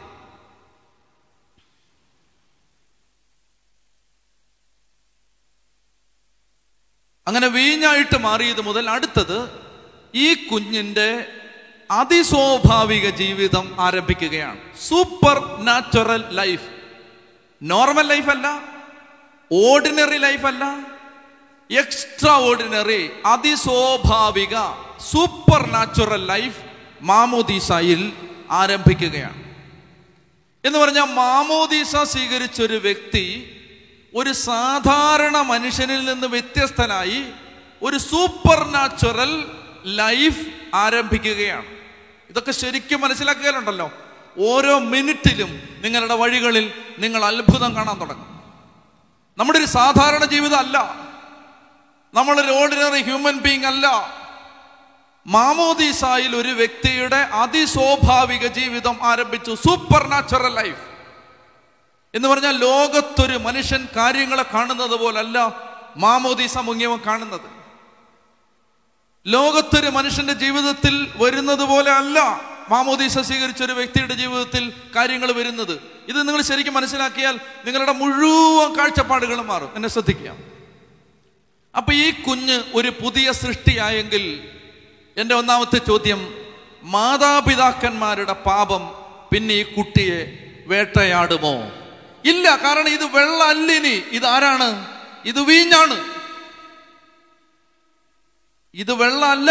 അങ്ങനെ വീഞ്ഞായിട്ട് മാറിയത് മുതൽ അടുത്തത് ഈ കുഞ്ഞിന്റെ അതിസ്വാഭാവിക ജീവിതം ആരംഭിക്കുകയാണ് supernatural life normal life അല്ല ഓർഡിനറി ലൈഫ് അല്ല എക്സ്ട്രാ ഓർഡിനറി അതിസ്വാഭാവിക സൂപ്പർ നാച്ചുറൽ ലൈഫ് മാമോദീസയിൽ ആരംഭിക്കുകയാണ് എന്ന് പറഞ്ഞാൽ മാമോദീസ സ്വീകരിച്ച ഒരു വ്യക്തി ഒരു സാധാരണ മനുഷ്യനിൽ നിന്ന് വ്യത്യസ്തനായി ഒരു സൂപ്പർ നാച്ചുറൽ ലൈഫ് ആരംഭിക്കുകയാണ് ഇതൊക്കെ ശരിക്കും മനസ്സിലാക്കിയാലുണ്ടല്ലോ ഓരോ മിനിറ്റിലും നിങ്ങളുടെ വഴികളിൽ നിങ്ങൾ അത്ഭുതം കാണാൻ തുടങ്ങും നമ്മുടെ ഒരു സാധാരണ ജീവിതം അല്ല നമ്മളൊരു ഓർഡിനറി ഹ്യൂമൻ ബീങ് അല്ല മാമോദീസായിൽ ഒരു വ്യക്തിയുടെ അതിസ്വാഭാവിക ജീവിതം ആരംഭിച്ചു സൂപ്പർ നാച്ചുറൽ ലൈഫ് എന്ന് പറഞ്ഞാൽ ലോകത്തൊരു മനുഷ്യൻ കാര്യങ്ങളെ കാണുന്നത് പോലല്ല മാമോദീസ മുങ്ങിയവൻ കാണുന്നത് ലോകത്തൊരു മനുഷ്യന്റെ ജീവിതത്തിൽ വരുന്നത് പോലെ അല്ല മാമോദീസ സ്വീകരിച്ച ഒരു വ്യക്തിയുടെ ജീവിതത്തിൽ കാര്യങ്ങൾ വരുന്നത് ഇത് നിങ്ങൾ ശരിക്കും മനസ്സിലാക്കിയാൽ നിങ്ങളുടെ മുഴുവൻ കാഴ്ചപ്പാടുകളും മാറും എന്നെ ശ്രദ്ധിക്കാം അപ്പൊ ഈ കുഞ്ഞ് ഒരു പുതിയ സൃഷ്ടിയായെങ്കിൽ എൻ്റെ ഒന്നാമത്തെ ചോദ്യം മാതാപിതാക്കന്മാരുടെ പാപം പിന്നെ ഈ കുട്ടിയെ വേട്ടയാടുമോ ഇല്ല കാരണം ഇത് വെള്ളല്ലിനി ഇത് ആരാണ് ഇത് വീഞ്ഞാണ് ഇത് വെള്ളമല്ല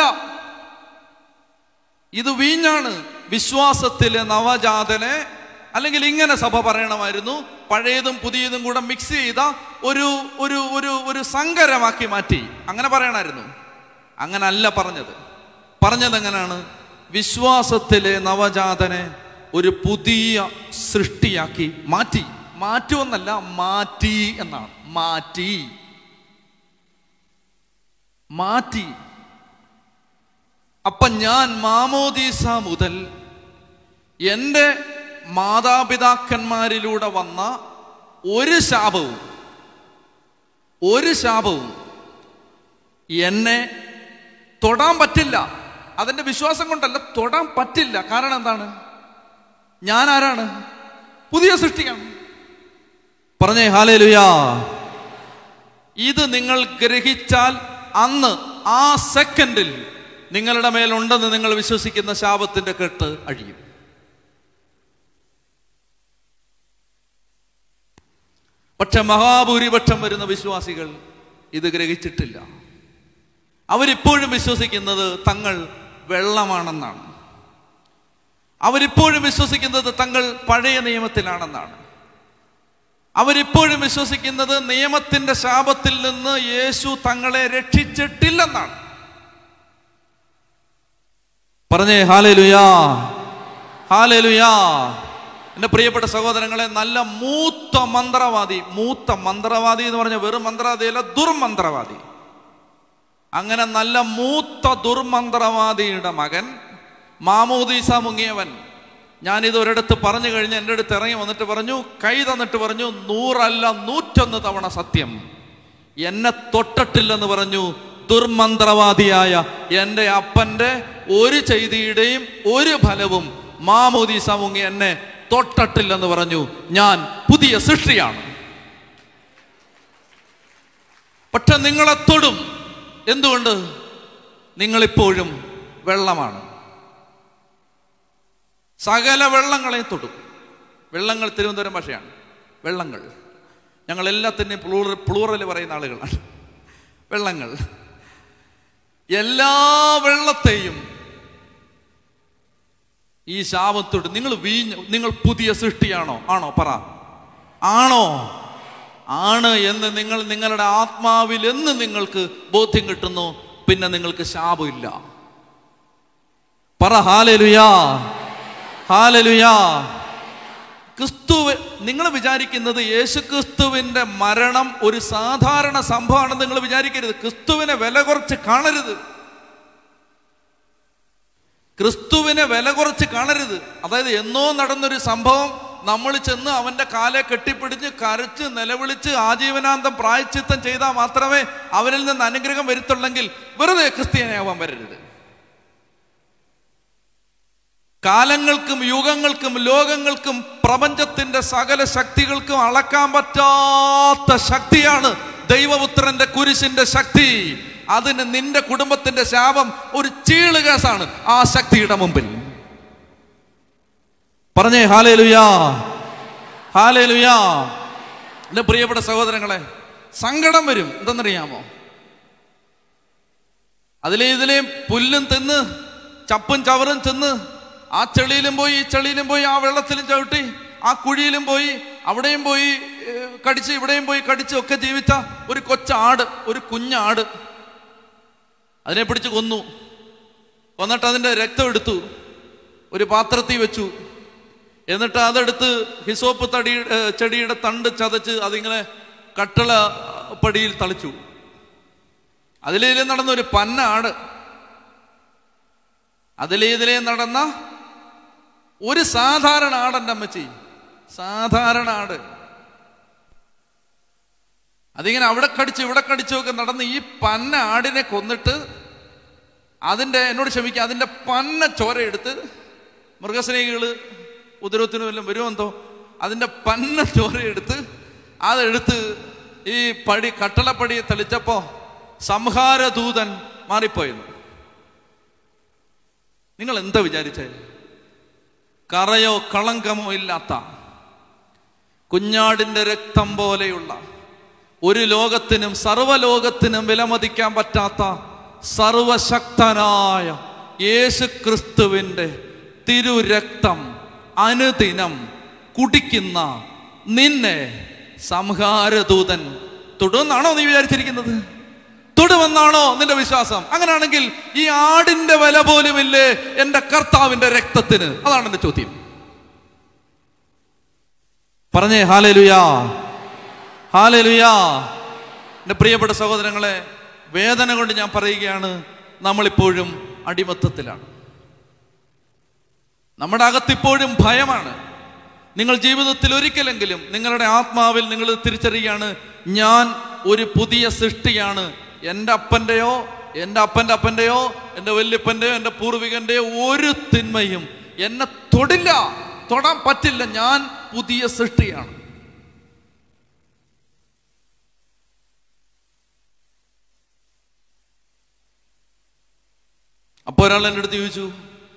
ഇത് വീഞ്ഞാണ് വിശ്വാസത്തിലെ നവജാതനെ അല്ലെങ്കിൽ ഇങ്ങനെ സഭ പറയണമായിരുന്നു പഴയതും പുതിയതും കൂടെ മിക്സ് ചെയ്ത ഒരു ഒരു ഒരു ഒരു സങ്കരമാക്കി മാറ്റി അങ്ങനെ പറയണമായിരുന്നു അങ്ങനെ അല്ല പറഞ്ഞത് പറഞ്ഞത് എങ്ങനെയാണ് വിശ്വാസത്തിലെ നവജാതനെ ഒരു പുതിയ സൃഷ്ടിയാക്കി മാറ്റി മാറ്റുമെന്നല്ല മാറ്റി എന്നാണ് മാറ്റി മാറ്റി അപ്പൊ ഞാൻ മാമോദീസ മുതൽ എൻ്റെ മാതാപിതാക്കന്മാരിലൂടെ വന്ന ഒരു ശാപവും ഒരു ശാപവും എന്നെ തൊടാൻ പറ്റില്ല അതിന്റെ വിശ്വാസം കൊണ്ടല്ല തൊടാൻ പറ്റില്ല കാരണം എന്താണ് ഞാൻ ആരാണ് പുതിയ സൃഷ്ടിയാണ് പറഞ്ഞേ ഹാലേലുയാ ഇത് നിങ്ങൾ ഗ്രഹിച്ചാൽ അന്ന് ആ സെക്കൻഡിൽ നിങ്ങളുടെ മേലുണ്ടെന്ന് നിങ്ങൾ വിശ്വസിക്കുന്ന ശാപത്തിന്റെ കെട്ട് അഴിയും പക്ഷെ മഹാഭൂരിപക്ഷം വരുന്ന വിശ്വാസികൾ ഇത് ഗ്രഹിച്ചിട്ടില്ല അവരിപ്പോഴും വിശ്വസിക്കുന്നത് തങ്ങൾ വെള്ളമാണെന്നാണ് അവരിപ്പോഴും വിശ്വസിക്കുന്നത് തങ്ങൾ പഴയ നിയമത്തിലാണെന്നാണ് അവരിപ്പോഴും വിശ്വസിക്കുന്നത് നിയമത്തിന്റെ ശാപത്തിൽ നിന്ന് യേശു തങ്ങളെ രക്ഷിച്ചിട്ടില്ലെന്നാണ് പറഞ്ഞേ ഹാലേലുയാ ഹാലേലുയാ എൻ്റെ പ്രിയപ്പെട്ട സഹോദരങ്ങളെ നല്ല മൂത്ത മന്ത്രവാദി മൂത്ത മന്ത്രവാദി എന്ന് പറഞ്ഞ വെറും മന്ത്രവാദിയല്ല ദുർമന്ത്രവാദി അങ്ങനെ നല്ല മൂത്ത ദുർമന്ത്രവാദിയുടെ മകൻ മാമോദീസ മുങ്ങിയവൻ ഞാനിത് ഒരിടത്ത് പറഞ്ഞു കഴിഞ്ഞ് എൻ്റെ അടുത്ത് ഇറങ്ങി വന്നിട്ട് പറഞ്ഞു കൈ തന്നിട്ട് പറഞ്ഞു നൂറല്ല നൂറ്റൊന്ന് തവണ സത്യം എന്നെ തൊട്ടിട്ടില്ലെന്ന് പറഞ്ഞു ദുർമന്ത്രവാദിയായ എൻ്റെ അപ്പൻ്റെ ഒരു ചെയ്തിയുടെയും ഒരു ഫലവും മാമോദീസ മുങ്ങി എന്നെ തൊട്ടിട്ടില്ലെന്ന് പറഞ്ഞു ഞാൻ പുതിയ സൃഷ്ടിയാണ് പക്ഷെ നിങ്ങളെ തൊടും എന്തുകൊണ്ട് നിങ്ങളിപ്പോഴും വെള്ളമാണ് സകല വെള്ളങ്ങളെ തൊടും വെള്ളങ്ങൾ തിരുവനന്തപുരം ഭാഷയാണ് വെള്ളങ്ങൾ ഞങ്ങൾ എല്ലാത്തിൻ്റെയും പ്ലൂറൽ പ്ലൂറൽ പറയുന്ന ആളുകളാണ് വെള്ളങ്ങൾ എല്ലാ വെള്ളത്തെയും ഈ ശാപത്തോട് നിങ്ങൾ വീഞ്ഞ് നിങ്ങൾ പുതിയ സൃഷ്ടിയാണോ ആണോ പറ ആണോ ആണ് എന്ന് നിങ്ങൾ നിങ്ങളുടെ ആത്മാവിൽ എന്ന് നിങ്ങൾക്ക് ബോധ്യം കിട്ടുന്നു പിന്നെ നിങ്ങൾക്ക് ശാപമില്ല പറ ഹാലലുയാ ഹാലലുയാ ക്രിസ്തു നിങ്ങൾ വിചാരിക്കുന്നത് യേശു ക്രിസ്തുവിന്റെ മരണം ഒരു സാധാരണ സംഭവമാണെന്ന് നിങ്ങൾ വിചാരിക്കരുത് ക്രിസ്തുവിനെ വില കുറച്ച് കാണരുത് ക്രിസ്തുവിനെ വില കുറച്ച് കാണരുത് അതായത് എന്നോ നടന്നൊരു സംഭവം നമ്മൾ ചെന്ന് അവന്റെ കാലെ കെട്ടിപ്പിടിച്ച് കരച്ച് നിലവിളിച്ച് ആജീവനാന്തം പ്രായച്ചിത്തം ചെയ്താൽ മാത്രമേ അവരിൽ നിന്ന് അനുഗ്രഹം വരുത്തുള്ളെങ്കിൽ വെറുതെ ക്രിസ്ത്യാനിയാവാൻ വരരുത് കാലങ്ങൾക്കും യുഗങ്ങൾക്കും ലോകങ്ങൾക്കും പ്രപഞ്ചത്തിന്റെ സകല ശക്തികൾക്കും അളക്കാൻ പറ്റാത്ത ശക്തിയാണ് ദൈവപുത്രന്റെ കുരിശിന്റെ ശക്തി അതിന് നിന്റെ കുടുംബത്തിന്റെ ശാപം ഒരു ചീള് കേസാണ് ആ ശക്തിയുടെ മുമ്പിൽ പറഞ്ഞേ ഹാലേ ലുയാ ഹാലേ ലുയാ എന്റെ പ്രിയപ്പെട്ട സഹോദരങ്ങളെ സങ്കടം വരും എന്തെന്നറിയാമോ അതിലെ ഇതിലെയും പുല്ലും തിന്ന് ചപ്പും ചവറും തിന്ന് ആ ചെളിയിലും പോയി ഈ ചെളിയിലും പോയി ആ വെള്ളത്തിലും ചവിട്ടി ആ കുഴിയിലും പോയി അവിടെയും പോയി ഏർ, കടിച്ച് ഇവിടെയും പോയി കടിച്ച് ഒക്കെ ജീവിച്ച ഒരു കൊച്ചാട് ഒരു കുഞ്ഞാട് അതിനെ പിടിച്ച് കൊന്നു കൊന്നിട്ട് അതിൻ്റെ രക്തം എടുത്തു ഒരു പാത്രത്തിൽ വെച്ചു എന്നിട്ട് അതെടുത്ത് ഹിസോപ്പ് തടി ഏർ, ചെടിയുടെ തണ്ട് ചതച്ച് അതിങ്ങനെ കട്ടള പടിയിൽ തളിച്ചു അതിലെ ഇതിലെ നടന്ന ഒരു പന്ന ആട് അതിലെ ഇതിലെ നടന്ന ഒരു സാധാരണ ആടെൻ്റെ അമ്മച്ചി സാധാരണ ആട് അതിങ്ങനെ അവിടെ കടിച്ചു ഇവിടെ കടിച്ചു ഒക്കെ നടന്ന് ഈ പന്ന ആടിനെ കൊന്നിട്ട് അതിൻ്റെ എന്നോട് ക്ഷമിക്കുക അതിൻ്റെ പന്ന ചോര എടുത്ത് മൃഗസ്നേഹികൾ ഉദരത്തിനും എല്ലാം വരുമെന്തോ അതിൻ്റെ പന്ന ചോര എടുത്ത് അതെടുത്ത് ഈ പടി കട്ടളപ്പടിയെ തെളിച്ചപ്പോ സംഹാരദൂതൻ മാറിപ്പോയിരുന്നു നിങ്ങൾ എന്താ വിചാരിച്ചേ കറയോ കളങ്കമോ ഇല്ലാത്ത കുഞ്ഞാടിന്റെ രക്തം പോലെയുള്ള ഒരു ലോകത്തിനും സർവലോകത്തിനും വിലമതിക്കാൻ പറ്റാത്ത സർവശക്തനായ യേശു ക്രിസ്തുവിൻ്റെ തിരുരക്തം അനുദിനം കുടിക്കുന്ന നിന്നെ സംഹാരദൂതൻ തൊടുമെന്നാണോ നീ വിചാരിച്ചിരിക്കുന്നത് തൊടുമെന്നാണോ നിന്റെ വിശ്വാസം അങ്ങനെയാണെങ്കിൽ ഈ ആടിന്റെ വില പോലുമില്ലേ എന്റെ കർത്താവിന്റെ രക്തത്തിന് അതാണ് എന്റെ ചോദ്യം പറഞ്ഞേ ഹാലേലുയാ ഹാലേലുയാ എന്റെ പ്രിയപ്പെട്ട സഹോദരങ്ങളെ വേദന കൊണ്ട് ഞാൻ പറയുകയാണ് നമ്മളിപ്പോഴും അടിമത്തത്തിലാണ് നമ്മുടെ അകത്തിപ്പോഴും ഭയമാണ് നിങ്ങൾ ജീവിതത്തിൽ ഒരിക്കലെങ്കിലും നിങ്ങളുടെ ആത്മാവിൽ നിങ്ങൾ തിരിച്ചറിയുകയാണ് ഞാൻ ഒരു പുതിയ സൃഷ്ടിയാണ് എൻ്റെ അപ്പൻ്റെയോ എൻ്റെ അപ്പൻ്റെ അപ്പൻ്റെയോ എൻ്റെ വല്യപ്പൻ്റെയോ എൻ്റെ പൂർവികൻ്റെയോ ഒരു തിന്മയും എന്നെ തൊടില്ല തൊടാൻ പറ്റില്ല ഞാൻ പുതിയ സൃഷ്ടിയാണ് അപ്പോൾ ഒരാൾ എൻ്റെ അടുത്ത് ചോദിച്ചു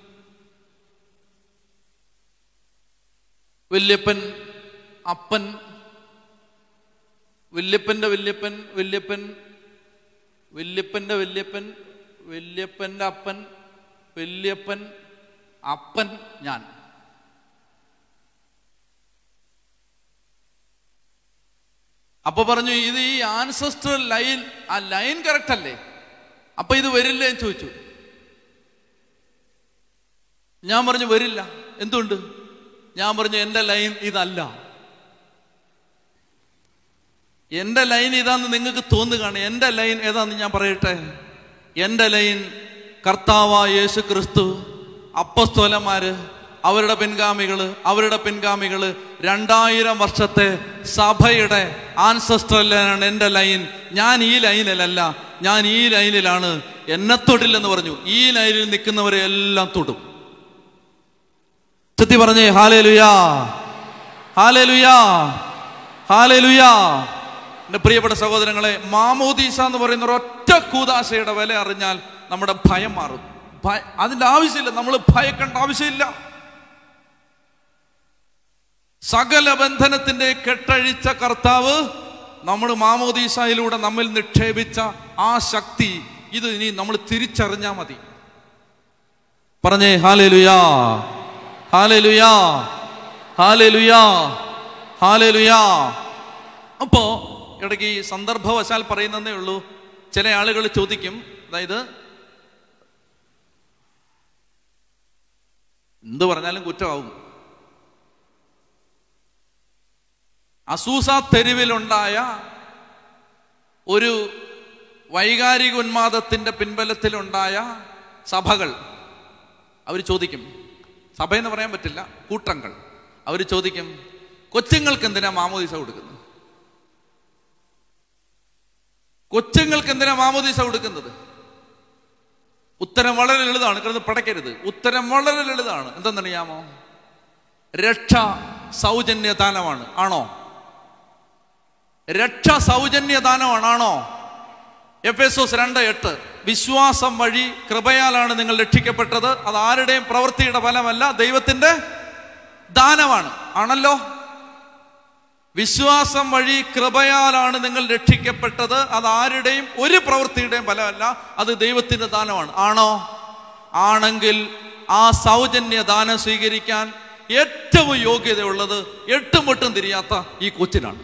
വല്യപ്പൻ അപ്പൻ വല്യപ്പന്റെ വല്യപ്പൻ വല്യപ്പൻ വല്യപ്പന്റെ വല്യപ്പൻ വല്യപ്പന്റെ അപ്പൻ വല്യപ്പൻ അപ്പൻ ഞാൻ അപ്പൊ പറഞ്ഞു ഇത് ഈ ആൻസസ്ട്രൽ ലൈൻ ആ ലൈൻ കറക്റ്റ് അല്ലേ അപ്പൊ ഇത് വരില്ലേ എന്ന് ചോദിച്ചു ഞാൻ പറഞ്ഞു വരില്ല എന്തുകൊണ്ട് ഞാൻ പറഞ്ഞു എൻ്റെ ലൈൻ ഇതല്ല എൻ്റെ ലൈൻ ഇതാന്ന് നിങ്ങൾക്ക് തോന്നുകയാണ് എൻ്റെ ലൈൻ ഏതാന്ന് ഞാൻ പറയട്ടെ എൻ്റെ ലൈൻ കർത്താവായ യേശു ക്രിസ്തു അപ്പസ്തോലന്മാര് അവരുടെ പിൻഗാമികള് അവരുടെ പിൻഗാമികള് രണ്ടായിരം വർഷത്തെ സഭയുടെ ആൻസസ്ട്രൽ ലൈനാണ് എൻ്റെ ലൈൻ ഞാൻ ഈ ലൈനിലല്ല ഞാൻ ഈ ലൈനിലാണ് എന്നെ തൊടില്ലെന്ന് പറഞ്ഞു ഈ ലൈനിൽ നിൽക്കുന്നവരെ എല്ലാം തൊടും ചെത്തി പറഞ്ഞേ ഹാലേ ലുയാ ഹാലേ ലുയാ ഹാലേ ലുയാ എന്റെ പ്രിയപ്പെട്ട സഹോദരങ്ങളെ മാമോദീസ എന്ന് പറയുന്ന ഒരൊറ്റ കൂതാശയുടെ വില അറിഞ്ഞാൽ നമ്മുടെ ഭയം മാറും ഭയ അതിന്റെ ആവശ്യമില്ല നമ്മൾ ഭയക്കേണ്ട ആവശ്യമില്ല സകല ബന്ധനത്തിന്റെ കെട്ടഴിച്ച കർത്താവ് നമ്മൾ മാമോദീസയിലൂടെ നമ്മിൽ നിക്ഷേപിച്ച ആ ശക്തി ഇത് ഇനി നമ്മൾ തിരിച്ചറിഞ്ഞാൽ മതി പറഞ്ഞേ ഹാലേ ലുയാ ഹാലലുയാ ഹാലലുയാ ഹാലലുയാ അപ്പോ ഇടയ്ക്ക് ഈ സന്ദർഭവശാൽ പറയുന്നതേ ഉള്ളൂ ചില ആളുകൾ ചോദിക്കും അതായത് എന്ത് പറഞ്ഞാലും കുറ്റമാവും അസൂസ തെരുവിലുണ്ടായ ഒരു വൈകാരിക ഉന്മാദത്തിന്റെ പിൻബലത്തിലുണ്ടായ സഭകൾ അവർ ചോദിക്കും സഭയെന്ന് പറയാൻ പറ്റില്ല കൂട്ടങ്ങൾ അവർ ചോദിക്കും കൊച്ചുങ്ങൾക്ക് എന്തിനാ മാമോദീസ കൊടുക്കുന്നത് കൊച്ചുങ്ങൾക്ക് എന്തിനാ മാമോദീസ കൊടുക്കുന്നത് ഉത്തരം വളരെ ലളിതാണ് കിടന്ന് പടയ്ക്കരുത് ഉത്തരം വളരെ ലളിതാണ് എന്തെന്നറിയാമോ രക്ഷ സൗജന്യദാനമാണ് ആണോ രക്ഷ സൗജന്യദാനമാണ് ആണോ എഫ് എസ് എസ് രണ്ട് എട്ട് വിശ്വാസം വഴി കൃപയാലാണ് നിങ്ങൾ രക്ഷിക്കപ്പെട്ടത് അത് ആരുടെയും പ്രവൃത്തിയുടെ ഫലമല്ല ദൈവത്തിന്റെ ദാനമാണ് ആണല്ലോ വിശ്വാസം വഴി കൃപയാലാണ് നിങ്ങൾ രക്ഷിക്കപ്പെട്ടത് അത് ആരുടെയും ഒരു പ്രവൃത്തിയുടെയും ഫലമല്ല അത് ദൈവത്തിന്റെ ദാനമാണ് ആണോ ആണെങ്കിൽ ആ സൗജന്യ ദാനം സ്വീകരിക്കാൻ ഏറ്റവും യോഗ്യതയുള്ളത് എട്ടും പൊട്ടും തിരിയാത്ത ഈ കൊച്ചിനാണ്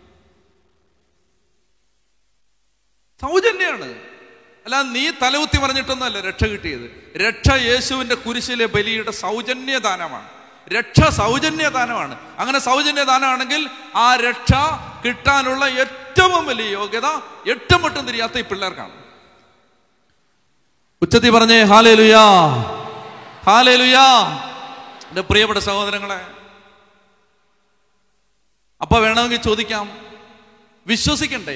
സൗജന്യാണ് അല്ല നീ തലകുത്തി പറഞ്ഞിട്ടൊന്നുമല്ല രക്ഷ കിട്ടിയത് രക്ഷ യേശുവിന്റെ കുരിശിലെ ബലിയുടെ സൗജന്യ ദാനമാണ് രക്ഷ സൗജന്യ ദാനമാണ് അങ്ങനെ സൗജന്യ ദാനമാണെങ്കിൽ ആ രക്ഷ കിട്ടാനുള്ള ഏറ്റവും വലിയ യോഗ്യത എട്ടും പൊട്ടും തിരിയാത്ത ഈ പിള്ളേർക്കാണ് ഉച്ചത്തി പറഞ്ഞേ ഹാലേ ലുയാ ഹാലേ ലുയാ എന്റെ പ്രിയപ്പെട്ട സഹോദരങ്ങളെ അപ്പൊ വേണമെങ്കിൽ ചോദിക്കാം വിശ്വസിക്കണ്ടേ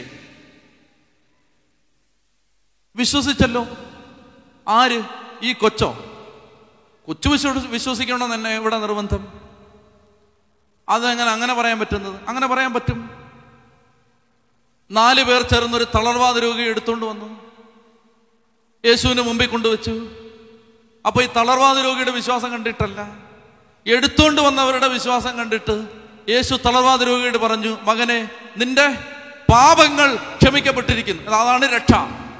വിശ്വസിച്ചല്ലോ ആര് ഈ കൊച്ചോ കൊച്ചു വിശ്വ വിശ്വസിക്കണം തന്നെ ഇവിടെ നിർബന്ധം അതെങ്ങനെ അങ്ങനെ പറയാൻ പറ്റുന്നത് അങ്ങനെ പറയാൻ പറ്റും നാല് പേർ ചേർന്നൊരു തളർവാദ രോഗി എടുത്തുകൊണ്ട് വന്നു യേശുവിന് മുമ്പിൽ കൊണ്ടുവച്ചു അപ്പൊ ഈ തളർവാദ രോഗിയുടെ വിശ്വാസം കണ്ടിട്ടല്ല എടുത്തുകൊണ്ട് വന്നവരുടെ വിശ്വാസം കണ്ടിട്ട് യേശു തളർവാദ രോഗിയോട് പറഞ്ഞു മകനെ നിന്റെ പാപങ്ങൾ ക്ഷമിക്കപ്പെട്ടിരിക്കുന്നു അതാണ് രക്ഷ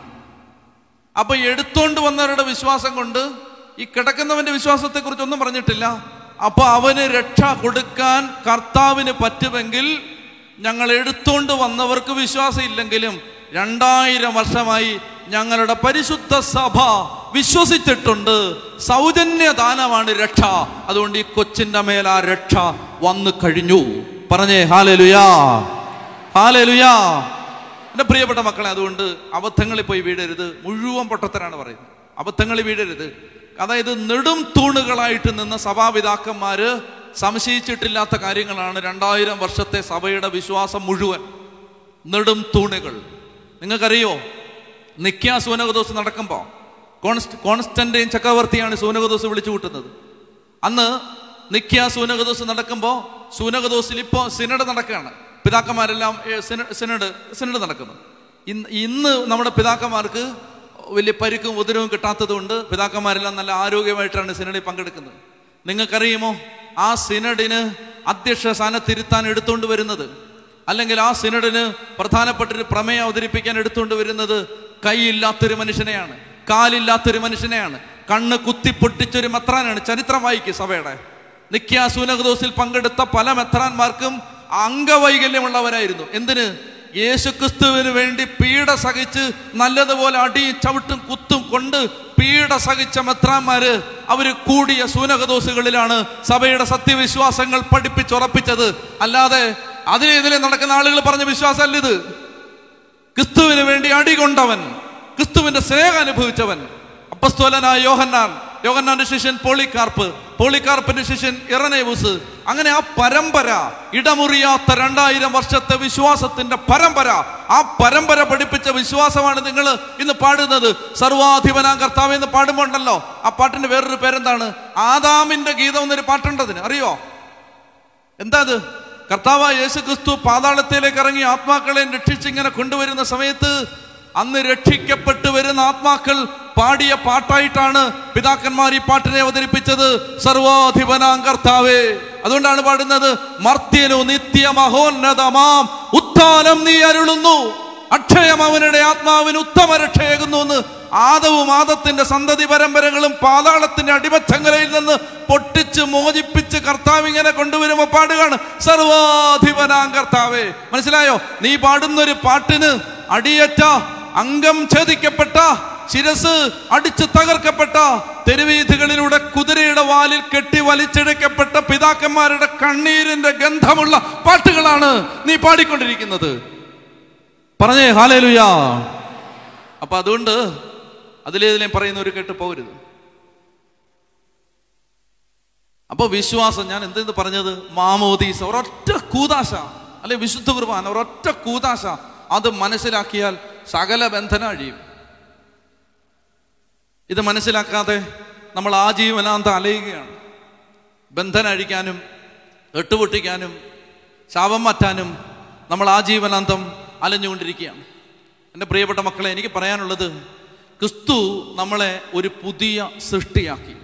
അപ്പൊ എടുത്തോണ്ട് വന്നവരുടെ വിശ്വാസം കൊണ്ട് ഈ കിടക്കുന്നവന്റെ വിശ്വാസത്തെ കുറിച്ചൊന്നും പറഞ്ഞിട്ടില്ല അപ്പൊ അവന് രക്ഷ കൊടുക്കാൻ കർത്താവിന് പറ്റുമെങ്കിൽ ഞങ്ങൾ എടുത്തോണ്ട് വന്നവർക്ക് വിശ്വാസം ഇല്ലെങ്കിലും രണ്ടായിരം വർഷമായി ഞങ്ങളുടെ പരിശുദ്ധ സഭ വിശ്വസിച്ചിട്ടുണ്ട് സൗജന്യ ദാനമാണ് രക്ഷ അതുകൊണ്ട് ഈ കൊച്ചിന്റെ മേൽ ആ രക്ഷ വന്നു കഴിഞ്ഞു പറഞ്ഞേ ഹാലലുയാ ഹാലലുയാ എൻ്റെ പ്രിയപ്പെട്ട മക്കളെ അതുകൊണ്ട് അബദ്ധങ്ങളിൽ പോയി വീഴരുത് മുഴുവൻ പൊട്ടത്തരാണ് പറയുന്നത് അബദ്ധങ്ങളിൽ വീഴരുത് അതായത് നെടും തൂണുകളായിട്ട് നിന്ന സഭാപിതാക്കന്മാര് സംശയിച്ചിട്ടില്ലാത്ത കാര്യങ്ങളാണ് രണ്ടായിരം വർഷത്തെ സഭയുടെ വിശ്വാസം മുഴുവൻ നെടും തൂണുകൾ നിങ്ങൾക്കറിയോ നിക്യ സൂനകദോസ് നടക്കുമ്പോൾ കോൺസ്റ്റ് കോൺസ്റ്റന്റൈൻ ചക്രവർത്തിയാണ് സൂനകദോസ് വിളിച്ചു കൂട്ടുന്നത് അന്ന് നിക്യ സൂനകദോസ് നടക്കുമ്പോൾ സൂനകദോസിൽ ഇപ്പോൾ സിനഡ് നടക്കുകയാണ് പിതാക്കന്മാരെല്ലാം ഏ, സിന- സിനഡ് സിനഡ് നടക്കുന്നു ഇന്ന് ഇന്ന് നമ്മുടെ പിതാക്കന്മാർക്ക് വലിയ പരിക്കും ഉദരവും കിട്ടാത്തത് കൊണ്ട് പിതാക്കന്മാരെല്ലാം നല്ല ആരോഗ്യമായിട്ടാണ് സിനഡിൽ പങ്കെടുക്കുന്നത് നിങ്ങൾക്കറിയുമോ ആ സിനഡിന് അധ്യക്ഷ സ്ഥാനത്തിരുത്താൻ എടുത്തുകൊണ്ട് വരുന്നത് അല്ലെങ്കിൽ ആ സിനഡിന് പ്രധാനപ്പെട്ട ഒരു പ്രമേയം അവതരിപ്പിക്കാൻ എടുത്തുകൊണ്ട് വരുന്നത് കൈയില്ലാത്തൊരു മനുഷ്യനെയാണ് കാലില്ലാത്തൊരു മനുഷ്യനെയാണ് കണ്ണ് കുത്തിപ്പൊട്ടിച്ചൊരു മെത്രാനാണ് ചരിത്രം വായിക്കും സഭയുടെ നിക്യ സൂനകദോസിൽ പങ്കെടുത്ത പല മെത്രാന്മാർക്കും അംഗവൈകല്യമുള്ളവരായിരുന്നു എന്തിന് യേശുക്രിസ്തുവിന് വേണ്ടി പീഡ സഹിച്ച് നല്ലതുപോലെ അടിയും ചവിട്ടും കുത്തും കൊണ്ട് പീഡ സഹിച്ച മെത്രാന്മാര് അവര് കൂടിയ സൂനകദോസുകളിലാണ് സഭയുടെ സത്യവിശ്വാസങ്ങൾ പഠിപ്പിച്ചുറപ്പിച്ചത് അല്ലാതെ അതിനെതിരെ നടക്കുന്ന ആളുകൾ പറഞ്ഞ വിശ്വാസമല്ല ഇത് ക്രിസ്തുവിന് വേണ്ടി അടികൊണ്ടവൻ ക്രിസ്തുവിന്റെ സ്നേഹം അനുഭവിച്ചവൻ അപ്പസ്തോലനായ യോഹന്നാൻ യോഹന്നാന്റെ ശിഷ്യൻ പോളിക്കാർപ്പ് പോളിക്കാർപ്പിന്റെ ശിഷ്യൻ ഇറനേവുസ് അങ്ങനെ ആ പരമ്പര ഇടമുറിയാത്ത രണ്ടായിരം വർഷത്തെ വിശ്വാസത്തിന്റെ പരമ്പര ആ പരമ്പര പഠിപ്പിച്ച വിശ്വാസമാണ് നിങ്ങൾ ഇന്ന് പാടുന്നത് സർവാധിപനാം കർത്താവ് എന്ന് പാടുമ്പോണ്ടല്ലോ ആ പാട്ടിന്റെ വേറൊരു പേരെന്താണ് ആദാമിന്റെ ഗീതം എന്നൊരു പാട്ടുണ്ടതിന് അറിയോ എന്താ അത് കർത്താവ് യേശു ക്രിസ്തു പാതാളത്തിലേക്ക് ഇറങ്ങി ആത്മാക്കളെ രക്ഷിച്ച് ഇങ്ങനെ കൊണ്ടുവരുന്ന സമയത്ത് അന്ന് രക്ഷിക്കപ്പെട്ടു വരുന്ന ആത്മാക്കൾ പാടിയ പാട്ടായിട്ടാണ് പിതാക്കന്മാർ ഈ പാട്ടിനെ അവതരിപ്പിച്ചത് സർവാധിപനാം കർത്താവേ അതുകൊണ്ടാണ് പാടുന്നത് മർത്യനു നിത്യ മഹോന്നതമാം ഉത്ഥാനം നീ അരുളുന്നു അക്ഷയം അവനുടെ ആത്മാവിന് ഉത്തമ രക്ഷയേകുന്നു എന്ന് ആദവും ആദത്തിന്റെ സന്തതി പരമ്പരകളും പാതാളത്തിന്റെ അടിമച്ചങ്ങലയിൽ നിന്ന് പൊട്ടിച്ച് മോചിപ്പിച്ച് കർത്താവ് ഇങ്ങനെ കൊണ്ടുവരുമ്പോ പാടുകയാണ് സർവാധിപനാം കർത്താവേ മനസ്സിലായോ നീ പാടുന്ന ഒരു പാട്ടിന് അടിയറ്റ അംഗം ഛേദിക്കപ്പെട്ട ശിരസ് അടിച്ചു തകർക്കപ്പെട്ട തെരുവീഥികളിലൂടെ കുതിരയുടെ വാലിൽ കെട്ടി വലിച്ചിഴക്കപ്പെട്ട പിതാക്കന്മാരുടെ കണ്ണീരിന്റെ ഗന്ധമുള്ള പാട്ടുകളാണ് നീ പാടിക്കൊണ്ടിരിക്കുന്നത് പറഞ്ഞേ ഹാലേലുയാ അപ്പൊ അതുകൊണ്ട് അതിലേതിലേം പറയുന്നവർ കേട്ട് പോകരുത് അപ്പൊ വിശ്വാസം ഞാൻ എന്തെന്ന് പറഞ്ഞത് മാമോദീസ ഒരൊറ്റ കൂതാശ അല്ലെ വിശുദ്ധ കുർബാന ഒരൊറ്റ കൂതാശ അത് മനസ്സിലാക്കിയാൽ സകല ബന്ധന അഴിയും ഇത് മനസ്സിലാക്കാതെ നമ്മൾ ആജീവനാന്തം അലയുകയാണ് ബന്ധന അഴിക്കാനും എട്ടുപൊട്ടിക്കാനും ശാപം മാറ്റാനും നമ്മൾ ആജീവനാന്തം അലഞ്ഞുകൊണ്ടിരിക്കുകയാണ് എൻ്റെ പ്രിയപ്പെട്ട മക്കളെ എനിക്ക് പറയാനുള്ളത് ക്രിസ്തു നമ്മളെ ഒരു പുതിയ സൃഷ്ടിയാക്കി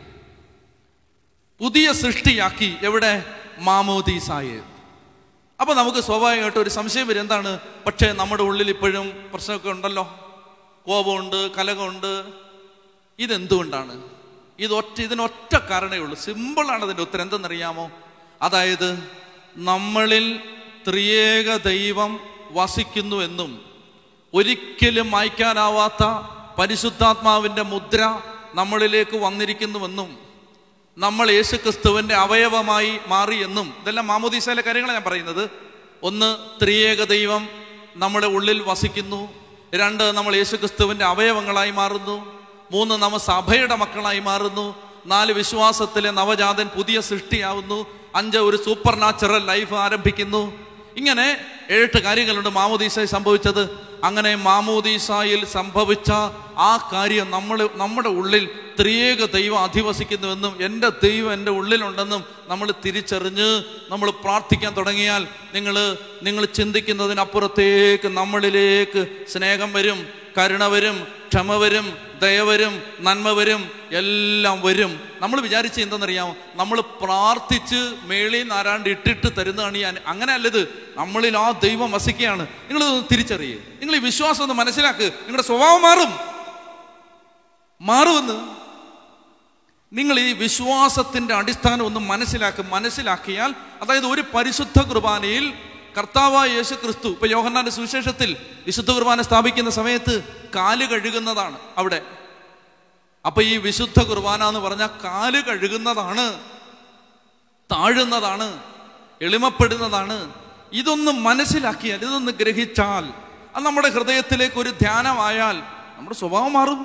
പുതിയ സൃഷ്ടിയാക്കി എവിടെ മാമോദീസായെ അപ്പൊ നമുക്ക് സ്വാഭാവികമായിട്ട് ഒരു സംശയം വരും എന്താണ് പക്ഷേ നമ്മുടെ ഉള്ളിൽ ഇപ്പോഴും പ്രശ്നമൊക്കെ ഉണ്ടല്ലോ കോപമുണ്ട് കലകമുണ്ട് ഇതെന്തുകൊണ്ടാണ് ഇത് ഒറ്റ ഇതിനൊറ്റ കാരണമേ ഉള്ളൂ സിമ്പിളാണ് അതിൻ്റെ ഉത്തരം എന്തെന്നറിയാമോ അതായത് നമ്മളിൽ ത്രിയേക ദൈവം വസിക്കുന്നുവെന്നും ഒരിക്കലും മായ്ക്കാനാവാത്ത പരിശുദ്ധാത്മാവിൻ്റെ മുദ്ര നമ്മളിലേക്ക് വന്നിരിക്കുന്നുവെന്നും നമ്മൾ യേശുക്രിസ്തുവിന്റെ അവയവമായി മാറി എന്നും ഇതെല്ലാം മാമോദീസയിലെ കാര്യങ്ങളാണ് ഞാൻ പറയുന്നത് ഒന്ന് ത്രിയേക ദൈവം നമ്മുടെ ഉള്ളിൽ വസിക്കുന്നു രണ്ട് നമ്മൾ യേശുക്രിസ്തുവിന്റെ അവയവങ്ങളായി മാറുന്നു മൂന്ന് നമ്മൾ സഭയുടെ മക്കളായി മാറുന്നു നാല് വിശ്വാസത്തിലെ നവജാതൻ പുതിയ സൃഷ്ടിയാവുന്നു അഞ്ച് ഒരു സൂപ്പർ നാച്ചുറൽ ലൈഫ് ആരംഭിക്കുന്നു ഇങ്ങനെ ഏഴെട്ട് കാര്യങ്ങളുണ്ട് മാമോദീസയിൽ സംഭവിച്ചത് അങ്ങനെ മാമോദീസായിൽ സംഭവിച്ച ആ കാര്യം നമ്മൾ നമ്മുടെ ഉള്ളിൽ ത്രിയേക ദൈവം അധിവസിക്കുന്നുവെന്നും എൻ്റെ ദൈവം എൻ്റെ ഉള്ളിലുണ്ടെന്നും നമ്മൾ തിരിച്ചറിഞ്ഞ് നമ്മൾ പ്രാർത്ഥിക്കാൻ തുടങ്ങിയാൽ നിങ്ങൾ നിങ്ങൾ ചിന്തിക്കുന്നതിനപ്പുറത്തേക്ക് നമ്മളിലേക്ക് സ്നേഹം വരും കരുണ വരും ക്ഷമ വരും ദയ വരും നന്മ വരും എല്ലാം വരും നമ്മൾ വിചാരിച്ച എന്തെന്നറിയാമോ നമ്മൾ പ്രാർത്ഥിച്ച് മേളിൽ നിന്ന് ആരാണ്ട് ഇട്ടിട്ട് തരുന്നതാണ് ഞാൻ അങ്ങനെ അല്ലത് നമ്മളിൽ ആ ദൈവം വസിക്കുകയാണ് നിങ്ങൾ തിരിച്ചറിയുക നിങ്ങൾ ഈ വിശ്വാസം ഒന്ന് മനസ്സിലാക്ക് നിങ്ങളുടെ സ്വഭാവം മാറും മാറുമെന്ന് നിങ്ങൾ ഈ വിശ്വാസത്തിന്റെ അടിസ്ഥാനം ഒന്ന് മനസ്സിലാക്കും മനസ്സിലാക്കിയാൽ അതായത് ഒരു പരിശുദ്ധ കുർബാനയിൽ കർത്താവായ യേശു ക്രിസ്തു ഇപ്പൊ യോഹന്നാന്റെ സുവിശേഷത്തിൽ വിശുദ്ധ കുർബാന സ്ഥാപിക്കുന്ന സമയത്ത് കാല് കഴുകുന്നതാണ് അവിടെ അപ്പൊ ഈ വിശുദ്ധ കുർബാന എന്ന് പറഞ്ഞാൽ കാല് കഴുകുന്നതാണ് താഴുന്നതാണ് എളിമപ്പെടുന്നതാണ് ഇതൊന്ന് മനസ്സിലാക്കിയാൽ ഇതൊന്ന് ഗ്രഹിച്ചാൽ അത് നമ്മുടെ ഹൃദയത്തിലേക്ക് ഒരു ധ്യാനമായാൽ നമ്മുടെ സ്വഭാവം മാറും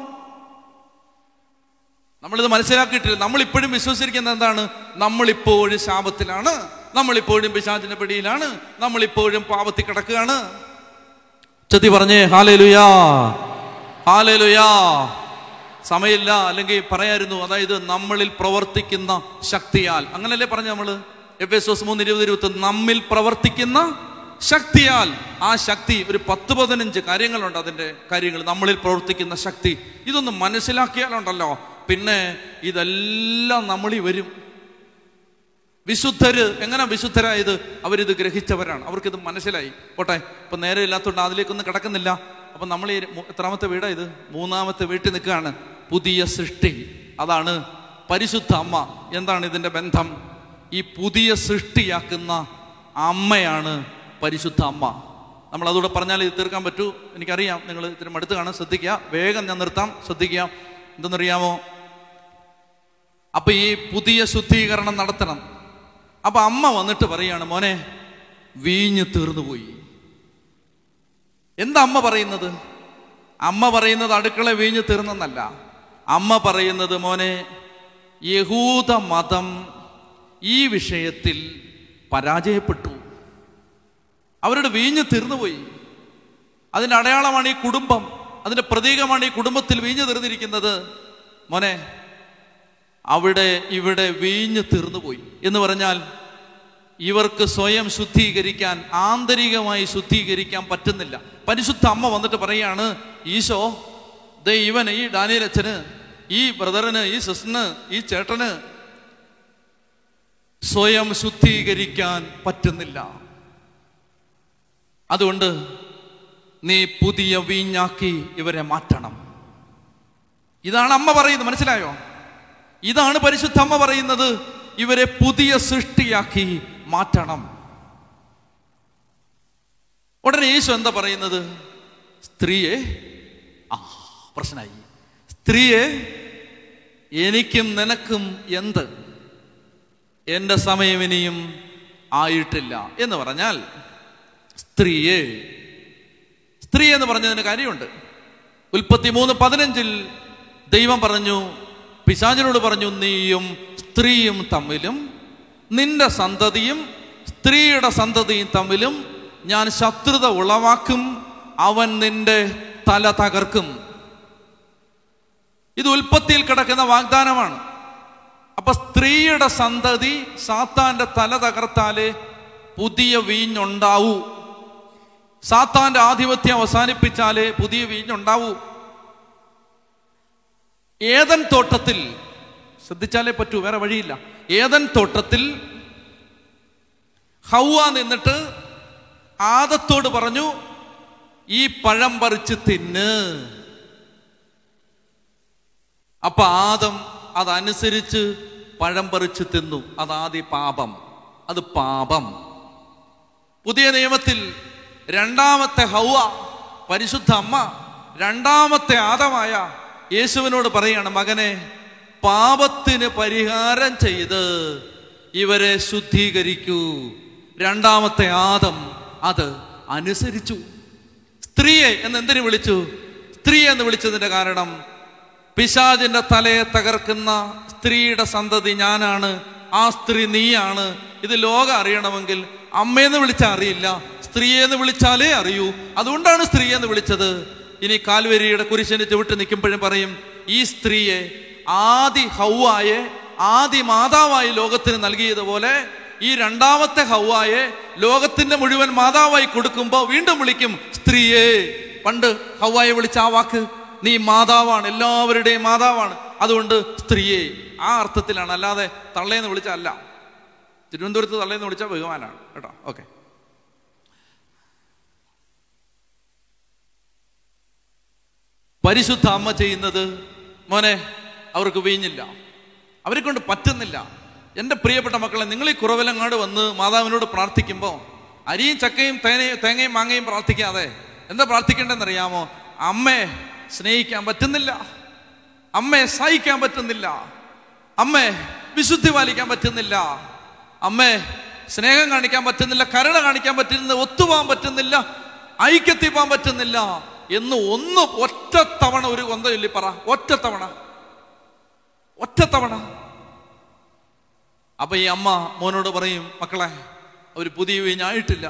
നമ്മളിത് മനസ്സിലാക്കിയിട്ടില്ല നമ്മൾ ഇപ്പോഴും വിശ്വസിച്ചിരിക്കുന്നത് എന്താണ് നമ്മളിപ്പോഴും ശാപത്തിലാണ് നമ്മളിപ്പോഴും പിശാചിന്റെ പിടിയിലാണ് നമ്മളിപ്പോഴും പാപത്തിൽ കിടക്കുകയാണ് ചതി പറഞ്ഞേ ഹാലേലുയാ ഹാലേലുയാ സമയമില്ല അല്ലെങ്കിൽ പറയായിരുന്നു അതായത് നമ്മളിൽ പ്രവർത്തിക്കുന്ന ശക്തിയാൽ അങ്ങനല്ലേ പറഞ്ഞു നമ്മള് എഫ് എസ് എസ് മൂന്ന് ഇരുപത് ഇരുപത്തി നമ്മിൽ പ്രവർത്തിക്കുന്ന ശക്തിയാൽ ആ ശക്തി ഒരു പത്ത് പതിനഞ്ച് കാര്യങ്ങളുണ്ട് അതിന്റെ കാര്യങ്ങൾ നമ്മളിൽ പ്രവർത്തിക്കുന്ന ശക്തി ഇതൊന്ന് മനസ്സിലാക്കിയാലുണ്ടല്ലോ പിന്നെ ഇതെല്ലാം നമ്മളിൽ വരും വിശുദ്ധര് എങ്ങനെ വിശുദ്ധരായത് അവരിത് ഗ്രഹിച്ചവരാണ് അവർക്കിത് മനസ്സിലായി പോട്ടെ ഇപ്പൊ നേരെ ഇല്ലാത്തതുകൊണ്ട് അതിലേക്കൊന്നും കിടക്കുന്നില്ല അപ്പൊ നമ്മൾ ഈ മൂ- എത്രാമത്തെ വീടാ ഇത് മൂന്നാമത്തെ വീട്ടിൽ നിൽക്കുകയാണ് പുതിയ സൃഷ്ടി അതാണ് പരിശുദ്ധ അമ്മ എന്താണ് ഇതിന്റെ ബന്ധം ഈ പുതിയ സൃഷ്ടിയാക്കുന്ന അമ്മയാണ് പരിശുദ്ധ അമ്മ നമ്മൾ അതുകൂടെ പറഞ്ഞാൽ ഇത് തീർക്കാൻ പറ്റൂ എനിക്കറിയാം നിങ്ങൾ ഇതിന് മടുത്ത് കാണാൻ ശ്രദ്ധിക്കുക വേഗം ഞാൻ നിർത്താം ശ്രദ്ധിക്കുക എന്തെന്നറിയാമോ അപ്പൊ ഈ പുതിയ ശുദ്ധീകരണം നടത്തണം അപ്പൊ അമ്മ വന്നിട്ട് പറയാണ് മോനെ വീഞ്ഞ് തീർന്നുപോയി എന്താ അമ്മ പറയുന്നത് അമ്മ പറയുന്നത് അടുക്കള വീഞ്ഞ് തീർന്നെന്നല്ല അമ്മ പറയുന്നത് മോനെ യഹൂദ മതം ഈ വിഷയത്തിൽ പരാജയപ്പെട്ടു അവരുടെ വീഞ്ഞ് തീർന്നുപോയി അതിന്റെ അടയാളമാണ് ഈ കുടുംബം അതിന്റെ പ്രതീകമാണ് ഈ കുടുംബത്തിൽ വീഞ്ഞ് തീർന്നിരിക്കുന്നത് മോനെ അവിടെ ഇവിടെ വീഞ്ഞ് തീർന്നുപോയി എന്ന് പറഞ്ഞാൽ ഇവർക്ക് സ്വയം ശുദ്ധീകരിക്കാൻ ആന്തരികമായി ശുദ്ധീകരിക്കാൻ പറ്റുന്നില്ല പരിശുദ്ധ അമ്മ വന്നിട്ട് പറയാണ് ഈശോ ദേ ഇവൻ ഈ ഡാനിയൽ അച്ഛന് ഈ ബ്രദറിന് ഈ സിസ്റ്ററിന് ഈ ചേട്ടന് സ്വയം ശുദ്ധീകരിക്കാൻ പറ്റുന്നില്ല അതുകൊണ്ട് നീ പുതിയ വീഞ്ഞാക്കി ഇവരെ മാറ്റണം ഇതാണ് അമ്മ പറയുന്നത് മനസ്സിലായോ ഇതാണ് പരിശുദ്ധ അമ്മ പറയുന്നത് ഇവരെ പുതിയ സൃഷ്ടിയാക്കി മാറ്റണം ഉടനെ യേശു എന്താ പറയുന്നത് സ്ത്രീയെ ആ പ്രശ്നമായി സ്ത്രീയെ എനിക്കും നിനക്കും എന്ത് എൻ്റെ സമയം ഇനിയും ആയിട്ടില്ല എന്ന് പറഞ്ഞാൽ സ്ത്രീയെ സ്ത്രീ എന്ന് പറഞ്ഞതിന് കാര്യമുണ്ട് ഉൽപ്പത്തി മൂന്ന് പതിനഞ്ചിൽ ദൈവം പറഞ്ഞു പിശാചിനോട് പറഞ്ഞു നീയും സ്ത്രീയും തമ്മിലും നിന്റെ സന്തതിയും സ്ത്രീയുടെ സന്തതിയും തമ്മിലും ഞാൻ ശത്രുത ഉളവാക്കും അവൻ നിന്റെ തല തകർക്കും ഇത് ഉൽപ്പത്തിയിൽ കിടക്കുന്ന വാഗ്ദാനമാണ് അപ്പൊ സ്ത്രീയുടെ സന്തതി സാത്താന്റെ തല തകർത്താലേ പുതിയ വീഞ്ഞുണ്ടാവൂ സാത്താന്റെ ആധിപത്യം അവസാനിപ്പിച്ചാലേ പുതിയ വീഞ്ഞുണ്ടാവൂ ഏതൻ തോട്ടത്തിൽ ശ്രദ്ധിച്ചാലേ പറ്റൂ വേറെ വഴിയില്ല ഏതൻ തോട്ടത്തിൽ ഹൗവ നിന്നിട്ട് ആദത്തോട് പറഞ്ഞു ഈ പഴം പറിച്ച് തിന്ന് അപ്പൊ ആദം അതനുസരിച്ച് പഴം പറിച്ച് തിന്നു അതാദ്യ പാപം അത് പാപം പുതിയ നിയമത്തിൽ രണ്ടാമത്തെ ഹൗവ പരിശുദ്ധ അമ്മ രണ്ടാമത്തെ ആദമായ യേശുവിനോട് പറയാണ് മകനെ പാപത്തിന് പരിഹാരം ചെയ്ത് ഇവരെ ശുദ്ധീകരിക്കൂ രണ്ടാമത്തെ ആദം അത് അനുസരിച്ചു സ്ത്രീയെ എന്ന് എന്തിനു വിളിച്ചു സ്ത്രീ എന്ന് വിളിച്ചതിന്റെ കാരണം പിശാചിന്റെ തലയെ തകർക്കുന്ന സ്ത്രീയുടെ സന്തതി ഞാനാണ് ആ സ്ത്രീ നീയാണ് ഇത് ലോകം അറിയണമെങ്കിൽ അമ്മയെന്ന് വിളിച്ചാൽ അറിയില്ല സ്ത്രീയെന്ന് വിളിച്ചാലേ അറിയൂ അതുകൊണ്ടാണ് സ്ത്രീ എന്ന് വിളിച്ചത് ഇനി കാൽവരിയുടെ കുരിശിന് ചുവട്ട് നിൽക്കുമ്പോഴും പറയും ഈ സ്ത്രീയെ ആദി ഹൗവായെ ആദി മാതാവായി ലോകത്തിന് നൽകിയതുപോലെ ഈ രണ്ടാമത്തെ ഹൗവായെ ലോകത്തിന്റെ മുഴുവൻ മാതാവായി കൊടുക്കുമ്പോൾ വീണ്ടും വിളിക്കും സ്ത്രീയെ പണ്ട് ഹൗവായെ വിളിച്ച ആ വാക്ക് നീ മാതാവാണ് എല്ലാവരുടെയും മാതാവാണ് അതുകൊണ്ട് സ്ത്രീയെ ആ അർത്ഥത്തിലാണ് അല്ലാതെ തള്ളേന്ന് വിളിച്ചല്ല തിരുവനന്തപുരത്ത് തള്ളേന്ന് വിളിച്ച ബഹുമാനാണ് കേട്ടോ ഓക്കെ പരിശുദ്ധ അമ്മ ചെയ്യുന്നത് മോനെ അവർക്ക് വീഞ്ഞില്ല അവരെ കൊണ്ട് പറ്റുന്നില്ല എൻ്റെ പ്രിയപ്പെട്ട മക്കളെ നിങ്ങൾ ഈ കുറവിലങ്ങാട് വന്ന് മാതാവിനോട് പ്രാർത്ഥിക്കുമ്പോൾ അരിയും ചക്കയും തേനയും തേങ്ങയും മാങ്ങയും പ്രാർത്ഥിക്കാതെ എന്താ പ്രാർത്ഥിക്കേണ്ടതെന്ന് അറിയാമോ അമ്മയെ സ്നേഹിക്കാൻ പറ്റുന്നില്ല അമ്മയെ സഹിക്കാൻ പറ്റുന്നില്ല അമ്മേ വിശുദ്ധി പാലിക്കാൻ പറ്റുന്നില്ല അമ്മേ സ്നേഹം കാണിക്കാൻ പറ്റുന്നില്ല കരുണ കാണിക്കാൻ പറ്റുന്നില്ല ഒത്തുപോകാൻ പറ്റുന്നില്ല ഐക്യത്തിൽ പോകാൻ പറ്റുന്നില്ല എന്ന് ഒന്ന് ഒറ്റ തവണ ഒരു കൊന്ത ചൊല്ലി പറ ഒറ്റ തവണ ഒറ്റ തവണ അപ്പൊ ഈ അമ്മ മോനോട് പറയും മക്കളെ ഒരു പുതിയ വീഞ്ഞായിട്ടില്ല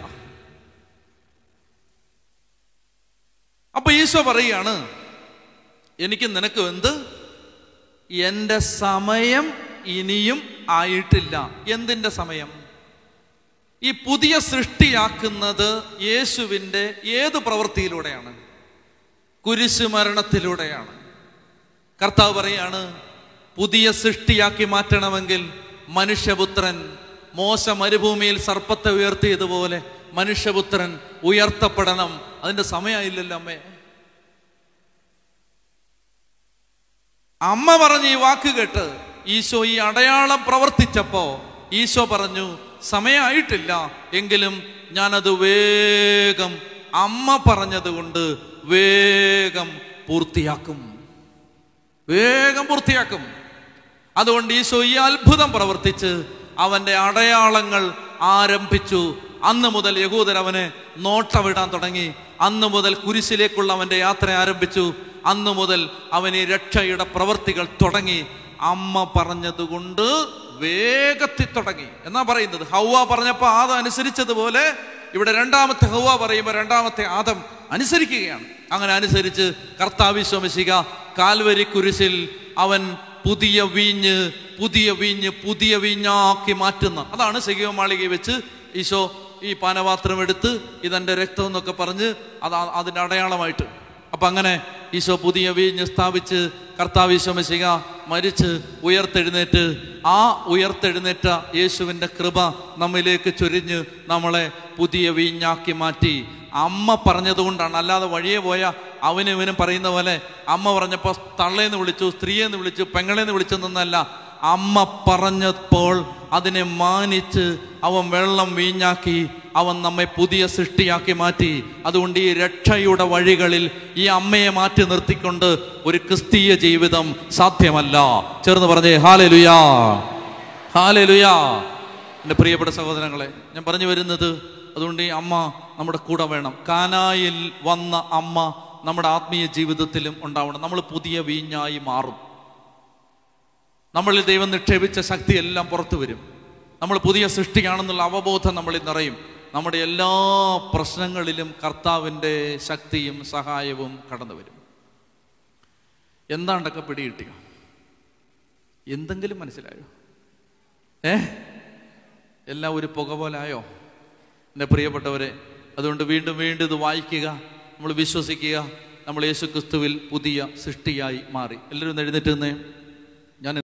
അപ്പൊ ഈശോ പറയുകയാണ് എനിക്ക് നിനക്ക് എന്ത് എന്റെ സമയം ഇനിയും ആയിട്ടില്ല എന്തിന്റെ സമയം ഈ പുതിയ സൃഷ്ടിയാക്കുന്നത് യേശുവിൻ്റെ ഏത് പ്രവൃത്തിയിലൂടെയാണ് കുരിശു മരണത്തിലൂടെയാണ് കർത്താവ് പറയാണ് പുതിയ സൃഷ്ടിയാക്കി മാറ്റണമെങ്കിൽ മനുഷ്യപുത്രൻ മോശ മരുഭൂമിയിൽ സർപ്പത്തെ ഉയർത്തിയതുപോലെ മനുഷ്യപുത്രൻ ഉയർത്തപ്പെടണം അതിന്റെ സമയമായില്ലല്ലോ അമ്മേ അമ്മ പറഞ്ഞ ഈ വാക്ക് കേട്ട് ഈശോ ഈ അടയാളം പ്രവർത്തിച്ചപ്പോ ഈശോ പറഞ്ഞു സമയമായിട്ടില്ല എങ്കിലും ഞാനത് വേഗം അമ്മ പറഞ്ഞതുകൊണ്ട് വേഗം പൂർത്തിയാക്കും വേഗം പൂർത്തിയാക്കും അതുകൊണ്ട് ഈശോ ഈ അത്ഭുതം പ്രവർത്തിച്ച് അവന്റെ അടയാളങ്ങൾ ആരംഭിച്ചു അന്ന് മുതൽ യഹൂദർ അവനെ നോട്ടമിടാൻ തുടങ്ങി അന്ന് മുതൽ കുരിശിലേക്കുള്ള അവന്റെ യാത്ര ആരംഭിച്ചു അന്ന് മുതൽ അവന് ഈ രക്ഷയുടെ പ്രവർത്തികൾ തുടങ്ങി അമ്മ പറഞ്ഞതുകൊണ്ട് വേഗത്തിൽ തുടങ്ങി എന്നാ പറയുന്നത് ഹൗവ പറഞ്ഞപ്പോൾ ആദം അനുസരിച്ചതുപോലെ ഇവിടെ രണ്ടാമത്തെ ഹൗവ പറയുമ്പോൾ രണ്ടാമത്തെ ആദം അനുസരിക്കുകയാണ് അങ്ങനെ അനുസരിച്ച് കർത്താവിശ്വമിശിക കാൽവരി കുരിശിൽ അവൻ പുതിയ വീഞ്ഞ് പുതിയ വീഞ്ഞ് പുതിയ വീഞ്ഞാക്കി മാറ്റുന്ന അതാണ് സഖിവ മാളികയിൽ വെച്ച് ഈശോ ഈ പാനപാത്രം എടുത്ത് ഇതെന്റെ രക്തം എന്നൊക്കെ പറഞ്ഞ് അത് ആ- അതിന്റെ അടയാളമായിട്ട് അപ്പൊ അങ്ങനെ ഈശോ പുതിയ വീഞ്ഞ് സ്ഥാപിച്ച് കർത്താവിശ്വമശിക മരിച്ച് ഉയർത്തെഴുന്നേറ്റ് ആ ഉയർത്തെഴുന്നേറ്റ യേശുവിൻ്റെ കൃപ നമ്മിലേക്ക് ചൊരിഞ്ഞ് നമ്മളെ പുതിയ വീഞ്ഞാക്കി മാറ്റി അമ്മ പറഞ്ഞതുകൊണ്ടാണ് അല്ലാതെ വഴിയെ പോയ അവനും ഇവനും പറയുന്ന പോലെ അമ്മ പറഞ്ഞപ്പോൾ തള്ളേന്ന് വിളിച്ചു സ്ത്രീയെന്ന് വിളിച്ചു പെങ്ങളെന്ന് വിളിച്ചു നിന്നല്ല അമ്മ പറഞ്ഞപ്പോൾ അതിനെ മാനിച്ച് അവൻ വെള്ളം വീഞ്ഞാക്കി അവൻ നമ്മെ പുതിയ സൃഷ്ടിയാക്കി മാറ്റി അതുകൊണ്ട് ഈ രക്ഷയുടെ വഴികളിൽ ഈ അമ്മയെ മാറ്റി നിർത്തിക്കൊണ്ട് ഒരു ക്രിസ്തീയ ജീവിതം സാധ്യമല്ല ചേർന്ന് പറഞ്ഞേ ഹാലേ ലുയാ ഹാലേ ലുയാ എൻ്റെ പ്രിയപ്പെട്ട സഹോദരങ്ങളെ ഞാൻ പറഞ്ഞു വരുന്നത് അതുകൊണ്ട് ഈ അമ്മ നമ്മുടെ കൂടെ വേണം കാനായിൽ വന്ന അമ്മ നമ്മുടെ ആത്മീയ ജീവിതത്തിലും ഉണ്ടാവണം നമ്മൾ പുതിയ വീഞ്ഞായി മാറും നമ്മളിൽ ദൈവം നിക്ഷേപിച്ച ശക്തി എല്ലാം പുറത്തു വരും നമ്മൾ പുതിയ സൃഷ്ടിയാണെന്നുള്ള അവബോധം നമ്മളിൽ നിറയും നമ്മുടെ എല്ലാ പ്രശ്നങ്ങളിലും കർത്താവിൻ്റെ ശക്തിയും സഹായവും കടന്നു വരും എന്താണ്ടൊക്കെ പിടികിട്ടിയോ എന്തെങ്കിലും മനസ്സിലായോ ഏ എല്ലാം ഒരു പുക പോലായോ എൻ്റെ പ്രിയപ്പെട്ടവരെ അതുകൊണ്ട് വീണ്ടും വീണ്ടും ഇത് വായിക്കുക നമ്മൾ വിശ്വസിക്കുക നമ്മൾ യേശു ക്രിസ്തുവിൽ പുതിയ സൃഷ്ടിയായി മാറി എല്ലാവരും ഒന്ന് എഴുന്നേറ്റ് നിന്നേ ഞാൻ